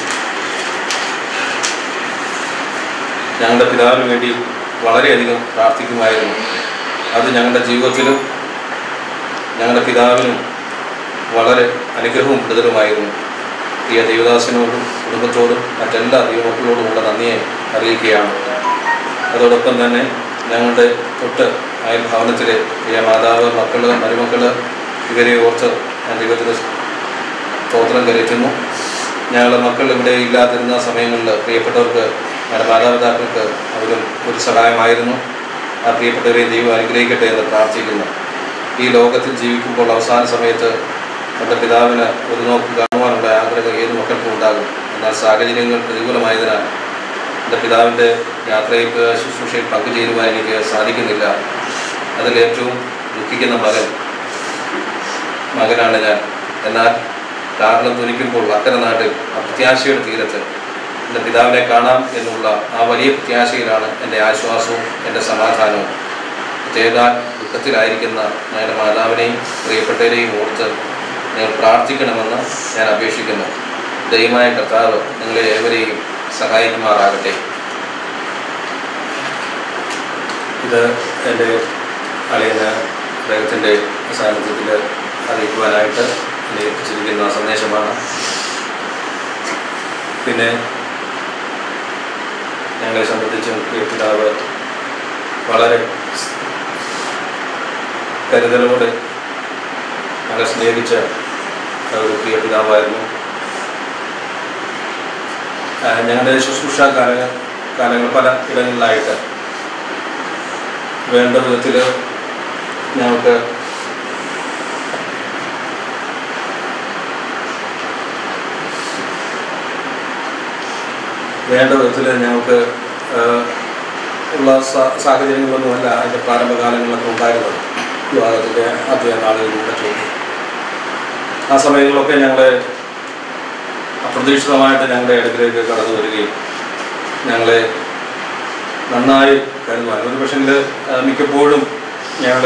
ഞങ്ങളുടെ പിതാവിന് വേണ്ടി വളരെയധികം പ്രാർത്ഥിക്കുമായിരുന്നു അത് ഞങ്ങളുടെ ജീവിതത്തിലും ഞങ്ങളുടെ പിതാവിനും വളരെ അനുഗ്രഹവും വിടുതലുമായിരുന്നു പ്രിയ ദേവദാസിനോടും കുടുംബത്തോടും മറ്റെല്ലാ ദൈവമക്കളോടുമുള്ള നന്ദിയെ അറിയിക്കുകയാണ് അതോടൊപ്പം തന്നെ ഞങ്ങളുടെ തൊട്ട് അയൽ ഭവനത്തിലെ പ്രിയ മാതാവ് മക്കള് മരുമക്കള് ഇവരെ ഓർത്ത് ഞാൻ ദൈവത്തിന് സ്തോത്രം കരയറ്റുന്നു ഞങ്ങളുടെ മക്കൾ ഇവിടെ ഇല്ലാതിരുന്ന സമയങ്ങളിൽ പ്രിയപ്പെട്ടവർക്ക് ഞങ്ങളുടെ മാതാപിതാക്കൾക്ക് അവരും ഒരു സഹായമായിരുന്നു ആ പ്രിയപ്പെട്ടവരെ ദൈവം അനുഗ്രഹിക്കട്ടെ എന്ന് പ്രാർത്ഥിക്കുന്നു ഈ ലോകത്തിൽ ജീവിക്കുമ്പോൾ അവസാന സമയത്ത് നമ്മുടെ പിതാവിന് ഒരു നോക്ക് കാണുവാനുള്ള ആഗ്രഹം ഏത് മക്കൾക്കും ഉണ്ടാകും എന്നാൽ സാഹചര്യങ്ങൾ പ്രതികൂലമായതിനാൽ എൻ്റെ പിതാവിൻ്റെ യാത്രയിൽ ശുശ്രൂഷയിൽ പങ്കുചേരുവാൻ എനിക്ക് സാധിക്കുന്നില്ല അതിൽ ഏറ്റവും ദുഃഖിക്കുന്ന മകൻ മകനാണ് ഞാൻ എന്നാൽ കാരണം തുനിക്കുമ്പോൾ അക്കരെ നാട്ടിൽ ആ പ്രത്യാശയുടെ തീരത്ത് എൻ്റെ പിതാവിനെ കാണാം എന്നുള്ള ആ വലിയ പ്രത്യാശയിലാണ് എൻ്റെ ആശ്വാസവും എൻ്റെ സമാധാനവും പ്രത്യേകാൽ ദുഃഖത്തിലായിരിക്കുന്ന ഞങ്ങളുടെ മാതാവിനെയും പ്രിയപ്പെട്ടവരെയും ഓർത്ത് നിങ്ങൾ പ്രാർത്ഥിക്കണമെന്ന് ഞാൻ അപേക്ഷിക്കുന്നു ദൈവമായ കർത്താവ് നിങ്ങളെ ഏവരെയും സഹായിക്കുമാറാകട്ടെ ഇത് എൻ്റെ അളിയന അദ്ദേഹത്തിൻ്റെ സാന്നിധ്യത്തിൽ അറിയിക്കുവാനായിട്ട് എന്നെ ഏൽപ്പിച്ചിരിക്കുന്ന സന്ദേശമാണ് പിന്നെ ഞങ്ങളെ സംബന്ധിച്ചും പ്രിയ പിതാവ് വളരെ കരുതലോടെ ഞങ്ങളെ സ്നേഹിച്ച ഒരു പ്രിയ പിതാവായിരുന്നു ആ, ഞങ്ങളുടെ ശുശ്രൂഷ കാല കാലങ്ങൾ പല ഇടങ്ങളിലായിട്ട് വേണ്ട വിധത്തിൽ ഞങ്ങൾക്ക് വേണ്ട വിധത്തിൽ ഞങ്ങൾക്ക് ആ, ഉള്ള സാ- സാഹചര്യങ്ങളൊന്നുമല്ല അതിൻ്റെ പ്രാരംഭകാലങ്ങളിലൊക്കെ ഉണ്ടായിരുന്നത് വിവാഹത്തിൻ്റെ ആദ്യ നാളുകളിലും മറ്റും ആ സമയങ്ങളിലൊക്കെ ഞങ്ങളെ അപ്രതീക്ഷിതമായിട്ട് ഞങ്ങളുടെ അടുക്കിലേക്ക് കടന്നു വരികയും ഞങ്ങളെ നന്നായി കരുതുവാൻ ഒരു പക്ഷേ മിക്കപ്പോഴും ഞങ്ങൾ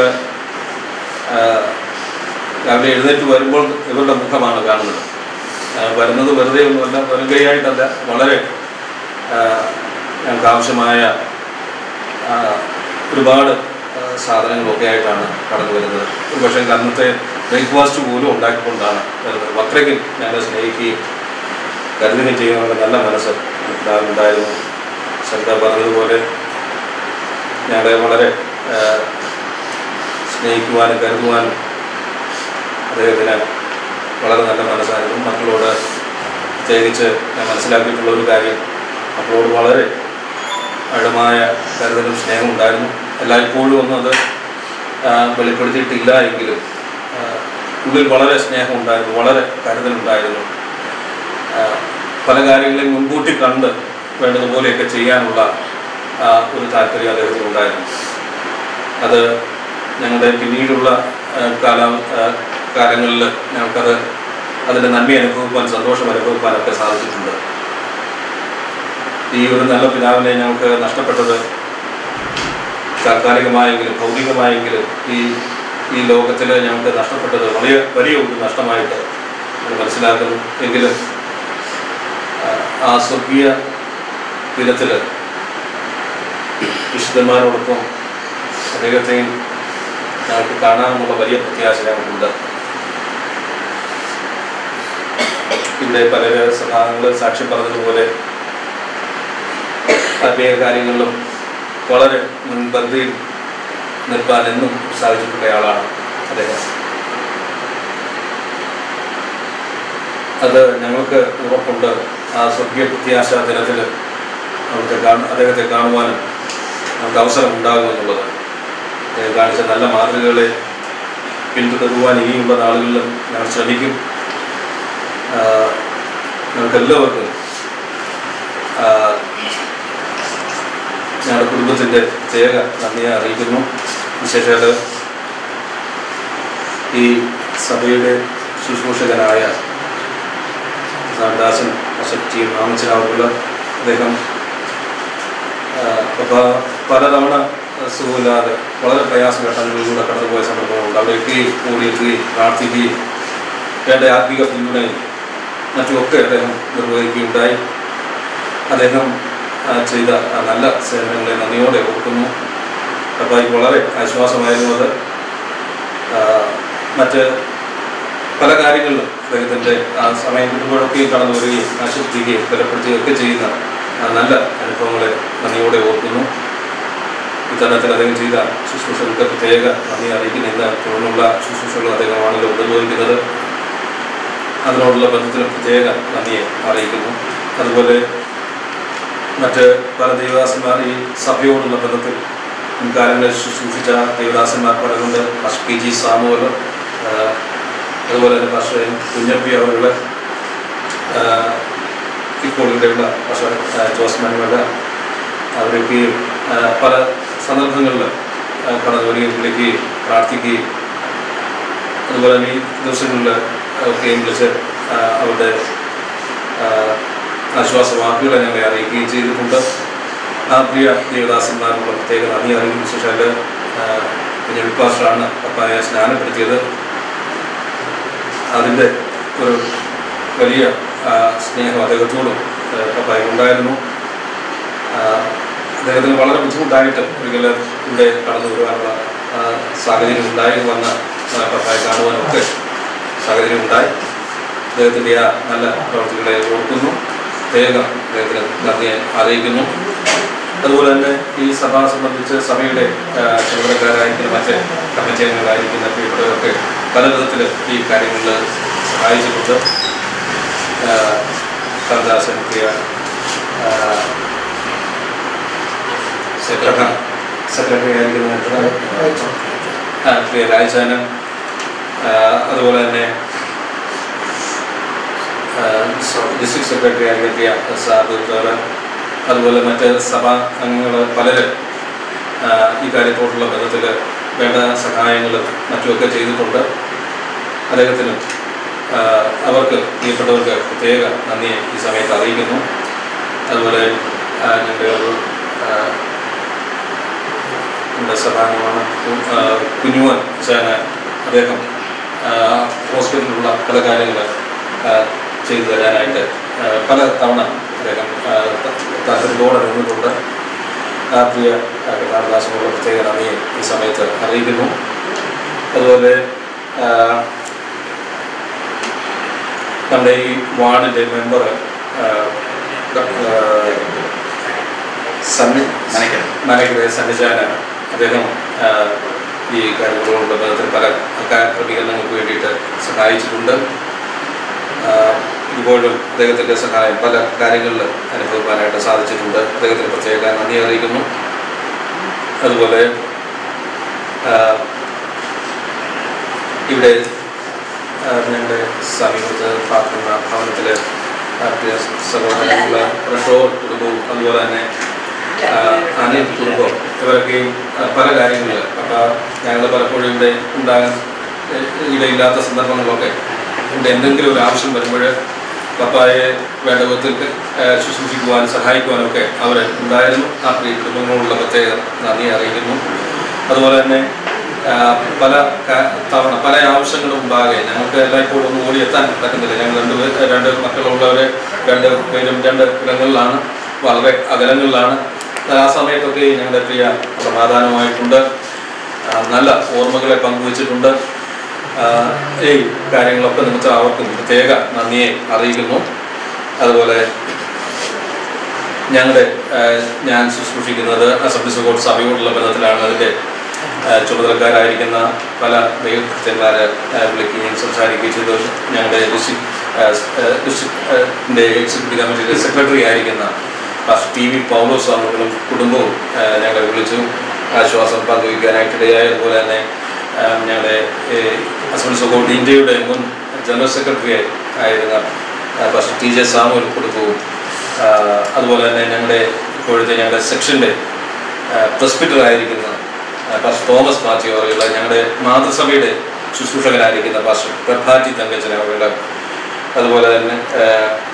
രാവിലെ എഴുന്നേറ്റ് വരുമ്പോൾ ഇവരുടെ മുഖമാണ് കാണുന്നത് ആ, വരുന്നത് വെറുതെ ഒന്നുമല്ല വെറും കൈയായിട്ടല്ല വളരെ ആ, ഞങ്ങൾക്ക് ആവശ്യമായ ആ, ഒരുപാട് ആ, സാധനങ്ങളൊക്കെ ആയിട്ടാണ് കടന്നു വരുന്നത് ഒരു പക്ഷേ അന്നത്തെ ബ്രേക്ക്ഫാസ്റ്റ് പോലും ഉണ്ടാക്കിക്കൊണ്ടാണ് വരുന്നത് അത്രയ്ക്കും ഞങ്ങളെ സ്നേഹിക്കുകയും കരുതുകയും ചെയ്യുന്നവരുടെ നല്ല മനസ്സ് ഉണ്ടായിരുന്നു ശ്രദ്ധ പറഞ്ഞതുപോലെ ഞങ്ങളെ വളരെ ആ, സ്നേഹിക്കുവാനും കരുതുവാനും അദ്ദേഹത്തിന് വളരെ നല്ല മനസ്സായിരുന്നു മക്കളോട് പ്രത്യേകിച്ച് ഞാൻ മനസ്സിലാക്കിയിട്ടുള്ള ഒരു കാര്യം മക്കളോട് വളരെ ആഴമായ കരുതലും സ്നേഹവും ഉണ്ടായിരുന്നു എല്ലായ്പ്പോഴും ഒന്നും അത് ആ, വെളിപ്പെടുത്തിയിട്ടില്ല എങ്കിലും ആ, ഉള്ളിൽ വളരെ സ്നേഹം ഉണ്ടായിരുന്നു വളരെ കരുതലുണ്ടായിരുന്നു ആ, പല കാര്യങ്ങളെയും മുൻകൂട്ടി കണ്ട് വേണ്ടതുപോലെയൊക്കെ ചെയ്യാനുള്ള ആ, ഒരു താല്പര്യം അദ്ദേഹത്തിന് ഉണ്ടായിരുന്നു അത് ഞങ്ങളുടെ പിന്നീടുള്ള ആ, കാല ആ, കാലങ്ങളിൽ ഞങ്ങൾക്കത് അതിൻ്റെ നന്മ അനുഭവിക്കാൻ സന്തോഷം അനുഭവിക്കാനൊക്കെ സാധിച്ചിട്ടുണ്ട് ഈ ഒരു നല്ല പിതാവിനെ ഞങ്ങൾക്ക് നഷ്ടപ്പെട്ടത് താൽക്കാലികമായെങ്കിലും ഭൗതികമായെങ്കിലും ഈ ഈ ലോകത്തിൽ ഞങ്ങൾക്ക് നഷ്ടപ്പെട്ടത് വലിയ വലിയ ഒരു നഷ്ടമായിട്ട് ഞങ്ങൾ മനസ്സിലാക്കുന്നു എങ്കിലും ആ, ആ സ്വർഗീയ ദിനത്തിൽ വിശുദ്ധന്മാരോടൊപ്പം അദ്ദേഹത്തെയും ഞങ്ങൾക്ക് കാണാനുള്ള വലിയ പ്രത്യാശ ഞങ്ങൾക്കുണ്ട് ഇവിടെ പല സഭാങ്ങൾ സാക്ഷ്യം പറഞ്ഞതുപോലെ ആത്മീയ കാര്യങ്ങളിലും വളരെ മുൻപന്തിയിൽ നിൽക്കാൻ എന്നും സാധിച്ചിട്ടുള്ളയാളാണ് അദ്ദേഹം അത് ഞങ്ങൾക്ക് ഉറപ്പുണ്ട് ആ സ്വർഗീയ പ്രത്യാശ ദിനത്തിൽ നമുക്ക് കാണ- അദ്ദേഹത്തെ കാണുവാനും നമുക്ക് അവസരം ഉണ്ടാകുമെന്നുള്ളത് അദ്ദേഹം കാണിച്ച നല്ല മാതൃകകളെ പിന്തുടരുവാൻ ഇനിയുള്ള നാളുകളിലും ഞങ്ങൾ ശ്രമിക്കും ഞങ്ങൾക്ക് എല്ലാവർക്കും ഞങ്ങളുടെ കുടുംബത്തിൻ്റെ പ്രത്യേക നന്ദിയെ അറിയിക്കുന്നു വിശേഷാൽ ഈ സഭയുടെ ശുശ്രൂഷകനായ ദാസൻ അശക്തി മാമച്ചനാവുള്ള അദ്ദേഹം ആ, പ- പലതവണ സുഖമില്ലാതെ വളരെ പ്രയാസഘട്ടങ്ങളിലൂടെ കടന്നുപോയ സന്ദർഭങ്ങളുണ്ട് അവിടേക്ക് ഓടിയെത്തുകയും പ്രാർത്ഥിക്കുകയും വേണ്ട ആത്മീക പിന്തുണയും മറ്റുമൊക്കെ അദ്ദേഹം നിർവഹിക്കുകയുണ്ടായി അദ്ദേഹം ആ, ചെയ്ത ആ നല്ല സേവനങ്ങളെ നന്ദിയോടെ ഓർക്കുന്നു അപ്പോൾ എനിക്ക് വളരെ ആശ്വാസമായിരുന്നു അത് ആ, മറ്റ് പല കാര്യങ്ങളിലും അദ്ദേഹത്തിൻ്റെ ആ സമയം കിട്ടുമ്പോഴൊക്കെയും കടന്നു വരികയും ആശ്വസിപ്പിക്കുകയും ബലപ്പെടുത്തുകയും ഒക്കെ ചെയ്യുന്ന ആ നല്ല അനുഭവങ്ങളെ നന്ദിയോടെ ഓർക്കുന്നു ഇത്തരണത്തിൽ അദ്ദേഹം ചെയ്ത ശുശ്രൂഷകൾക്ക് പ്രത്യേക നന്ദി അറിയിക്കുന്ന ഇന്ന് തുടർന്നുള്ള ശുശ്രൂഷകൾ അദ്ദേഹമാണല്ലോ നിർവഹിക്കുന്നത് അതിനോടുള്ള ബന്ധത്തിൽ പ്രത്യേക നന്ദിയെ അറിയിക്കുന്നു അതുപോലെ മറ്റ് പല ദേവദാസന്മാർ ഈ സഭയോടുള്ള ബന്ധത്തിൽ മുൻകാലങ്ങളിൽ ശുശ്രൂഷിച്ച ദേവദാസന്മാർ പലരുണ്ട് ഫസ്റ്റ് പി ജി സാമുവൽ അതുപോലെ തന്നെ ഫസ്റ്റ് കുഞ്ഞപ്പി അവരുടെ ഇപ്പോൾ ഇവിടെയുള്ള പക്ഷേ ജോസ് മനുവല്ല അവരൊക്കെ ആ, പല സന്ദർഭങ്ങളിൽ ആ, കടന്നു വരികയും വിളിക്കുകയും പ്രാർത്ഥിക്കുകയും അതുപോലെ തന്നെ ഈ ദിവസങ്ങളിൽ ഒക്കെയും വിളിച്ച് ആ, അവരുടെ ആ, ആശ്വാസവാക്കുകളെ ഞങ്ങളെ അറിയിക്കുകയും ചെയ്തിട്ടുണ്ട് ആ പ്രിയ ദേവദാസന്മാരുടെ പ്രത്യേക നന്ദി അറിയിക്കുന്ന ശേഷം കുഞ്ഞ വിപ്പാഷാണ് പപ്പായെ സ്നാനപ്പെടുത്തിയത് അതിൻ്റെ ഒരു വലിയ ആ, സ്നേഹം അദ്ദേഹത്തോടും ആ, പപ്പായ്ക്ക് ഉണ്ടായിരുന്നു ആ, അദ്ദേഹത്തിന് വളരെ ബുദ്ധിമുട്ടായിട്ട് ഒരിക്കൽ ഇവിടെ കടന്നു വരുവാനുള്ള ആ, സാഹചര്യം ഉണ്ടായി വന്ന ആ, പപ്പായെ കാണുവാനൊക്കെ സാഹചര്യം ഉണ്ടായി അദ്ദേഹത്തിൻ്റെ ആ നല്ല പ്രവർത്തികളെ ഓർക്കുന്നു പ്രത്യേകം അദ്ദേഹത്തിന് നന്ദിയെ അറിയിക്കുന്നു അതുപോലെ തന്നെ ഈ സഭ സംബന്ധിച്ച് സഭയുടെ ആ, ചുമതലക്കാരായിരിക്കുന്ന മറ്റ് കമ്മിറ്റി അംഗങ്ങളായിരിക്കുന്ന പ്രിയപ്പെട്ടവരൊക്കെ പല വിധത്തിൽ ഈ കാര്യങ്ങളിൽ സഹായിച്ചിട്ടുണ്ട് കർദാസൻ പ്രിയ സെക്രട്ടറി സെക്രട്ടറി ആയിരിക്കുന്ന ആ, പ്രിയ രാജാനം അതുപോലെ തന്നെ ഡിസ്ട്രിക്ട് സെക്രട്ടറി ആയിരുന്ന പ്രിയ സാബു ചോറ് അതുപോലെ മറ്റ് സഭാ അംഗങ്ങൾ പലരും ആ, ഈ കാര്യത്തോടുള്ള ബന്ധത്തിൽ വേണ്ട സഹായങ്ങളും മറ്റുമൊക്കെ ചെയ്തിട്ടുണ്ട് അദ്ദേഹത്തിനും ആ, അവർക്ക് പ്രിയപ്പെട്ടവർക്ക് പ്രത്യേക നന്ദിയെ ഈ സമയത്ത് അറിയിക്കുന്നു അതുപോലെ ആ, ഞങ്ങളുടെ ഒരു ആ, നമ്മുടെ സഭാംഗമാണ് കു- ആ, കുഞ്ഞുവൻ ചേന അദ്ദേഹം ആ, ഹോസ്പിറ്റലിലുള്ള പല കാര്യങ്ങൾ ചെയ്തു തരാനായിട്ട് ആ, പല തവണ അദ്ദേഹം ആ, ത- താല്പര്യത്തോടെ നിന്നിട്ടുണ്ട് ആ പ്രിയ കഥാദാസനുള്ള പ്രത്യേക നന്ദിയെ ഈ സമയത്ത് അറിയിക്കുന്നു അതുപോലെ ആ, നമ്മുടെ ഈ വാർഡിൻ്റെ മെമ്പർ സണ്ണി മനക്കിടെ സന്നിധാന അദ്ദേഹം ആ, ഈ കാര്യങ്ങളോടുള്ള ബന്ധത്തിൽ പല അക്കാ- ക്രമീകരണങ്ങൾക്ക് വേണ്ടിയിട്ട് സഹായിച്ചിട്ടുണ്ട് ആ, ഇപ്പോഴും അദ്ദേഹത്തിൻ്റെ സഹായം പല കാര്യങ്ങളിൽ അനുഭവിക്കാനായിട്ട് സാധിച്ചിട്ടുണ്ട് അദ്ദേഹത്തിന് പ്രത്യേക നന്ദി അറിയിക്കുന്നു അതുപോലെ ആ, ഇവിടെ ആ, ഞങ്ങളുടെ സമീപത്ത് പാർക്കുന്ന ഭവനത്തിൽ സഹോദരനുള്ള റഷോർ കുടുംബവും അതുപോലെ തന്നെ ആ, അനിൽ കുടുംബം ഇവരൊക്കെയും ആ, പല കാര്യങ്ങളിൽ അപ്പം ഞങ്ങൾ പലപ്പോഴും ഇവിടെ ഉണ്ടാകാൻ ഏഹ്, ഇവിടെ ഇല്ലാത്ത സന്ദർഭങ്ങളിലൊക്കെ ഇവിടെ എന്തെങ്കിലും ഒരു ആവശ്യം വരുമ്പോൾ പപ്പായെ വേണ്ട വിധത്തിൽ ഏഹ്, ശുശ്രൂഷിക്കുവാനും സഹായിക്കുവാനും ഒക്കെ അവർ ഉണ്ടായിരുന്നു ആ പ്രിയ കുടുംബങ്ങളോടുള്ള പ്രത്യേക നന്ദി അറിയിക്കുന്നു അതുപോലെ തന്നെ ആ, പല ക- തവണ പല ആവശ്യങ്ങളും ഉണ്ടാകെ ഞങ്ങൾക്ക് എല്ലായ്പ്പോഴും ഒന്നും ഓടിയെത്താൻ പറ്റുന്നില്ല ഞങ്ങൾ രണ്ട് പേർ രണ്ട് മക്കളുള്ളവരെ രണ്ട് പേരും രണ്ട് ഇടങ്ങളിലാണ് വളരെ അകലങ്ങളിലാണ് ആ സമയത്തൊക്കെ ഞങ്ങളുടെ പ്രിയ സമാധാനമായിട്ടുണ്ട് ആ, നല്ല ഓർമ്മകളെ പങ്കുവച്ചിട്ടുണ്ട് ആ, ഈ കാര്യങ്ങളൊക്കെ നിമിത്തം അവർക്ക് പ്രത്യേക നന്ദിയെ അറിയിക്കുന്നു അതുപോലെ ഞങ്ങളുടെ ആ, ഞാൻ ശുശ്രൂഷിക്കുന്നത് അസംബ്ലീസ് കോഡ് സഭയോടുള്ള ബന്ധത്തിലാണ് അതിൻ്റെ ആ, ചുമതലക്കാരായിരിക്കുന്ന പല ദൈവഭക്തന്മാരെ ആ, വിളിക്കുകയും സംസാരിക്കുകയും ചെയ്തു ഞങ്ങളുടെ ഡിസ്ട്രിക്ട് ഡിസ്ട്രിക്റ്റിൻ്റെ എക്സിക്യൂട്ടീവ് കമ്മിറ്റിയുടെ സെക്രട്ടറി ആയിരിക്കുന്ന പാസ്റ്റർ ടി വി പൗലോസ് അവர்களுം കുടുംബവും ആ, ഞങ്ങളെ വിളിച്ചു ആശ്വാസം പങ്കുവയ്ക്കാനായിട്ട് ഇടയായി അതുപോലെ തന്നെ ആ, ഞങ്ങളുടെ അസംബ്ലീസ് കോഡ് ഇന്ത്യയുടെ മുൻ ജനറൽ സെക്രട്ടറി ആയിരുന്ന ആ, പാസ്റ്റർ ടി ജെ സാമുവൽ കുടുംബവും ആ, അതുപോലെ തന്നെ ഞങ്ങളുടെ ഇപ്പോഴത്തെ ഞങ്ങളുടെ സെക്ഷൻ്റെ പ്രസ്പിറ്റർ ആയിരിക്കുന്ന ആ, പാസ്റ്റർ തോമസ് മാത്യു അവരുടെ ഞങ്ങളുടെ മാതൃസഭയുടെ ശുശ്രൂഷകനായിരിക്കുന്ന പാസ്റ്റർ പ്രഭാറ്റി തങ്കച്ചൻ അവരുടെ അതുപോലെ തന്നെ ആ,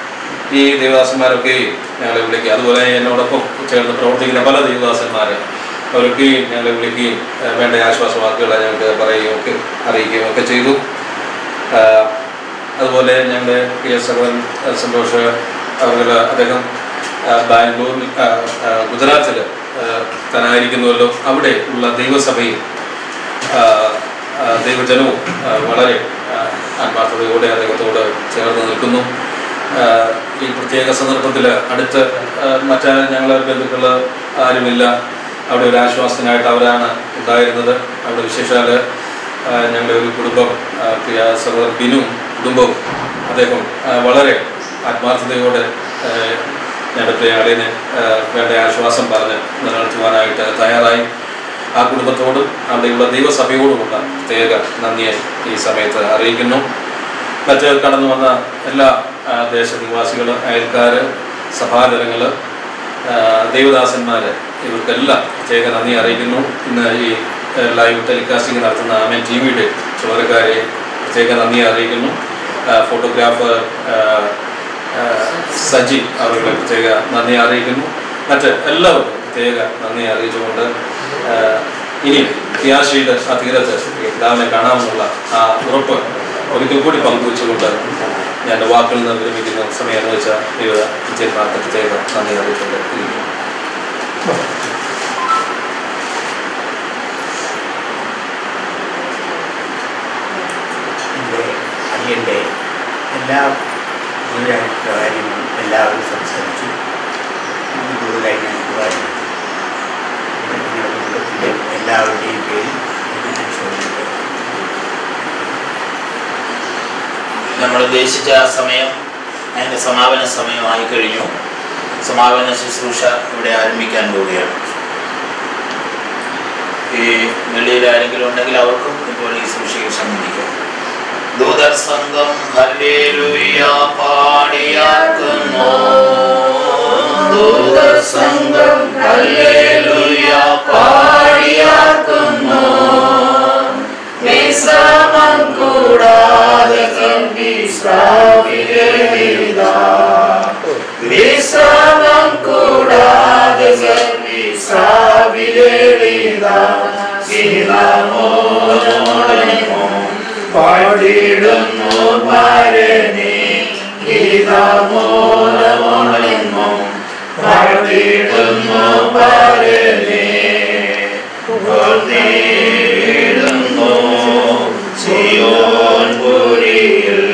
ഈ ദേവദാസന്മാരൊക്കെ ഞങ്ങളെ വിളിക്കുക അതുപോലെ എന്നോടൊപ്പം ചേർന്ന് പ്രവർത്തിക്കുന്ന പല ദേവദാസന്മാർ അവരൊക്കെയും ഞങ്ങളെ വിളിക്കുകയും ആ, വേണ്ട ആശ്വാസ വാക്കുകൾ ഞങ്ങൾക്ക് പറയുകയും ഒക്കെ അറിയിക്കുകയും ഒക്കെ ചെയ്തു ആ, അതുപോലെ ഞങ്ങളുടെ പ്രിയ സഹോദരൻ ആ, സന്തോഷ് അവർ അദ്ദേഹം ആ, ബാംഗ്ലൂരിൽ ആ, ആ, ഗുജറാത്തിൽ ആ, താനായിരിക്കുന്നുവല്ലോ അവിടെ ഉള്ള ദൈവസഭയും ആ, ആ, ദൈവജനവും ആ, വളരെ ആ, ആത്മാർത്ഥതയോടെ അദ്ദേഹത്തോട് ചേർന്ന് നിൽക്കുന്നു ആ, ഈ പ്രത്യേക സന്ദർഭത്തിൽ അടുത്ത് ആ, മറ്റാ ഞങ്ങളെ ബന്ധുക്കൾ ആരുമില്ല അവിടെ ഒരു ആശ്വാസത്തിനായിട്ട് അവരാണ് ഉണ്ടായിരുന്നത് അവിടെ വിശേഷാൽ ആ, ഞങ്ങളുടെ ഒരു കുടുംബം ആ, പ്രിയ സഹോദരൻ ബിനും കുടുംബവും അദ്ദേഹം ആ, വളരെ ആത്മാർത്ഥതയോടെ ആ, ഞങ്ങളുടെ പ്രിയ അളിയന് ആ, വേണ്ട ആശ്വാസം പറഞ്ഞ് നിലനിർത്തുവാനായിട്ട് തയ്യാറായി ആ കുടുംബത്തോടും അവിടെയുള്ള ദൈവസഭയോടുമുള്ള പ്രത്യേക നന്ദിയെ ഈ സമയത്ത് അറിയിക്കുന്നു മറ്റ് കടന്നു വന്ന എല്ലാ ആ, ദേശനിവാസികൾ അയൽക്കാർ സഭാജനങ്ങൾ ദേവദാസന്മാർ ഇവർക്കെല്ലാം പ്രത്യേക നന്ദി അറിയിക്കുന്നു ഇന്ന് ഈ ആ, ലൈവ് ടെലികാസ്റ്റിംഗ് നടത്തുന്ന ആമൻ ടി വിയുടെ ചുമതലക്കാരെ പ്രത്യേക നന്ദി അറിയിക്കുന്നു ആ, ഫോട്ടോഗ്രാഫർ ആ, ആ, സജി അവരുടെ പ്രത്യേക നന്ദി അറിയിക്കുന്നു മറ്റ് എല്ലാവർക്കും പ്രത്യേക നന്ദി അറിയിച്ചുകൊണ്ട് ആ, ഇനി ക്രിയാശീല ആ തീരത്ത് പിതാവിനെ കാണാമെന്നുള്ള ആ ഉറപ്പ് ഒരിക്കൽ കൂടി പങ്കുവെച്ചുകൊണ്ട് ഞാൻ എൻ്റെ വാക്കുകളിൽ നിന്ന് വിരമിക്കുന്ന സമയം എന്ന് വെച്ചാൽ ദൈവ വിദ്യന്മാർക്ക് പ്രത്യേക നന്ദി അറിയിച്ചുകൊണ്ട് ഇരിക്കുന്നു എൻ്റെ അനിയൻ്റെ എല്ലാ കാര്യങ്ങളും എല്ലാവരും സംസാരിച്ചു ഇത് കൂടുതലായി ഞാൻ ഉപകാരം നിങ്ങളുടെ കുടുംബത്തിൻ്റെ എല്ലാവരുടെയും പേരിൽ എനിക്ക് ഞാൻ ചോദിക്കുന്നത് നമ്മൾ ഉദ്ദേശിച്ച ആ സമയം അതിൻ്റെ സമാപന സമയമായി കഴിഞ്ഞു സമാപന ശുശ്രൂഷ ഇവിടെ ആരംഭിക്കാൻ പോവുകയാണ് ഈ വെളിയിൽ ആരെങ്കിലും ഉണ്ടെങ്കിൽ അവർക്കും ഇപ്പോൾ ഈ ശുശ്രൂഷയിൽ സംബന്ധിക്കാം ദൂതർ സംഘം ഹല്ലേലൂയ പാടിയാക്കുന്നു ദൂതർ സംഘം ഹല്ലേലൂയ പാടിയാക്കുന്നു വിശ്രമം കൂടാതെ വിശ്രമം കൂടാതെ പാടിടുന്നു പാരണി ഗീതമോദമോടുന്നു പാടിടുന്നു പാരണി ഇടുന്നു സിയോൻ പുരിയിൽ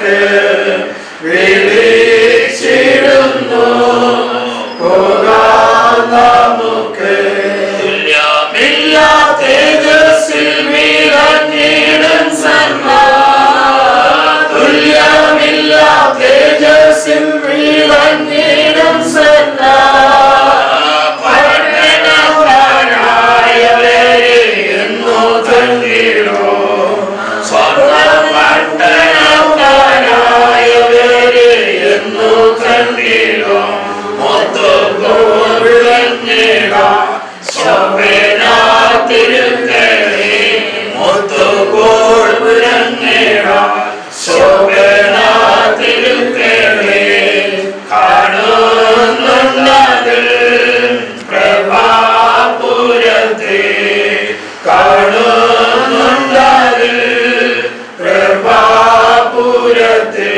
നമുക്ക് വിളിച്ചിടുന്നു പോകാം നമുക്ക് തുല്യമില്ല തേജസ്സിൽ വിളങ്ങിടും സർവ തുല്യമില്ല തേജസ്സിൽ വിളങ്ങിടും സർവ പട്ടണക്കാരായവരെ എന്നു തന്നിടോ സ്വർണ്ണപട്ടണക്കാരായവരെ എന്നു കണ്ടിടോ മൊത്തം ശോഭനാതിരുക്കളെ മുത്തുകോൾ വിളങ്ങിട ശോഭനാതിരുക്കളെ കാണുന്നുണ്ടതിൽ പ്രഭാപുരത്തെ കാണുന്നുണ്ടതിൽ പ്രഭാപുരത്തെ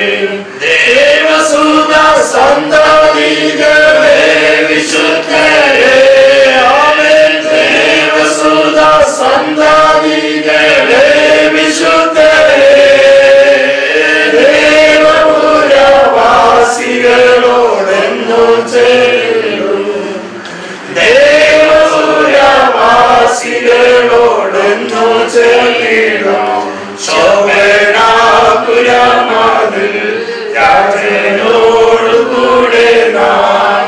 ദേവസുത സന്തതികളെ വിശുദ്ധരെ ആമേൻ ദേവസുത സന്തതികളെ വിശുദ്ധരെ ദേവപുരവാസികളോടെന്നു ചേരും ദേവപുരവാസികളോടെന്നു ചേരും ശോഭനാപുരമാതിൽ രാജനോടു കൂടെ നാം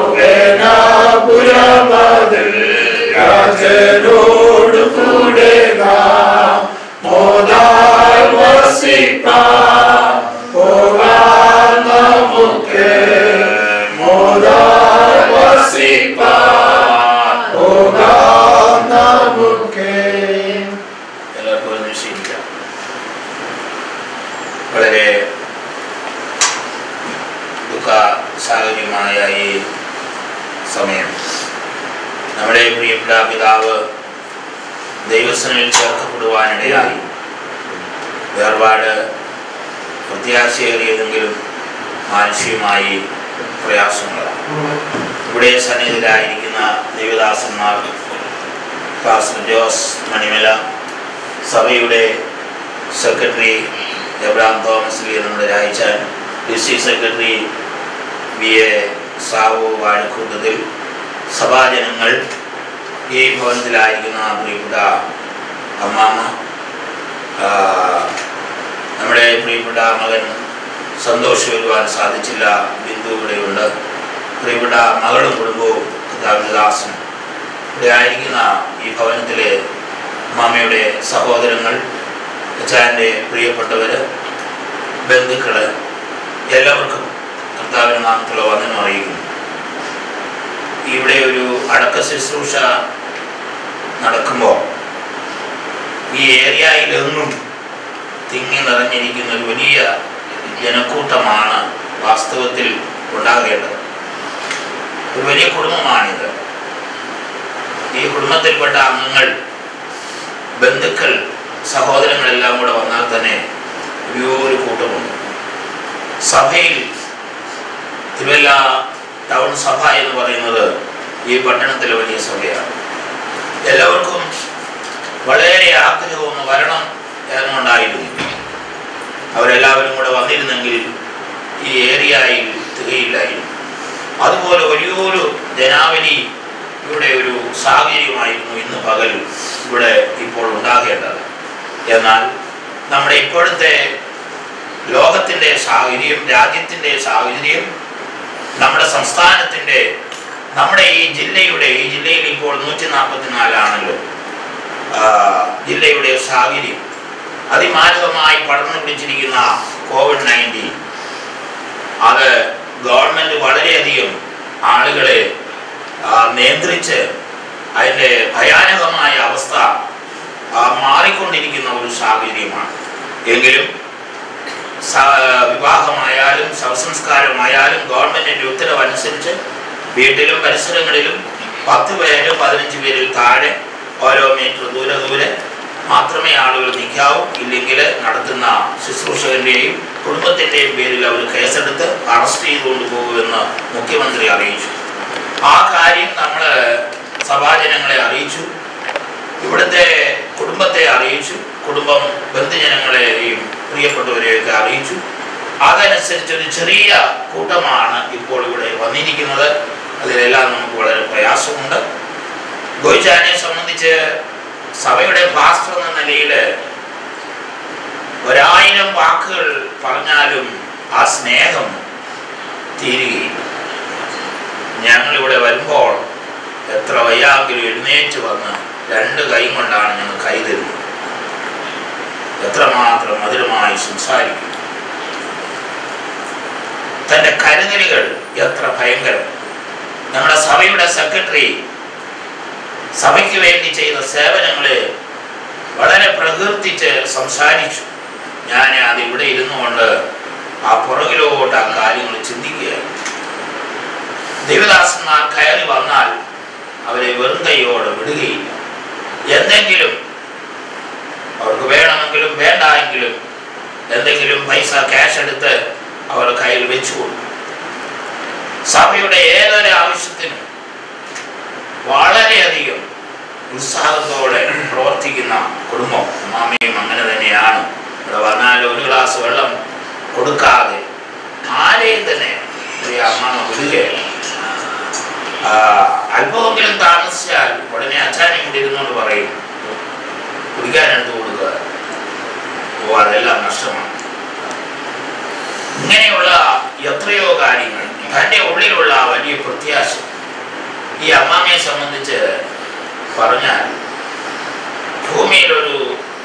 ശോഭനാപുരമാതിൽ രാജനോടു കൂടെ നാം മോദാൽ വസിപ്പാൻ പോകാം നമുക്ക് മോദാൽ വസിപ്പാൻ പോകാം നമുക്ക് എല്ലാവർക്കും ഒന്ന് നിശ്ചയിക്കാം വളരെ ദുഃഖ സാഹചര്യമായ ഈ സമയം നമ്മുടെ പ്രിയപ്പെട്ട പിതാവ് ദൈവസനിൽ ചേർക്കപ്പെടുവാനിടയായി വേർപാട് പ്രത്യാശയേറിയതെങ്കിലും മാനുഷികമായി പ്രയാസങ്ങളാണ് ഇവിടെ സന്നിഹിതരായിരിക്കുന്ന ദേവദാസന്മാർ പാസ്റ്റർ ജോസ് മണിമല സഭയുടെ സെക്രട്ടറി എബ്രാം തോമസ് ലി നമ്മുടെ രായിച്ചാൻ ഡിസ്ട്രിക്ട് സെക്രട്ടറി ബി എ സാവു വാഴക്കൂട്ടത്തിൽ സഭാജനങ്ങൾ ഈ ഭവനത്തിലായിരിക്കുന്ന പ്രിയപ്പെട്ട അമ്മാമ്മ ആ, നമ്മുടെ പ്രിയപ്പെട്ട മകൻ സന്തോഷം വരുവാൻ സാധിച്ചില്ല ബിന്ദു ഇവിടെയുണ്ട് പ്രിയപ്പെട്ട മകളും കുടുംബവും കർത്താവിൻ്റെ ദാസനും ഇവിടെ ആയിരിക്കുന്ന ഈ ഭവനത്തിലെ മാമയുടെ സഹോദരങ്ങൾ അച്ഛൻ്റെ പ്രിയപ്പെട്ടവര് ബന്ധുക്കള് എല്ലാവർക്കും കർത്താവിൻ്റെ നാമത്തിലുള്ള വന്ദനം അറിയിക്കുന്നു ഇവിടെ ഒരു അടക്ക ശുശ്രൂഷ നടക്കുമ്പോൾ ഈ ഏരിയയിലെങ്ങും തിങ്ങി നിറഞ്ഞിരിക്കുന്ന ഒരു വലിയ ജനക്കൂട്ടമാണ് വാസ്തവത്തിൽ ഉണ്ടാകേണ്ടത് ഒരു വലിയ കുടുംബമാണിത് ഈ കുടുംബത്തിൽപ്പെട്ട അംഗങ്ങൾ ബന്ധുക്കൾ സഹോദരങ്ങളെല്ലാം കൂടെ വന്നാൽ തന്നെ വലിയൊരു കൂട്ടമുണ്ട് സഭയിൽ തിരുവല്ല ടൗൺ സഭ എന്ന് പറയുന്നത് ഈ പട്ടണത്തിലെ വലിയ സഭയാണ് എല്ലാവർക്കും വളരെ ആഗ്രഹം ഒന്ന് വരണം എന്നുണ്ടായിരുന്നു അവരെല്ലാവരും കൂടെ വന്നിരുന്നെങ്കിൽ ഈ ഏരിയയിൽ തികയില്ലായിരുന്നു അതുപോലെ വലിയൊരു ജനാവലി ഇവിടെ ഒരു സാഹചര്യമായിരുന്നു ഇന്ന് പകൽ ഇവിടെ ഇപ്പോൾ ഉണ്ടാകേണ്ടത് എന്നാൽ നമ്മുടെ ഇപ്പോഴത്തെ ലോകത്തിൻ്റെ സാഹചര്യം രാജ്യത്തിൻ്റെ സാഹചര്യം നമ്മുടെ സംസ്ഥാനത്തിൻ്റെ നമ്മുടെ ഈ ജില്ലയുടെ ഈ ജില്ലയിൽ ഇപ്പോൾ നൂറ്റി നാൽപ്പത്തിനാലാണല്ലോ ജില്ലയുടെ സാഹചര്യം അതിമാരകമായി പടർന്നു പിടിച്ചിരിക്കുന്ന കോവിഡ് നയൻറ്റീൻ അത് ഗവൺമെൻറ് വളരെയധികം ആളുകളെ ആ, നിയന്ത്രിച്ച് അതിൻ്റെ ഭയാനകമായ അവസ്ഥ ആ, മാറിക്കൊണ്ടിരിക്കുന്ന ഒരു സാഹചര്യമാണ് എങ്കിലും സ- വിവാഹമായാലും ശവസംസ്കാരമായാലും ഗവൺമെൻറ്റിൻ്റെ ഉത്തരവ് അനുസരിച്ച് വീട്ടിലും പരിസരങ്ങളിലും പത്ത് പേര് പതിനഞ്ച് പേരിൽ താഴെ ഓരോ മീറ്റർ ദൂരെ ദൂരെ മാത്രമേ ആളുകൾ നിൽക്കാവൂ ഇല്ലെങ്കിൽ നടത്തുന്ന ശുശ്രൂഷകന്റെയും കുടുംബത്തിന്റെയും പേരിൽ അവർ കേസെടുത്ത് അറസ്റ്റ് ചെയ്തുകൊണ്ട് പോകുമെന്ന് മുഖ്യമന്ത്രി അറിയിച്ചു ആ കാര്യം നമ്മൾ സഭാജനങ്ങളെ അറിയിച്ചു ഇവിടുത്തെ കുടുംബത്തെ അറിയിച്ചു കുടുംബം ബന്ധുജനങ്ങളെയും പ്രിയപ്പെട്ടവരെയൊക്കെ അറിയിച്ചു അതനുസരിച്ച് ഒരു ചെറിയ കൂട്ടമാണ് ഇപ്പോൾ ഇവിടെ വന്നിരിക്കുന്നത് അതിലെല്ലാം നമുക്ക് വളരെ പ്രയാസമുണ്ട് ഗോയിച്ചാനെ സംബന്ധിച്ച് സഭയുടെ പാസ്റ്റർ എന്ന നിലയിൽ ഒരായിരം വാക്കുകൾ പറഞ്ഞാലും ആ സ്നേഹം തീരുകയില്ല ഞങ്ങളിവിടെ വരുമ്പോൾ എത്ര വയ്യാങ്കിലും എഴുന്നേറ്റ് വന്ന് രണ്ട് കൈ കൊണ്ടാണ് ഞങ്ങൾ കൈ തരുന്നത് എത്രമാത്രം മധുരമായി സംസാരിക്കും തൻ്റെ കരുതലുകൾ എത്ര ഭയങ്കരം നമ്മുടെ സഭയുടെ സെക്രട്ടറി സഭയ്ക്ക് വേണ്ടി ചെയ്ത സേവനങ്ങളെ വളരെ പ്രകീർത്തിച്ച് സംസാരിച്ചു ഞാൻ അത് ഇവിടെ ഇരുന്നു കൊണ്ട് ആ പുറകിലോട്ട് ആ കാര്യങ്ങൾ ചിന്തിക്കുകയാണ് ദേവദാസന്മാർ കയറി വന്നാൽ അവരെ വെറും കൈയോടെ വിടുകയില്ല എന്തെങ്കിലും അവർക്ക് വേണമെങ്കിലും വേണ്ടായെങ്കിലും എന്തെങ്കിലും പൈസ ക്യാഷ് എടുത്ത് അവർ കയ്യിൽ വെച്ചു കൊടുക്കും സഭയുടെ ഏതൊരു ആവശ്യത്തിനും വളരെയധികം ഉത്സാഹത്തോടെ പ്രവർത്തിക്കുന്ന കുടുംബം മാമയും അങ്ങനെ തന്നെയാണ് ഇവിടെ വന്നാൽ ഒരു ഗ്ലാസ് വെള്ളം കൊടുക്കാതെ ആരെയും തന്നെ ഈ അമ്മാമ വിടുകയല്ല ആ, അല്പമെങ്കിലും താമസിച്ചാൽ ഉടനെ അച്ഛനെ കൂടി ഇരുന്നോണ്ട് പറയും കുടിക്കാൻ എടുത്തു കൊടുക്കുക ഓ അതെല്ലാം നഷ്ടമാണ് ഇങ്ങനെയുള്ള എത്രയോ കാര്യങ്ങൾ തൻ്റെ ഉള്ളിലുള്ള വലിയ പ്രത്യാശ ഈ അമ്മാമയെ സംബന്ധിച്ച് പറഞ്ഞാൽ ഭൂമിയിലൊരു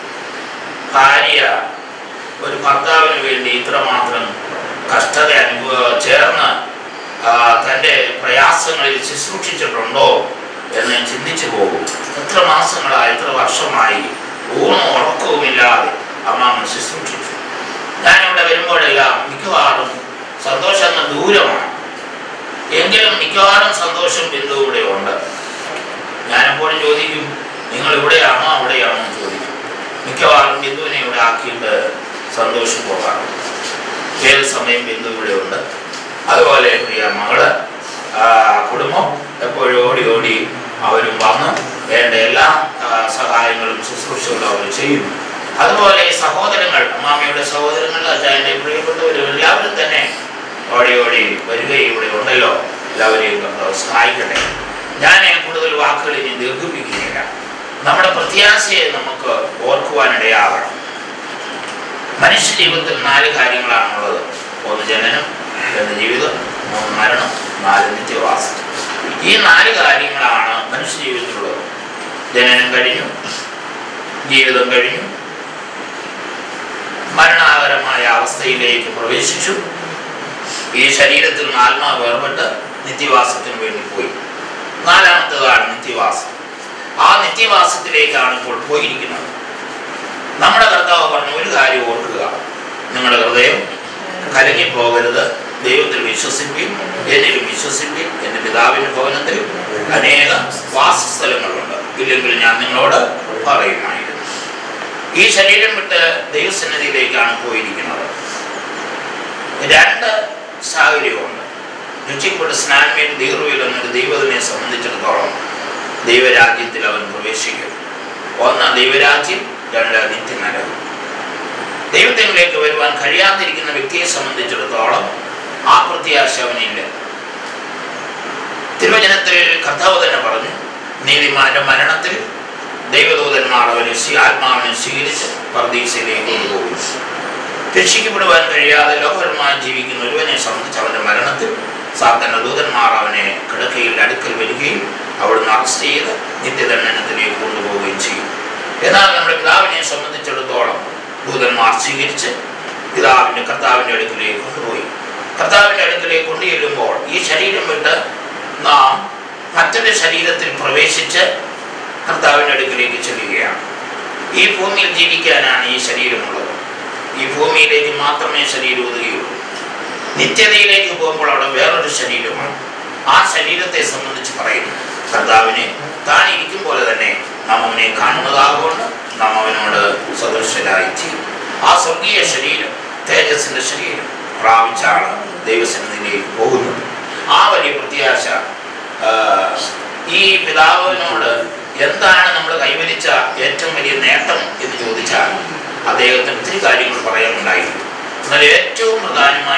ഭാര്യ ഒരു ഭർത്താവിന് വേണ്ടി ഇത്രമാത്രം കഷ്ടത അനുഭവ ചേർന്ന് ആ, തൻ്റെ പ്രയാസങ്ങളിൽ ശുശ്രൂഷിച്ചിട്ടുണ്ടോ എന്ന് ഞാൻ ചിന്തിച്ചു പോകും എത്ര മാസങ്ങളായി എത്ര വർഷമായി ഊണും ഉറക്കവുമില്ലാതെ അമ്മാമ്മ ശുശ്രൂഷിച്ചു ഞാനിവിടെ വരുമ്പോഴെല്ലാം മിക്കവാറും സന്തോഷങ്ങൾ ദൂരമാണ് എങ്കിലും മിക്കവാറും സന്തോഷം ബിന്ദു ഇവിടെ ഉണ്ട് ഞാനെപ്പോഴും ചോദിക്കും നിങ്ങൾ ഇവിടെയാണോ അവിടെയാണോ എന്ന് ചോദിക്കും മിക്കവാറും ബിന്ദുവിനെ ഇവിടെ ആക്കിയിട്ട് സന്തോഷം പോകാറുണ്ട് ഏത് സമയം ബിന്ദു ഇവിടെ ഉണ്ട് അതുപോലെ പ്രിയ മകള് ആ, കുടുംബം എപ്പോഴും ഓടി ഓടി അവരും വന്ന് വേണ്ട എല്ലാ ആ, സഹായങ്ങളും ശുശ്രൂഷകളും അവർ ചെയ്യുന്നു അതുപോലെ സഹോദരങ്ങൾ അമ്മാമ്മയുടെ സഹോദരങ്ങൾ അച്ഛൻ്റെ പ്രിയപ്പെട്ടവരും എല്ലാവരും തന്നെ ഓടി ഓടി വരികയും ഇവിടെ ഉണ്ടല്ലോ എല്ലാവരെയും കർത്താവ് സഹായിക്കട്ടെ ഞാൻ കൂടുതൽ വാക്കുകൾ ഇനി ദീർഘിപ്പിക്കുന്നില്ല നമ്മുടെ പ്രത്യാശയെ നമുക്ക് ഓർക്കുവാനിടയാകണം മനുഷ്യ ജീവിതത്തിൽ നാല് കാര്യങ്ങളാണുള്ളത് ഒന്ന് ജനനം രണ്ട് ജീവിതം മൂന്ന് മരണം നാല് നിത്യവാസം ഈ നാല് കാര്യങ്ങളാണ് മനുഷ്യ ജീവിതത്തിലുള്ളത് ജനനം കഴിഞ്ഞു ജീവിതം കഴിഞ്ഞു മരണാകരമായ അവസ്ഥയിലേക്ക് പ്രവേശിച്ചു ഈ ശരീരത്തിൽ നിന്ന് ആത്മാവ് വേർപെട്ട് നിത്യവാസത്തിന് വേണ്ടി പോയി നാലാമത്തതാണ് നിത്യവാസം ആ നിത്യവാസത്തിലേക്കാണ് ഇപ്പോൾ പോയിരിക്കുന്നത് നമ്മുടെ കർത്താവ് പറഞ്ഞ ഒരു കാര്യം ഓർക്കുക നിങ്ങളുടെ ഹൃദയം കലങ്ങിപ്പോകരുത് ദൈവത്തിൽ വിശ്വസിപ്പിൻ എന്നിലും വിശ്വസിപ്പിൻ എൻ്റെ പിതാവിൻ്റെ ഭവനത്തിൽ അനേക വാസസ്ഥലങ്ങളുണ്ട് ഇല്ലെങ്കിൽ ഞാൻ നിങ്ങളോട് പറയുമായിരുന്നു ഈ ശരീരം വിട്ട് ദൈവസന്നിധിയിലേക്കാണ് പോയിരിക്കുന്നത് രണ്ട് സാഹചര്യമുണ്ട് രക്ഷിക്കപ്പെട്ട സ്നാൻമേൽ ദീർഘയിൽ എന്നൊരു ദൈവത്തിനെ സംബന്ധിച്ചിടത്തോളം ദൈവരാജ്യത്തിൽ അവൻ പ്രവേശിക്കും ഒന്ന് ദൈവരാജ്യം രണ്ട് നിത്യനരകം ദൈവത്തിലേക്ക് വരുവാൻ കഴിയാതിരിക്കുന്ന വ്യക്തിയെ സംബന്ധിച്ചിടത്തോളം ആ പ്രത്യാശ അവനില്ല തിരുവചനത്തിൽ കർത്താവ് തന്നെ പറഞ്ഞു നീതിമാന്റെ മരണത്തിൽ ദൈവദൂതന്മാർ അവനെ സ്വീ- ആത്മാവിനെ സ്വീകരിച്ച് പർദീസയിലേക്ക് കൊണ്ടുപോകും രക്ഷിക്കപ്പെടുവാൻ കഴിയാതെ ലോകപരമായി ജീവിക്കുന്ന ഒരുവനെ സംബന്ധിച്ച് അവന്റെ മരണത്തിൽ സാത്തന്റെ ദൂതന്മാർ അവനെ കിടക്കയിൽ അടുക്കൽ വരികയും അവിടുന്ന് അറസ്റ്റ് ചെയ്ത് നിത്യദണ്ഡനത്തിലേക്ക് കൊണ്ടുപോവുകയും ചെയ്യും എന്നാൽ നമ്മുടെ പിതാവിനെ സംബന്ധിച്ചിടത്തോളം ദൂതന്മാർ സ്വീകരിച്ച് പിതാവിൻ്റെ കർത്താവിൻ്റെ അടുക്കിലേക്ക് കൊണ്ടുപോയി കർത്താവിൻ്റെ അടുക്കിലേക്ക് കൊണ്ടുചെല്ലുമ്പോൾ ഈ ശരീരം വിട്ട് നാം മറ്റൊരു ശരീരത്തിൽ പ്രവേശിച്ച് കർത്താവിൻ്റെ അടുക്കിലേക്ക് ചെല്ലുകയാണ് ഈ ഭൂമിയിൽ ജീവിക്കാനാണ് ഈ ശരീരമുള്ളത് ഈ ഭൂമിയിലേക്ക് മാത്രമേ ശരീരം ഒതുകയുള്ളൂ നിത്യതയിലേക്ക് പോകുമ്പോൾ അവിടെ വേറൊരു ശരീരമാണ് ആ ശരീരത്തെ സംബന്ധിച്ച് പറയുന്നു കർത്താവിനെ താൻ ഇരിക്കും പോലെ തന്നെ നാം അവനെ കാണുന്നതാകൊണ്ട് നാം അവനോട് സദൃശരായി തീരും ആ സ്വർഗീയ ശരീരം തേജസ്സിന്റെ ശരീരം പ്രാപിച്ചാണ് ദൈവസന്നിധിയിലേക്ക് പോകുന്നത് ആ വലിയ പ്രത്യാശ ആ, ഈ പിതാവിനോട് എന്താണ് നമ്മൾ കൈവരിച്ച ഏറ്റവും വലിയ നേട്ടം എന്ന് ചോദിച്ചാൽ അദ്ദേഹത്തിന് ഒത്തിരി കാര്യങ്ങൾ പറയാനുണ്ട്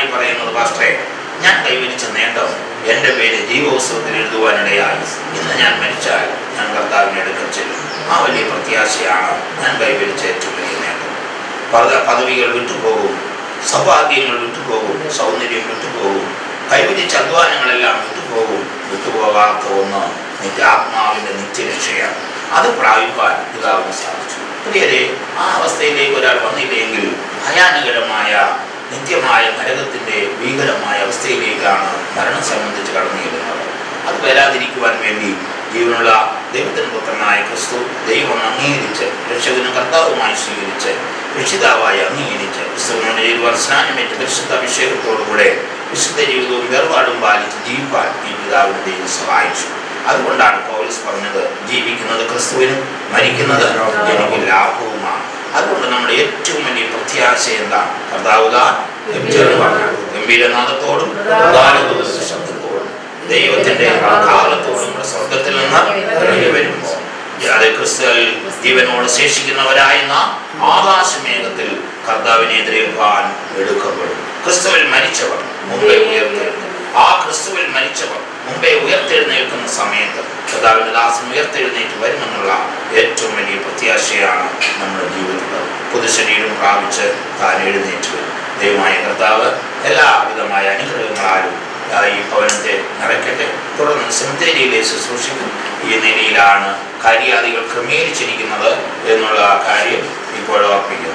പ്രത്യാശയുമായി പറയുന്നത് പാസ്റ്റേ ഞാൻ കൈവരിച്ച നേട്ടം എൻ്റെ പേര് ജീവോത്സവത്തിൽ എഴുതുവാനിടയായി ഇന്ന് ഞാൻ മരിച്ചാൽ ഞാൻ കർത്താവിനെ എടുക്കൽ ചെല്ലും ആ വലിയ പ്രത്യാശയാണ് ഞാൻ കൈവരിച്ച ഏറ്റവും വലിയ നേട്ടം പല പദവികൾ വിട്ടുപോകും സൗഭാഗ്യങ്ങൾ വിട്ടുപോകും സൗന്ദര്യം വിട്ടുപോകും കൈവരിച്ച അധ്വാനങ്ങളെല്ലാം വിട്ടുപോകും വിട്ടുപോകാത്ത ഒന്ന് നിത്യ ആത്മാവിൻ്റെ നിത്യരക്ഷയാണ് അത് പ്രാപിപ്പാൻ പിതാവിന് സാധിച്ചു പ്രിയരെ ആ അവസ്ഥയിലേക്ക് ഒരാൾ വന്നില്ലെങ്കിൽ ഭയാനകരമായ നിത്യമായ നരകത്തിൻ്റെ ഭീകരമായ അവസ്ഥയിലേക്കാണ് മരണം സംബന്ധിച്ച് കടന്നു ചെല്ലുന്നത് അത് വരാതിരിക്കുവാൻ വേണ്ടി ജീവനുള്ള ദൈവത്തിന് പുത്രനായ ക്രിസ്തു ദൈവം അംഗീകരിച്ച് രക്ഷകനും കർത്താവുമായി സ്വീകരിച്ച് രക്ഷിതാവായി അംഗീകരിച്ച് ക്രിസ്തുവിനോട് ചെയ്യുവാൻ സ്നാനമേറ്റ് പരിശുദ്ധ അഭിഷേകത്തോടുകൂടെ വിശുദ്ധ ജീവിതവും വേർപാടും പാലിച്ച് ജീവിപ്പാൻ ഈ പിതാവിന് ദൈവം സഹായിച്ചു അതുകൊണ്ടാണ് പൗലസ് പറഞ്ഞത് ജീവിക്കുന്നത് ക്രിസ്തുവിനും മരിക്കുന്നത് എനിക്ക് ലാഭവുമാണ് അതുകൊണ്ട് നമ്മുടെ ഏറ്റവും വലിയ പ്രത്യാശ എന്താണ് കർത്താവുതാൻ ഗംഭീരനാഥത്തോടും പ്രധാനത്തോടും ശബ്ദത്തോടും ദൈവത്തിന്റെ കാലത്തോടും നമ്മുടെ സ്വർഗത്തിൽ നിന്ന് ഇറങ്ങി വരുമ്പോൾ അത് ക്രിസ്തുവിൽ ജീവനോട് ശേഷിക്കുന്നവരായ നാം ആകാശമേഘത്തിൽ കർത്താവിനെ എതിരേൽപ്പാൻ എടുക്കപ്പെടും ക്രിസ്തുവിൽ മരിച്ചവർ മുമ്പേ ഉയർത്തെഴുന്നേൽക്കും ആ ക്രിസ്തുവിൽ മരിച്ചവർ മുമ്പേ ഉയർത്തെഴുന്നേൽക്കുന്ന സമയത്ത് കർത്താവിന്റെ ദാസൻ ഉയർത്തെഴുന്നേറ്റ് വരുമെന്നുള്ള ഏറ്റവും വലിയ പ്രത്യാശയാണ് നമ്മുടെ ജീവിതത്തിൽ പുതുശരീരം പ്രാപിച്ച് താൻ എഴുന്നേറ്റ് വരും ദൈവമായ കർത്താവ് എല്ലാവിധമായ അനുഗ്രഹങ്ങളാലും ആ ഈ ഭവനത്തെ നിറയ്ക്കട്ടെ തുടർന്ന് സെമിത്തേരിയിലെ ശുശ്രൂഷിക്കും ഈ നിലയിലാണ് കാര്യാദികൾ ക്രമീകരിച്ചിരിക്കുന്നത് എന്നുള്ള കാര്യം ഇപ്പോൾ ഓർപ്പിക്കുന്നു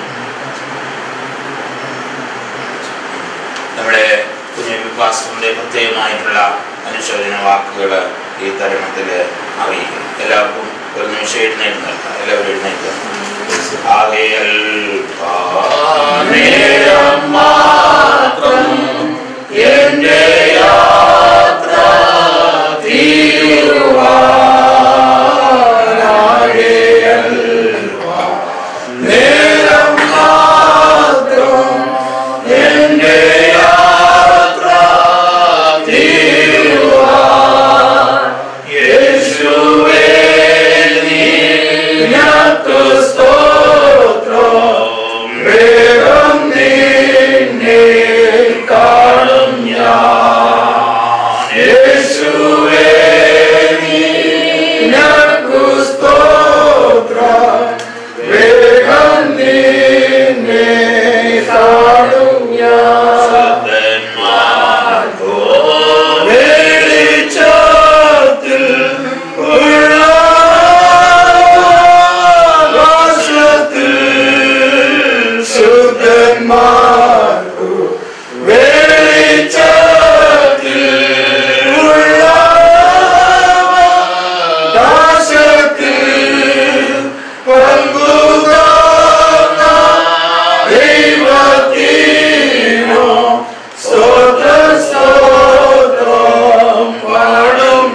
നമ്മുടെ കുഞ്ഞു വിഭാസത്തിന്റെ പ്രത്യേകമായിട്ടുള്ള അനുശോചന വാക്കുകൾ ഈ തരുണത്തിൽ അറിയിക്കും എല്ലാവർക്കും ഒരു നിമിഷം എഴുന്നേറ്റ് നിൽക്കാം എല്ലാവരും എഴുന്നേറ്റ് ആകയാൽ നേരം മാത്രം എന്റെ യാത്ര തീരുവാനാകയാൽ നേരം മാത്രം എന്റെ യാത്ര തീരുവാൻ യേശുവേ നിനക്ക് സ്തോത്രം വേഗം നിന്നെ കാണും ഞാൻ യേശുവേ നിനക്ക് സ്തോത്രം വേഗം നിന്നെ കാണും ഞാൻ വെളിച്ചത്തിൽ ഉള്ള ആകാശത്തിൽ ശുദ്ധന്മാർക്കു വെളിച്ചത്തിൽ ഉള്ള ആകാശത്തിൽ പങ്കുകാണ ദൈവത്തിനോ സ്തോത്ര സ്തോത്രം പാടും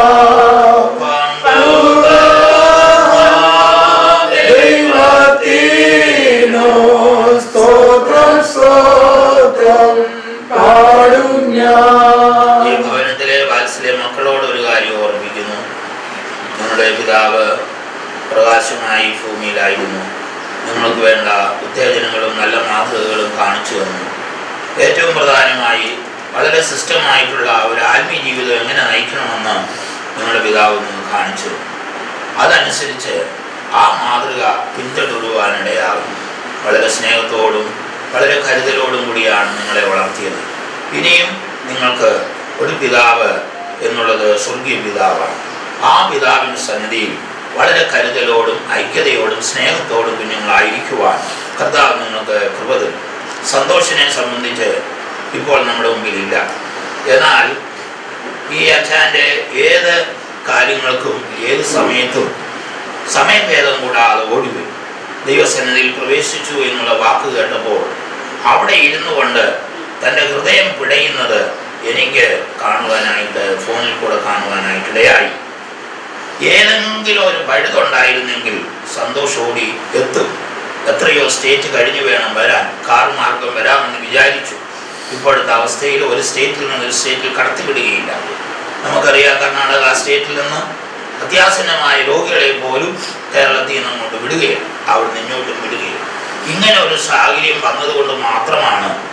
ദൈവത്തിനോ സ്തോത്രം സ്തോത്രം പാടും ഈ ഭവനത്തിലെ വാത്സല്യ മക്കളോട് ഒരു കാര്യം ഓർമ്മിക്കുന്നു നമ്മുടെ പിതാവ് പ്രകാശമായി ഭൂമിയിലായിരുന്നു നിങ്ങൾക്ക് വേണ്ട ഉത്തേജനങ്ങളും നല്ല മാതൃകകളും കാണിച്ചു തന്നു ഏറ്റവും പ്രധാനമായി വളരെ സിസ്റ്റമായിട്ടുള്ള ഒരു ആത്മീയ ജീവിതം എങ്ങനെ നയിക്കണമെന്ന് നിങ്ങളുടെ പിതാവ് നിങ്ങൾ കാണിച്ചു തന്നു. അതനുസരിച്ച് ആ മാതൃക പിന്തുടരുവാനിടയാകും വളരെ സ്നേഹത്തോടും വളരെ കരുതലോടും കൂടിയാണ് നിങ്ങളെ വളർത്തിയത് ഇനിയും നിങ്ങൾക്ക് ഒരു പിതാവ് എന്നുള്ളത് സ്വർഗീയ പിതാവാണ് ആ പിതാവിൻ്റെ സന്നിധിയിൽ വളരെ കരുതലോടും ഐക്യതയോടും സ്നേഹത്തോടും കുഞ്ഞുങ്ങളായിരിക്കുവാൻ കർത്താവ് നിങ്ങൾക്ക് കൃപ തരും സന്തോഷിനെ സംബന്ധിച്ച് ഇപ്പോൾ നമ്മുടെ മുമ്പിലില്ല എന്നാൽ ഈ അച്ഛൻ്റെ ഏത് കാര്യങ്ങൾക്കും ഏത് സമയത്തും സമയഭേദം കൂടാതെ ഓടിവരും ദൈവസന്നിധിയിൽ പ്രവേശിച്ചു എന്നുള്ള വാക്ക് കേട്ടപ്പോൾ അവിടെ ഇരുന്നു കൊണ്ട് തൻ്റെ ഹൃദയം പിടയുന്നത് എനിക്ക് കാണുവാനായിട്ട് ഫോണിൽ കൂടെ കാണുവാനായിട്ട് ഇടയായി ഏതെങ്കിലും ഒരു പഴുതുണ്ടായിരുന്നെങ്കിൽ സന്തോഷോടി എത്തും എത്രയോ സ്റ്റേറ്റ് കഴിഞ്ഞു വേണം വരാൻ കാർ മാർഗം വരാമെന്ന് വിചാരിച്ചു ഇപ്പോഴത്തെ അവസ്ഥയിൽ ഒരു സ്റ്റേറ്റിൽ നിന്ന് ഒരു സ്റ്റേറ്റിൽ കടത്തിവിടുകയില്ല നമുക്കറിയാം കർണാടക സ്റ്റേറ്റിൽ നിന്ന് അത്യാസന്നമായ രോഗികളെ പോലും കേരളത്തിൽ നിന്ന് അങ്ങോട്ട് വിടുകയാണ് അവിടെ നിന്ന് ഇങ്ങോട്ടും വിടുകയാണ് ഇങ്ങനെ ഒരു സാഹചര്യം വന്നതുകൊണ്ട് മാത്രമാണ്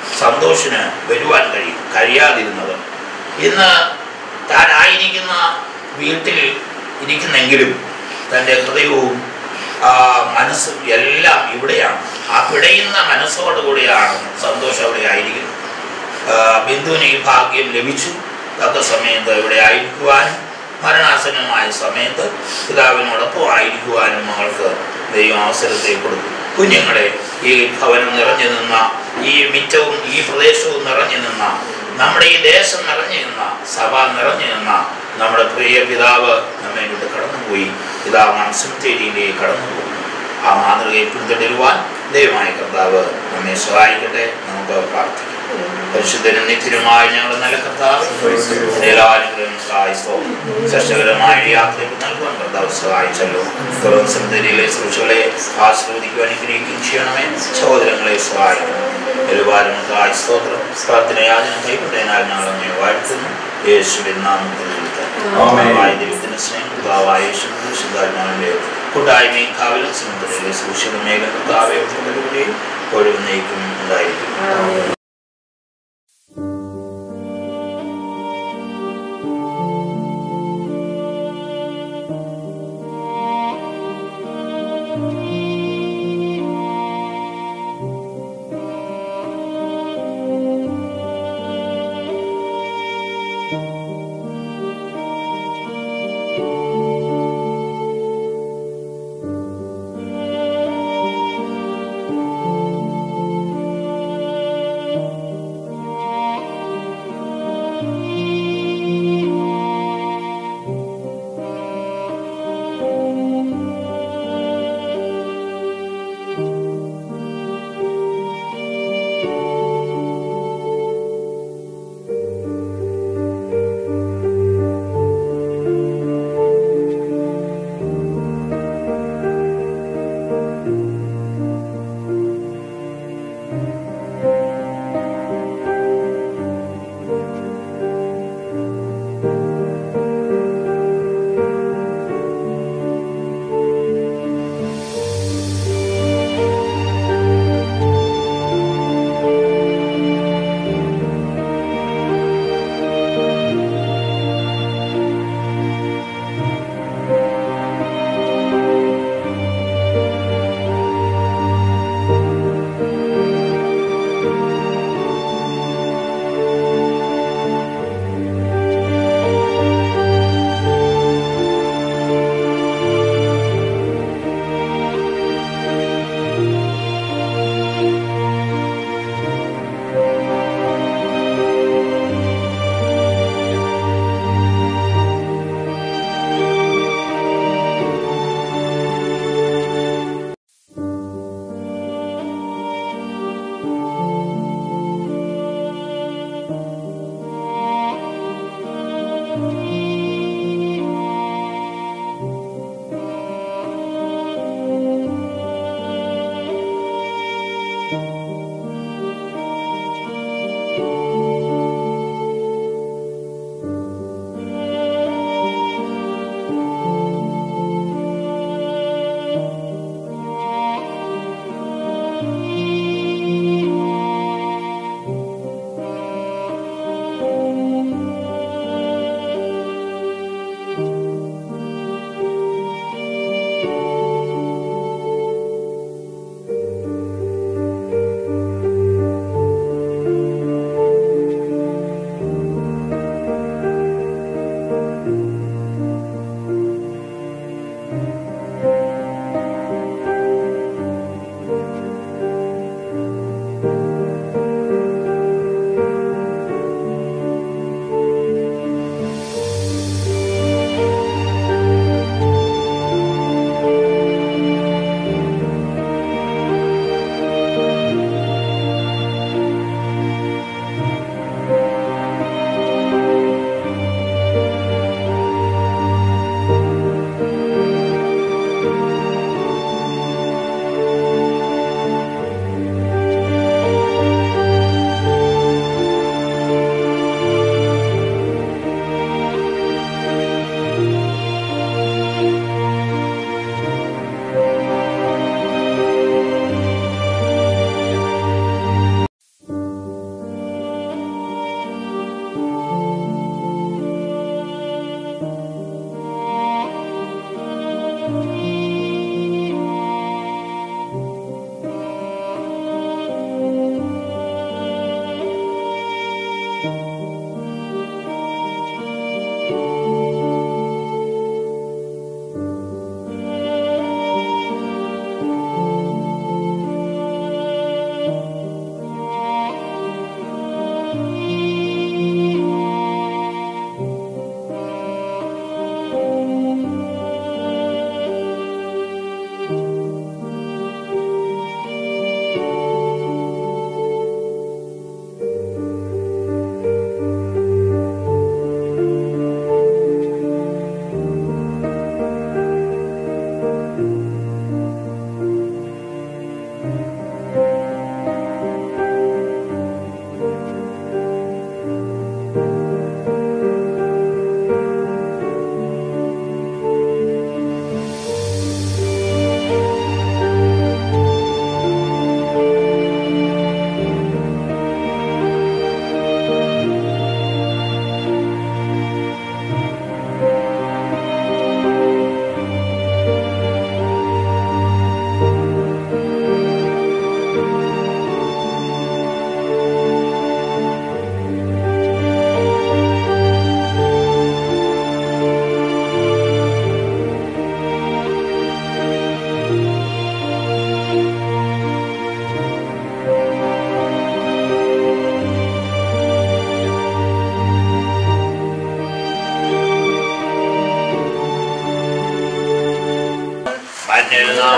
സന്തോഷിന് വരുവാൻ കഴിയും കഴിയാതിരുന്നത് ഇന്ന് താനായിരിക്കുന്ന വീട്ടിൽ ഇരിക്കുന്നെങ്കിലും തൻ്റെ ഹൃദയവും ആ, മനസ്സും എല്ലാം ഇവിടെയാണ് ആ പിടയുന്ന മനസ്സോടുകൂടിയാണ് സന്തോഷം അവിടെ ആയിരിക്കുന്നത് ആ, ബിന്ദുവിന് ഈ ഭാഗ്യം ലഭിച്ചു തക്ക സമയത്ത് ഇവിടെ ആയിരിക്കുവാനും മരണാസന്നമായ സമയത്ത് പിതാവിനോടൊപ്പം ആയിരിക്കുവാനും മകൾക്ക് ദൈവം അവസരത്തെ കൊടുത്തു കുഞ്ഞുങ്ങളെ ഈ ഭവനം നിറഞ്ഞു നിന്ന ഈ മിറ്റവും ഈ പ്രദേശവും നിറഞ്ഞു നിന്ന നമ്മുടെ ഈ ദേശം നിറഞ്ഞു നിന്ന സഭ നിറഞ്ഞു നിന്ന നമ്മുടെ പ്രിയ പിതാവ് നമ്മെ വിട്ട് കടന്നുപോയി പിതാവ് മനസ്സിലേക്ക് കടന്നുപോയി ആ മാതൃകയെ പിന്തുടരുവാൻ ദൈവമായ കർത്താവ് നമ്മെ സഹായിക്കട്ടെ നമുക്ക് പ്രാർത്ഥിക്കാം പരിശുദ്ധനും നിത്യനുമായ ഞങ്ങളുടെ നല്ല കർത്താവ് എല്ലാവരും സഹായിച്ചോ ശശകരമായ യാത്രയ്ക്ക് നൽകുവാൻ കർത്താവ് സഹായിച്ചല്ലോ തുറന്ന സന്തതിയിലെ സൃഷ്ടികളെ ആസ്വദിക്കുവാൻ അനുഗ്രഹിക്കുകയും ചെയ്യണമേ സഹോദരങ്ങളെ സഹായിക്കണം ഒരുപാട് സഹായ സ്തോത്രം പ്രാർത്ഥന യാചന കൈപ്പെട്ടതിനാൽ ഞങ്ങൾ അങ്ങേ വാഴ്ത്തുന്നു യേശുവിൻ നാമത്തിൽ ആമേൻ. ദൈവത്തിന്റെ സ്നേഹം കർത്താവായ യേശു ശുദ്ധാത്മാവിന്റെ കൂട്ടായ്മയും കാവലും സമൂഹത്തിലെ സൂക്ഷിത മേഖല കർത്താവെ ഒഴുകുകയും ഒഴുകുന്നേക്കും ഉണ്ടായിരിക്കും ും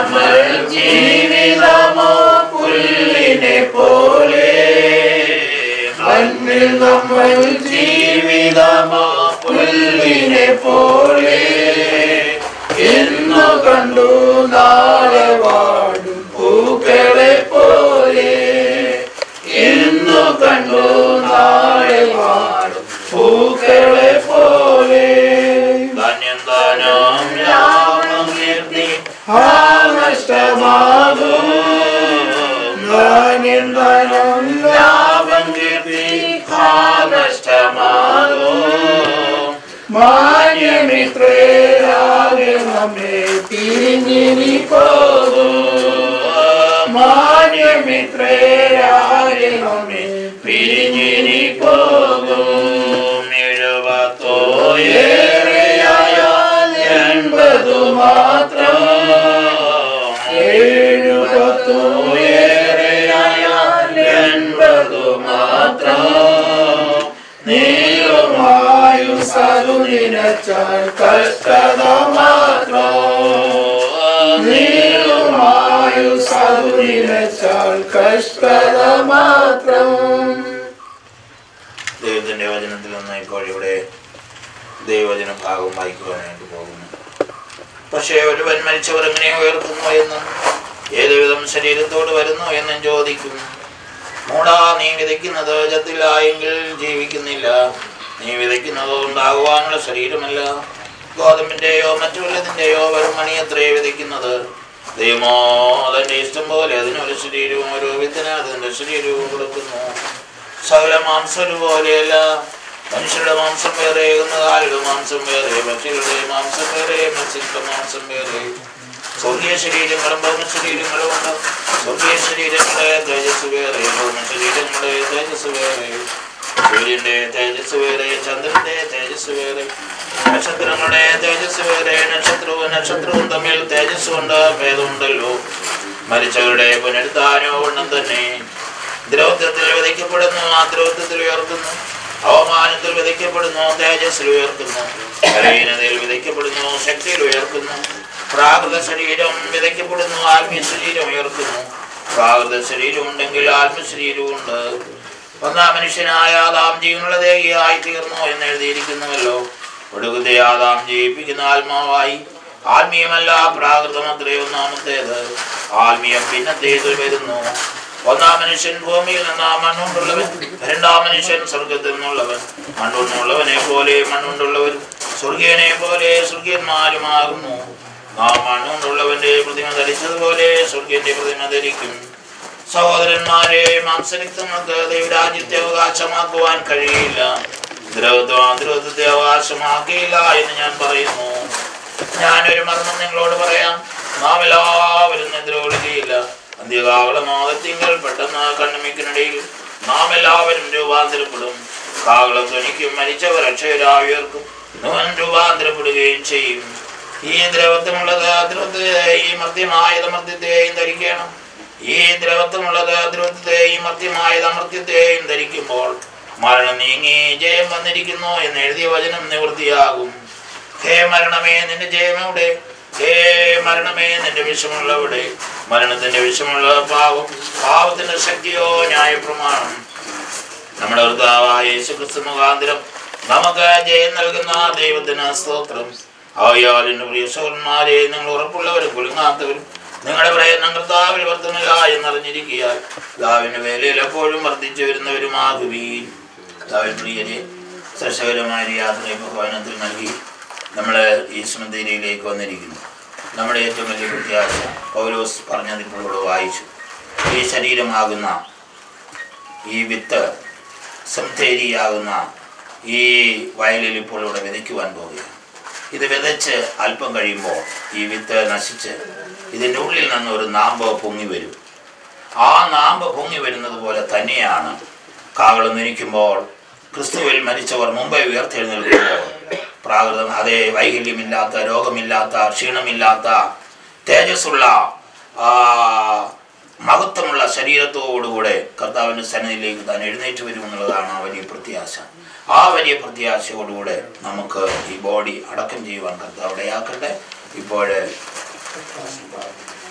നമ്മൾ ജീവിതമോ പുല്ലിനെ പോലെ മണ്ണിൽ നമ്മൾ ജീവിതമോ പുല്ലിനെ പോലെ എന്നു കണ്ടു നാളെ വാടും പൂക്കളെ പോലെ എന്നു കണ്ടു നാളെ വാടും പൂക്കളെ പോലെ ധന്യം ധനം ലാഭം കീർത്തി ആ നഷ്ടമാകും ധന്യം ധനം ലാഭം കീർത്തി ആ നഷ്ടമാകും മാന്യമിത്രേരാകെ നമ്മെ പിരിഞ്ഞിനി പോകും മാന്യമിത്രേരാകെ നമ്മെ പിരിഞ്ഞിനി പോകും എഴുപത്തോ ഏറെയായാൽ എൺപതു മാത്രം എഴുപത്തോ ഏറെയായാൽ എൺപതു മാത്രം നീളുമായു സതു നിനച്ചാൽ കഷ്ടത മാത്രം നീളുമായു സതു നിനച്ചാൽ കഷ്ടത മാത്രം ദൈവത്തിന്റെ വചനത്തിൽ നിന്ന് ഇപ്പോൾ ഇവിടെ ദൈവവചന ഭാഗം വായിക്കുവാനായിട്ട് പോകുന്നു പക്ഷേ ഒരുവൻ മരിച്ചവർ എങ്ങനെ ഉയർത്തുന്നു എന്നും ഏതുവിധം ശരീരത്തോട് വരുന്നു എന്നും ചോദിക്കും മൂടാ നീ വിതയ്ക്കുന്നത് ജത്തിലായെങ്കിൽ ജീവിക്കുന്നില്ല നീ വിതയ്ക്കുന്നത് ഉണ്ടാകുവാനുള്ള ശരീരമല്ല ഗോതമ്പിന്റെയോ മറ്റു വല്ലതിന്റെയോ വെറും മണിയത്രേ വിതയ്ക്കുന്നത് ദൈവമോ അതിന്റെ ഇഷ്ടം പോലെ അതിനൊരു ശരീരവും ഓരോ വിത്തിന് അതിന്റെ ശരീരവും കൊടുക്കുന്നു സകല മാംസം ഒരുപോലെയല്ല മനുഷ്യരുടെ മാംസം വേറെ കാലുടെ മാംസം വേറെ പക്ഷികളുടെ മാംസം വേറെ മത്സ്യങ്ങളുടെ മാംസം വേറെ സ്വർഗീയ ശരീരങ്ങളും ഭൗമ ശരീരങ്ങളും ഉണ്ട് സ്വർഗീയ ശരീരങ്ങളെ തേജസ് വേറെ ഭൗമ ശരീരങ്ങളെ തേജസ് വേറെ സൂര്യന്റെ തേജസ് വേറെ ചന്ദ്രന്റെ തേജസ് വേറെ നക്ഷത്രങ്ങളുടെ തേജസ് വേറെ നക്ഷത്രവും നക്ഷത്രവും തമ്മിൽ തേജസ് കൊണ്ട് ഭേദമുണ്ടല്ലോ മരിച്ചവരുടെ പുനരുദ്ധാനവും ഒന്നും തന്നെ ദ്രൗത്യത്തിൽ വിതയ്ക്കപ്പെടുന്നു ആ ദ്രൗത്യത്തിൽ ഉയർത്തുന്നു അവമാനത്തിൽ വിതയ്ക്കപ്പെടുന്നു തേജസ്സിൽ ഉയർത്തുന്നു ബലഹീനതയിൽ വിതയ്ക്കപ്പെടുന്നു ശക്തിയിൽ ഉയർത്തുന്നു പ്രാകൃത ശരീരം വിതയ്ക്കപ്പെടുന്നു ആത്മീയ ശരീരം ഉയർത്തുന്നു പ്രാകൃത ശരീരം ഉണ്ടെങ്കിൽ ആത്മശരീരവും ഉണ്ട് ഒന്നാം മനുഷ്യനായ ആദാം ജീവനുള്ള ദേഹിയായി തീർന്നു എന്ന് എഴുതിയിരിക്കുന്നുവല്ലോ ഒടുക്കത്തെ ആദാം ജയിപ്പിക്കുന്ന ആത്മാവായി ആത്മീയമല്ല പ്രാകൃതമത്രേ ഒന്നാമത്തേത് ആത്മീയം പിന്നത്തേത് വരുന്നു ഒന്നാം മനുഷ്യൻ ഭൂമിയിൽ നിന്ന് മണ്ണുകൊണ്ടുള്ളവൻ രണ്ടാം മനുഷ്യൻ സ്വർഗത്തിൽ നിന്നുള്ളവൻ മണ്ണുകൊണ്ടുള്ളവനെ പോലെ മണ്ണുകൊണ്ടുള്ളവൻ സ്വർഗീയനെ പോലെ സ്വർഗീയന്മാരുമാകുന്നു നാം മണ്ണുകൊണ്ടുള്ളവന്റെ പ്രതിമ ധരിച്ചതുപോലെ സ്വർഗീയന്റെ പ്രതിമ ധരിക്കും സഹോദരന്മാരെ മാംസരിക്തങ്ങൾക്ക് ദൈവരാജ്യത്തെ അവകാശമാക്കുവാൻ കഴിയില്ല ദ്രവത്വം ദ്രവത്വത്തെ അവകാശമാക്കിയില്ല എന്ന് ഞാൻ പറയുന്നു ഞാനൊരു മർമ്മം നിങ്ങളോട് പറയാം നാം എല്ലാവരും നിദ്രകൊള്ളുകയില്ല അന്ത്യകാവളമാകത്തിങ്കൽ പെട്ടെന്ന് കണ്ണുമിക്കിനിടയിൽ നാം എല്ലാവരും രൂപാന്തരപ്പെടും കാവളം ധ്വനിക്കും മരിച്ചവർ അക്ഷയരാവിയർക്കും നോൻ രൂപാന്തരപ്പെടുകയും ചെയ്യും ഈ ദ്രവത്വമുള്ളത് ദ്രവത്വത്തെയും മർദ്യമായത് മർദ്യത്തെയും ധരിക്കണം ഈ ദ്രവത്വമുള്ളത് ദ്രവത്വത്തെയും മർദ്യമായത് അമർത്യത്തെയും ധരിക്കുമ്പോൾ മരണം നീങ്ങി ജയം വന്നിരിക്കുന്നു എന്ന് എഴുതിയ വചനം നിവൃത്തിയാകും ഹേ മരണമേ നിന്റെ ജയമെവിടെ ഹേ മരണമേ നിന്റെ വിഷമുള്ളവിടെ മരണത്തിന്റെ വിഷമുള്ള പാവം പാവത്തിന്റെ ശക്തിയോ ന്യായപ്രമാണം നമ്മുടെ കർത്താവായ യേശുക്രിസ്തു മുഖാന്തരം നമുക്ക് ജയം നൽകുന്ന ദൈവത്തിന് സ്തോത്രം ആയാൽ എന്റെ പ്രിയ സഹോദരന്മാരെ നിങ്ങൾ ഉറപ്പുള്ളവരും കുലുങ്ങാത്തവരും നിങ്ങളുടെ പ്രയത്നം കർത്താവിൽ വർദ്ധമില്ല എന്നറിഞ്ഞിരിക്കുക കർത്താവിന്റെ വേലയിൽ എപ്പോഴും വർദ്ധിച്ചു വരുന്നവരുമാകുവീൻ കർത്താവിൻ പ്രിയരെ സശകരമായ ഒരു യാത്രയെ ഭവനത്തിൽ നൽകി നമ്മൾ ഈ സ്മൃതിയിലേക്ക് വന്നിരിക്കുന്നു നമ്മുടെ ഏറ്റവും വലിയ പ്രത്യാശ പൗലോസ് പറഞ്ഞതിലൂടെ വായിച്ചു ഈ ശരീരമാകുന്ന ഈ വിത്ത് സംതേരിയാകുന്ന ഈ വയലിൽ ഇപ്പോൾ ഇവിടെ വിതയ്ക്കുവാൻ പോവുകയാണ് ഇത് വിതച്ച് അല്പം കഴിയുമ്പോൾ ഈ വിത്ത് നശിച്ച് ഇതിൻ്റെ ഉള്ളിൽ നിന്ന് ഒരു നാമ്പ് പൊങ്ങി വരും ആ നാമ്പ് പൊങ്ങി വരുന്നത് പോലെ തന്നെയാണ് കാവളം നിരിക്കുമ്പോൾ ക്രിസ്തുവിൽ മരിച്ചവർ മുമ്പേ ഉയർത്തെഴുന്നേൽക്കുമ്പോൾ പ്രാകൃതം അതേ വൈകല്യമില്ലാത്ത രോഗമില്ലാത്ത ക്ഷീണമില്ലാത്ത തേജസ്സുള്ള ആ മഹത്വമുള്ള ശരീരത്തോടുകൂടെ കർത്താവിൻ്റെ സന്നിധിയിലേക്ക് താൻ എഴുന്നേറ്റ് വരുമെന്നുള്ളതാണ് ആ വലിയ പ്രത്യാശ ആ വലിയ പ്രത്യാശയോടുകൂടെ നമുക്ക് ഈ ബോഡി അടക്കം ചെയ്യുവാൻ കർത്താവ് ഇടയാക്കട്ടെ ഇപ്പോൾ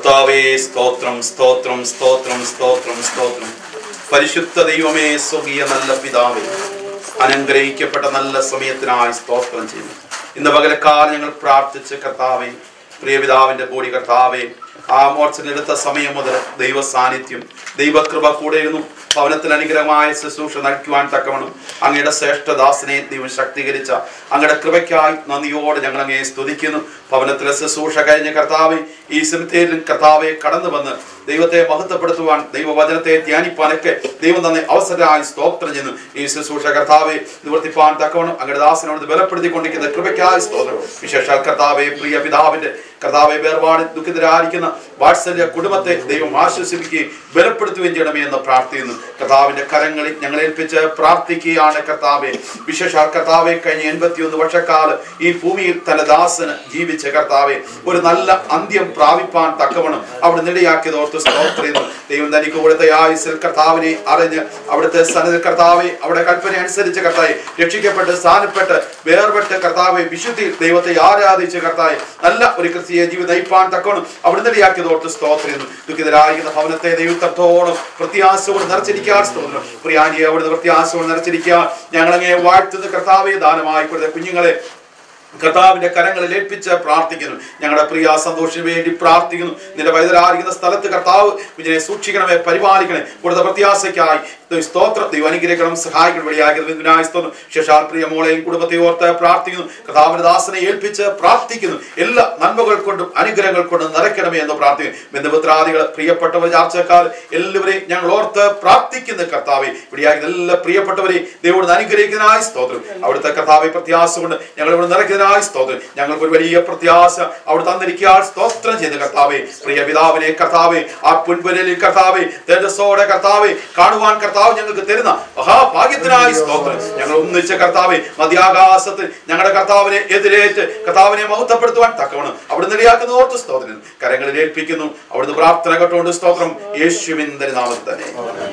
കർത്താവേ സ്തോത്രം സ്തോത്രം സ്തോത്രം സ്തോത്രം സ്തോത്രം പരിശുദ്ധ ദൈവമേ സ്വകീയ നല്ല പിതാവേ അനുഗ്രഹിക്കപ്പെട്ട നല്ല സമയത്തിനായി സ്തോത്രം ചെയ്യുന്നു ഇന്ന് പകലക്കാലം ഞങ്ങൾ പ്രാർത്ഥിച്ച് കർത്താവേ പ്രിയ പിതാവിന്റെ ബോഡി കർത്താവേ ആ മോർച്ചനെടുത്ത സമയം മുതൽ ദൈവ സാന്നിധ്യം ദൈവകൃപ കൂടെയിരുന്നു ഭവനത്തിൽ അനുഗ്രഹമായ ശുശ്രൂഷ നയിക്കുവാൻ തക്കവണ്ണം അങ്ങയുടെ ശ്രേഷ്ഠദാസനെ ദൈവം ശക്തീകരിച്ച അങ്ങയുടെ കൃപയ്ക്കായി നന്ദിയോടെ ഞങ്ങൾ അങ്ങയെ സ്തുതിക്കുന്നു ഭവനത്തിലെ ശുശ്രൂഷ കഴിഞ്ഞ കർത്താവെ ഈ സിമിത്തേരിലും കർത്താവെ കടന്നു വന്ന് ദൈവത്തെ മഹത്വപ്പെടുത്തുവാൻ ദൈവവചനത്തെ ധ്യാനിപ്പാനൊക്കെ ദൈവം തന്നെ അവസരമായി സ്തോത്രം ചെയ്യുന്നു ഈ ശുശ്രൂഷ കർത്താവെ നിവർത്തിപ്പാൻ തക്കവണ്ണം അങ്ങയുടെ ദാസനോട് ബലപ്പെടുത്തിക്കൊണ്ടിരിക്കുന്ന കൃപയ്ക്കായി സ്തോത്രം വിശേഷാൽ കർത്താവെ പ്രിയ പിതാവിന്റെ കർത്താവെ വേർപാട് ദുഃഖിതരായിരിക്കുന്ന വാത്സല്യ കുടുംബത്തെ ദൈവം ആശ്വസിപ്പിക്കുകയും ബലപ്പെടുത്തുകയും ചെയ്യണമേ എന്ന് പ്രാർത്ഥിക്കുന്നു കർത്താവിന്റെ കരങ്ങളിൽ ഞങ്ങൾ ഏൽപ്പിച്ച് പ്രാർത്ഥിക്കുകയാണ് കർത്താവെ വിശേഷാൽ കർത്താവെ കഴിഞ്ഞ എൺപത്തിയൊന്ന് വർഷക്കാലം ഈ ഭൂമിയിൽ തന്റെ ദാസന് ജീവിച്ച കർത്താവെ ഒരു നല്ല അന്ത്യം പ്രാപിപ്പാൻ തക്കവണ്ണം അവിടെ നിടയാക്കിയത് ഓർത്ത് സ്തോത്രം ചെയ്യുന്നു ദൈവം തനിക്ക് കൊടുത്ത ആയുസിൽ കർത്താവിനെ അറിഞ്ഞ് അവിടുത്തെ സന്നദ്ധ കർത്താവെ അവിടെ കൽപ്പന അനുസരിച്ച് കർത്താവെ രക്ഷിക്കപ്പെട്ട് സ്ഥാനപ്പെട്ട് വേർപെട്ട് കർത്താവെ വിശുദ്ധിയിൽ ദൈവത്തെ ആരാധിച്ച് കർത്താവെ നല്ല ഒരു ക്രിസ്തീയ ജീവിതം നയിപ്പാൻ തക്കവണ്ണം അവിടെ നിടയാക്കിയത് ഓർത്ത് സ്തോത്രം ചെയ്യുന്നു ദുഃഖിതരായിരിക്കുന്ന ഭവനത്തെ ദൈവത്തോളം പ്രത്യാശയോട് നിറച്ചിരിക്കാൻ സ്തോത്രം പ്രിയാനിയെ അവിടുന്ന് പ്രത്യാശയോട് നിറച്ചിരിക്കാൻ ഞങ്ങളങ്ങനെ വാഴ്ത്തുന്ന കർത്താവെ ദാനമായി കൊടുത്ത കുഞ്ഞുങ്ങളെ കർത്താവിന്റെ കരങ്ങളിൽ ഏൽപ്പിച്ച് പ്രാർത്ഥിക്കുന്നു ഞങ്ങളുടെ പ്രിയ സന്തോഷിന് വേണ്ടി പ്രാർത്ഥിക്കുന്നു നിന്റെ വൈദ്യരായിരിക്കുന്ന സ്ഥലത്ത് കർത്താവ് കുഞ്ഞിനെ സൂക്ഷിക്കണമേ പരിപാലിക്കണേ കൊടുത്ത പ്രത്യാശയ്ക്കായി ദൈവ സ്തോത്രം ദൈവം അനുഗ്രഹിക്കണം സഹായിക്കണം വഴിയാക്കി സ്തോത്രം ശേഷാൽ പ്രിയ മോളെയും കുടുംബത്തെ ഓർത്ത് പ്രാർത്ഥിക്കുന്നു കർത്താവിന്റെ ദാസനെ ഏൽപ്പിച്ച് പ്രാർത്ഥിക്കുന്നു എല്ലാ നന്മകൾ കൊണ്ടും അനുഗ്രഹങ്ങൾ കൊണ്ടും നിറയ്ക്കണമേ എന്ന് പ്രാർത്ഥിക്കുന്നു ബന്ധുപുത്രാദികൾ പ്രിയപ്പെട്ടവർ ചാർച്ചക്കാർ എല്ലാവരെയും ഞങ്ങൾ ഓർത്ത് പ്രാർത്ഥിക്കുന്ന കർത്താവെ ഇവിടെയാക്കി എല്ലാ പ്രിയപ്പെട്ടവരെ ദൈവോട് അനുഗ്രഹിക്കുന്നതിനായി സ്തോത്രം അവിടുത്തെ കർത്താവെ പ്രത്യാശ കൊണ്ട് ഞങ്ങൾ ഇവിടെ നിറയ്ക്കുന്നതിനായി സ്തോത്രം ഞങ്ങൾക്ക് ഒരു വലിയ പ്രത്യാശ അവിടെ തന്നിരിക്കാൻ സ്തോത്രം ചെയ്ത കർത്താവെ പ്രിയ പിതാവിനെ കർത്താവെ ആ പുൻപുരലിൽ കർത്താവെ തേജസ്സോടെ കർത്താവെ കാണുവാൻ കർത്താവ് ഞങ്ങൾക്ക് തരുന്ന മഹാഭാഗ്യത്തിനായി സ്തോത്രം ഞങ്ങൾ ഒന്നിച്ച കർത്താവെ മധ്യാകാശത്തിൽ ഞങ്ങളുടെ കർത്താവിനെ എതിരേറ്റ് കർത്താവിനെ മഹത്വപ്പെടുത്തുവാൻ തക്കവണ്ണം അവിടെ നിലയാക്കുന്ന ഓർത്ത് സ്തോത്രം കരങ്ങളിൽ ഏൽപ്പിക്കുന്നു അവിടുന്ന് പ്രാർത്ഥന കേട്ടുകൊണ്ട് സ്തോത്രം യേശുവിന്റെ നാമത്തിൽ തന്നെ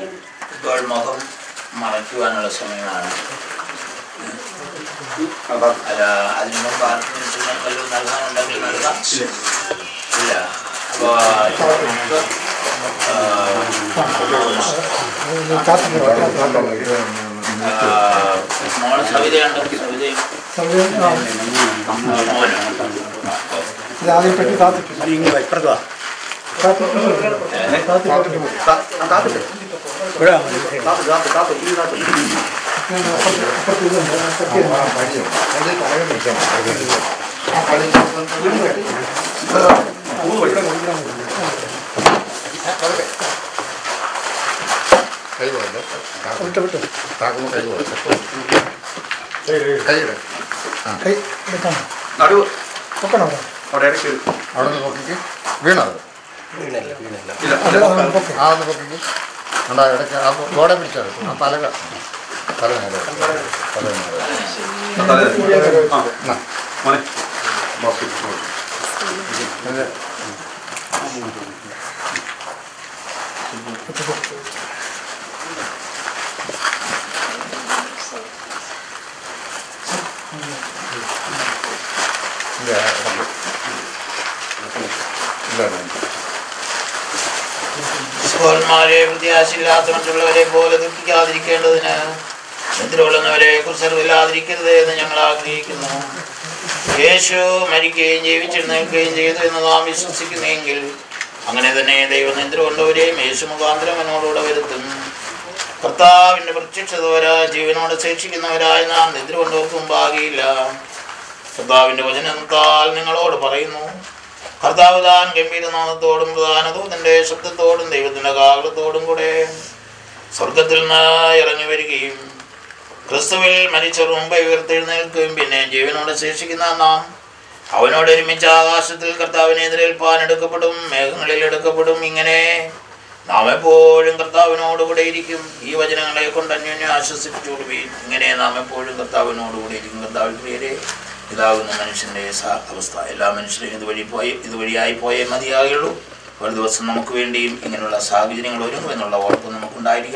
ഇപ്പോൾ മുഖം മറയ്ക്കുവാനുള്ള സമയമാണ് അല്ല അതിന് മുമ്പ് ആർക്കും ഇൻസ്ട്രുമെന്റ് വല്ലതും നൽകാനുണ്ടെങ്കിൽ നൽകാം ഇല്ല അപ്പോൾ നമുക്ക് ആ, മോള് സവിതയുണ്ട് സവിതയും മോനും ആദ്യം പെട്ടി താത്തിട്ടു വിട്ടു വിട്ടു കൈ എടുക്കണം നടുവ് പൊക്കണം അവിടെ ഇടയ്ക്ക് അവിടെ നിന്ന് പൊക്കിക്ക് വീണത് അത് അത് പൊക്ക്. ആ ഒന്ന് പൊക്കിക്ക് ഉണ്ടാ ഇടയ്ക്ക് ആ ഗോടെ പിടിച്ചത് ആ തലക തല നേരെ തല നേരെ ആ മോനെ സഹോദരന്മാരെ പ്രത്യാശയില്ലാത്ത മറ്റുള്ളവരെ പോലെ ദുഃഖിക്കാതിരിക്കേണ്ടതിന് നിദ്രകൊള്ളുന്നവരെ കുറിച്ചറിവില്ലാതിരിക്കരുത് എന്ന് ഞങ്ങൾ ആഗ്രഹിക്കുന്നു യേശു മരിക്കുകയും ജീവിച്ചെഴുന്നേൽക്കുകയും ചെയ്തു എന്ന് നാം വിശ്വസിക്കുന്നെങ്കിൽ അങ്ങനെ തന്നെ ദൈവനിദ്ര കൊണ്ടവരെയും യേശു മുഖാന്തരം എന്നോടുകൂടെ വരുത്തും കർത്താവിന്റെ പ്രത്യക്ഷതവരാ ജീവനോട് ശേഷിക്കുന്നവരായ നാം നിദ്ര കൊണ്ടവർക്ക് മുമ്പാകിയില്ല കർത്താവിന്റെ വചനത്താൽ നിങ്ങളോട് പറയുന്നു കർത്താവ് താൻ ഗംഭീരനാഥത്തോടും പ്രധാനദൂതന്റെ ശബ്ദത്തോടും ദൈവത്തിന്റെ കാകളത്തോടും കൂടെ സ്വർഗത്തിൽ നിന്ന് ഇറങ്ങി വരികയും ക്രിസ്തുവിൽ മരിച്ചവർ മുമ്പ് ഉയർത്തെഴുന്നേൽക്കുകയും പിന്നെ ജീവനോടെ ശേഷിക്കുന്ന നാം അവനോട് ഒരുമിച്ച് ആകാശത്തിൽ കർത്താവിനെ എതിരേൽപ്പാൻ എടുക്കപ്പെടും മേഘങ്ങളിൽ എടുക്കപ്പെടും ഇങ്ങനെ നാം എപ്പോഴും കർത്താവിനോടുകൂടെ ഇരിക്കും ഈ വചനങ്ങളെ കൊണ്ട് അന്യോന്യം ആശ്വസിപ്പിച്ചുകൊടുക്കുകയും ഇങ്ങനെ നാം എപ്പോഴും കർത്താവിനോടുകൂടെ ഇരിക്കും കർത്താവിൽ പ്രിയരെ ഇതാകുന്ന മനുഷ്യൻ്റെ സ- അവസ്ഥ എല്ലാ മനുഷ്യരും ഇതുവഴി പോയി ഇതുവഴിയായി പോയേ മതിയാകുള്ളൂ ഒരു ദിവസം നമുക്ക് വേണ്ടിയും ഇങ്ങനെയുള്ള സാഹചര്യങ്ങൾ ഒരുങ്ങും എന്നുള്ള ഉറപ്പ് നമുക്കുണ്ടായിരിക്കണം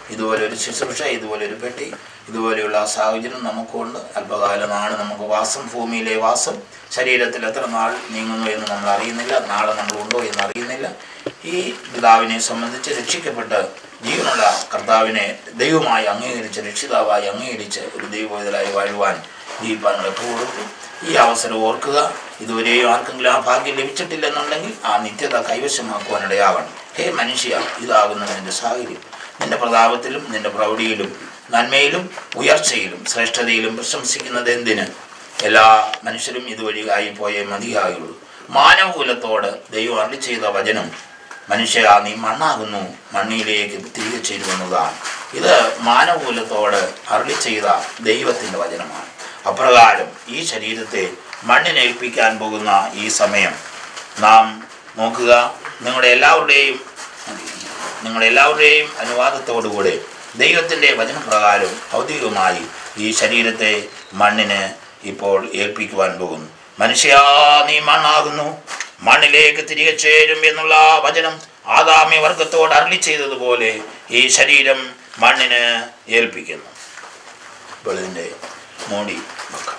ഇതുപോലെ ഒരു ശുശ്രൂഷ ഇതുപോലെ ഒരു പെട്ടി ഇതുപോലെയുള്ള സാഹചര്യം നമുക്കുണ്ട് അല്പകാലമാണ് നമുക്ക് വാസം ഭൂമിയിലെ വാസം ശരീരത്തിൽ എത്ര നാൾ നീങ്ങുന്നു എന്ന് നമ്മൾ അറിയുന്നില്ല നാളെ നമ്മൾ ഉണ്ടോ എന്ന് അറിയുന്നില്ല ഈ പിതാവിനെ സംബന്ധിച്ച് രക്ഷിക്കപ്പെട്ട് ജീവനുള്ള കർത്താവിനെ ദൈവമായി അംഗീകരിച്ച് രക്ഷിതാവായി അംഗീകരിച്ച് ഒരു ദൈവവേദലായി വാഴുവാൻ ജീവിപ്പാനുള്ള എപ്പോഴും ഈ അവസരം ഓർക്കുക ഇതുവരെയും ആർക്കെങ്കിലും ആ ഭാഗ്യം ലഭിച്ചിട്ടില്ലെന്നുണ്ടെങ്കിൽ ആ നിത്യത കൈവശമാക്കുവാനിടയാകണം ഹേ മനുഷ്യ ഇതാകുന്നു നിന്റെ സാഹചര്യം നിന്റെ പ്രതാപത്തിലും നിന്റെ പ്രൗഢിയിലും നന്മയിലും ഉയർച്ചയിലും ശ്രേഷ്ഠതയിലും പ്രശംസിക്കുന്നത് എന്തിന് എല്ലാ മനുഷ്യരും ഇതുവഴിയായി പോയേ മതിയായുള്ളൂ മാനവകുലത്തോട് ദൈവം അരളി ചെയ്ത വചനം മനുഷ്യ നീ മണ്ണാകുന്നു മണ്ണിലേക്ക് തിരികെ ചേരുമെന്നതാണ് ഇത് മാനവകുലത്തോട് അരളി ചെയ്ത ദൈവത്തിൻ്റെ വചനമാണ് അപ്രകാരം ഈ ശരീരത്തെ മണ്ണിനേൽപ്പിക്കാൻ പോകുന്ന ഈ സമയം നാം നോക്കുക നിങ്ങളുടെ എല്ലാവരുടെയും നിങ്ങളുടെ എല്ലാവരുടെയും അനുവാദത്തോടുകൂടെ ദൈവത്തിൻ്റെ വചനപ്രകാരം ഭൗതികമായി ഈ ശരീരത്തെ മണ്ണിന് ഇപ്പോൾ ഏൽപ്പിക്കുവാൻ പോകുന്നു മനുഷ്യ നീ മണ്ണാകുന്നു മണ്ണിലേക്ക് തിരികെ ചേരും എന്നുള്ള വചനം ആദാമ്യ വർഗത്തോട് അരളി ചെയ്തതുപോലെ ഈ ശരീരം മണ്ണിന് ഏൽപ്പിക്കുന്നു ഇപ്പോൾ ഇതിൻ്റെ മൂടി വെക്കാം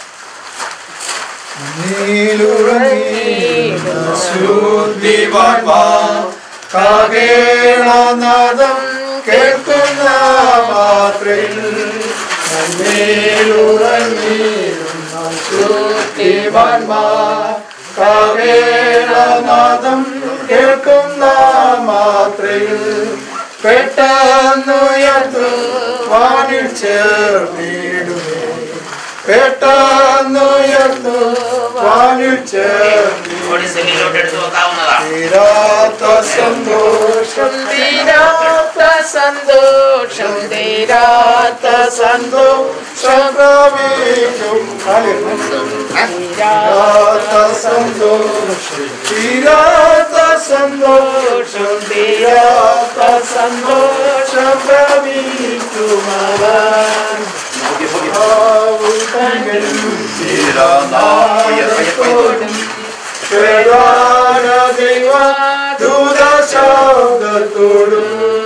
കാകേളനാദം കേൾക്കുന്ന മാത്രയിൽ കാകേളനാദം കേൾക്കുന്ന മാത്രയിൽ പെട്ടെന്നുയർത്തു വാണിൽ ചേർന്നിടുമേ പെട്ടെന്നുയർത്തു വാണിൽ ചേർന്നിടുമേ ഓടി സെല്ലിലോട്ട് എടുത്ത് വെക്കാവുന്നതാണ് തീരാത്ത സന്തോഷം തീരാത്ത സന്തോഷം തീരാത്ത സന്തോഷം പ്രവേശം തീരാത്ത സന്തോഷം തീരാത്ത സന്തോഷം തീരാത്ത സന്തോഷം പ്രവീക്കുമവൻ ദൈവ ദൂതശബ്ദത്തോടും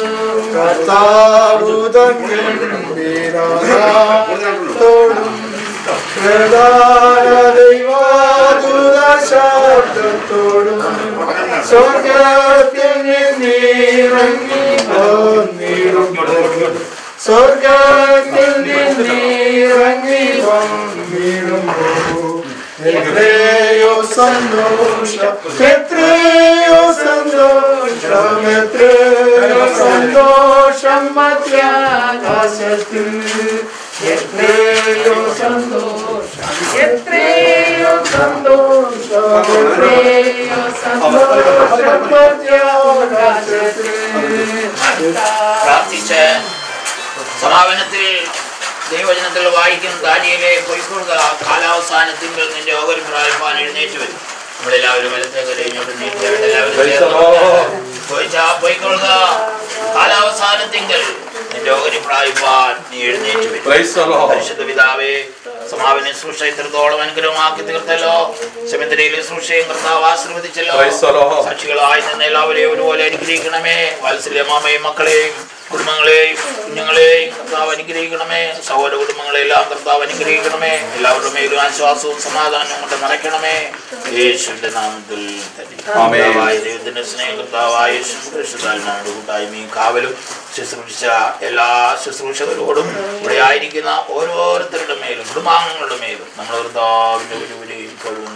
കർത്താവുതോടും പ്രധാന ദൈവ ദൂതശബ്ദത്തോടും സ്വർഗത്തിൽ നിന്നിറങ്ങി വന്നിടും സ്വർഗത്തിൽ നിന്നിറങ്ങി വന്നിടുമ്പോൾ എത്രയോ സന്തോഷം എത്രയോ സന്തോഷം എത്രയോ സന്തോഷം മധ്യാകാശത്തിൽ എത്രയോ സന്തോഷം എത്രയോ സന്തോഷം എത്രയോ സന്തോഷം മധ്യാകാശത്തിൽ പ്രാർത്ഥിച്ച് സമാപനത്തിൽ ദൈവവചനത്തിൽ വായിക്കും ദാനിയിലെ പൊയ്ക്കൊള്ളുക കാലാവസാനത്തിൽ നിന്റെ ഓവർ പ്രായപ്പാൻ എഴുന്നേറ്റ് വരും നമ്മളെല്ലാവരും വലത്തേക്ക് ഇങ്ങോട്ട് നീട്ടിയായിട്ട് എല്ലാവരും ചേർന്ന് പോയിച്ചാ പൊയ്ക്കൊള്ളുക കാലാവസാനത്തിങ്കൽ നിന്റെ ഓഹരി പ്രായപ്പാൻ നീ എഴുന്നേറ്റ് വരും പരിശുദ്ധ പിതാവേ സമാപന ശുശ്രൂഷ ഇത്രത്തോളം അനുഗ്രഹമാക്കി തീർത്തല്ലോ സെമിത്തരിയിലെ ശുശ്രൂഷയും കർത്താവ് ആശീർവദിച്ചല്ലോ സാക്ഷികളായി നിന്ന് എല്ലാവരെയും ഒരുപോലെ അനുഗ്രഹിക്കണമേ വാത്സല്യമാമയും മക്കളെയും കുടുംബങ്ങളെയും കുഞ്ഞുങ്ങളെയും കർത്താവ് അനുഗ്രഹിക്കണമേ സഹോദര കുടുംബങ്ങളെല്ലാം കർത്താവ് അനുഗ്രഹിക്കണമേ എല്ലാവരുടെ മേലും ആശ്വാസവും സമാധാനവും കൊണ്ട് നിറയ്ക്കണമേ യേശുവിന്റെ നാമത്തിൽ തന്നെ ആമേൻ. കർത്താവായ ദൈവത്തിന്റെ സ്നേഹം കർത്താവായ യേശുക്രിസ്തുതാൽമാരുടെ കൂട്ടായ്മയും കാവലും ശുശ്രൂഷിച്ച എല്ലാ ശുശ്രൂഷകരോടും ഇവിടെ ആയിരിക്കുന്ന ഓരോരുത്തരുടെ മേലും കുടുംബാംഗങ്ങളുടെ മേലും നമ്മുടെ കർത്താവിന്റെ ഒരുവരെയും ഇപ്പോഴും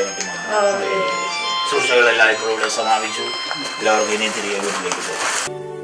നീക്കുണ്ടായിരിക്കുന്നു ശുശ്രൂഷകളെല്ലാം ഇപ്പോൾ ഇവിടെ സമാപിച്ചു എല്ലാവർക്കും ഇനി തിരികെ വീട്ടിലേക്ക് പോകും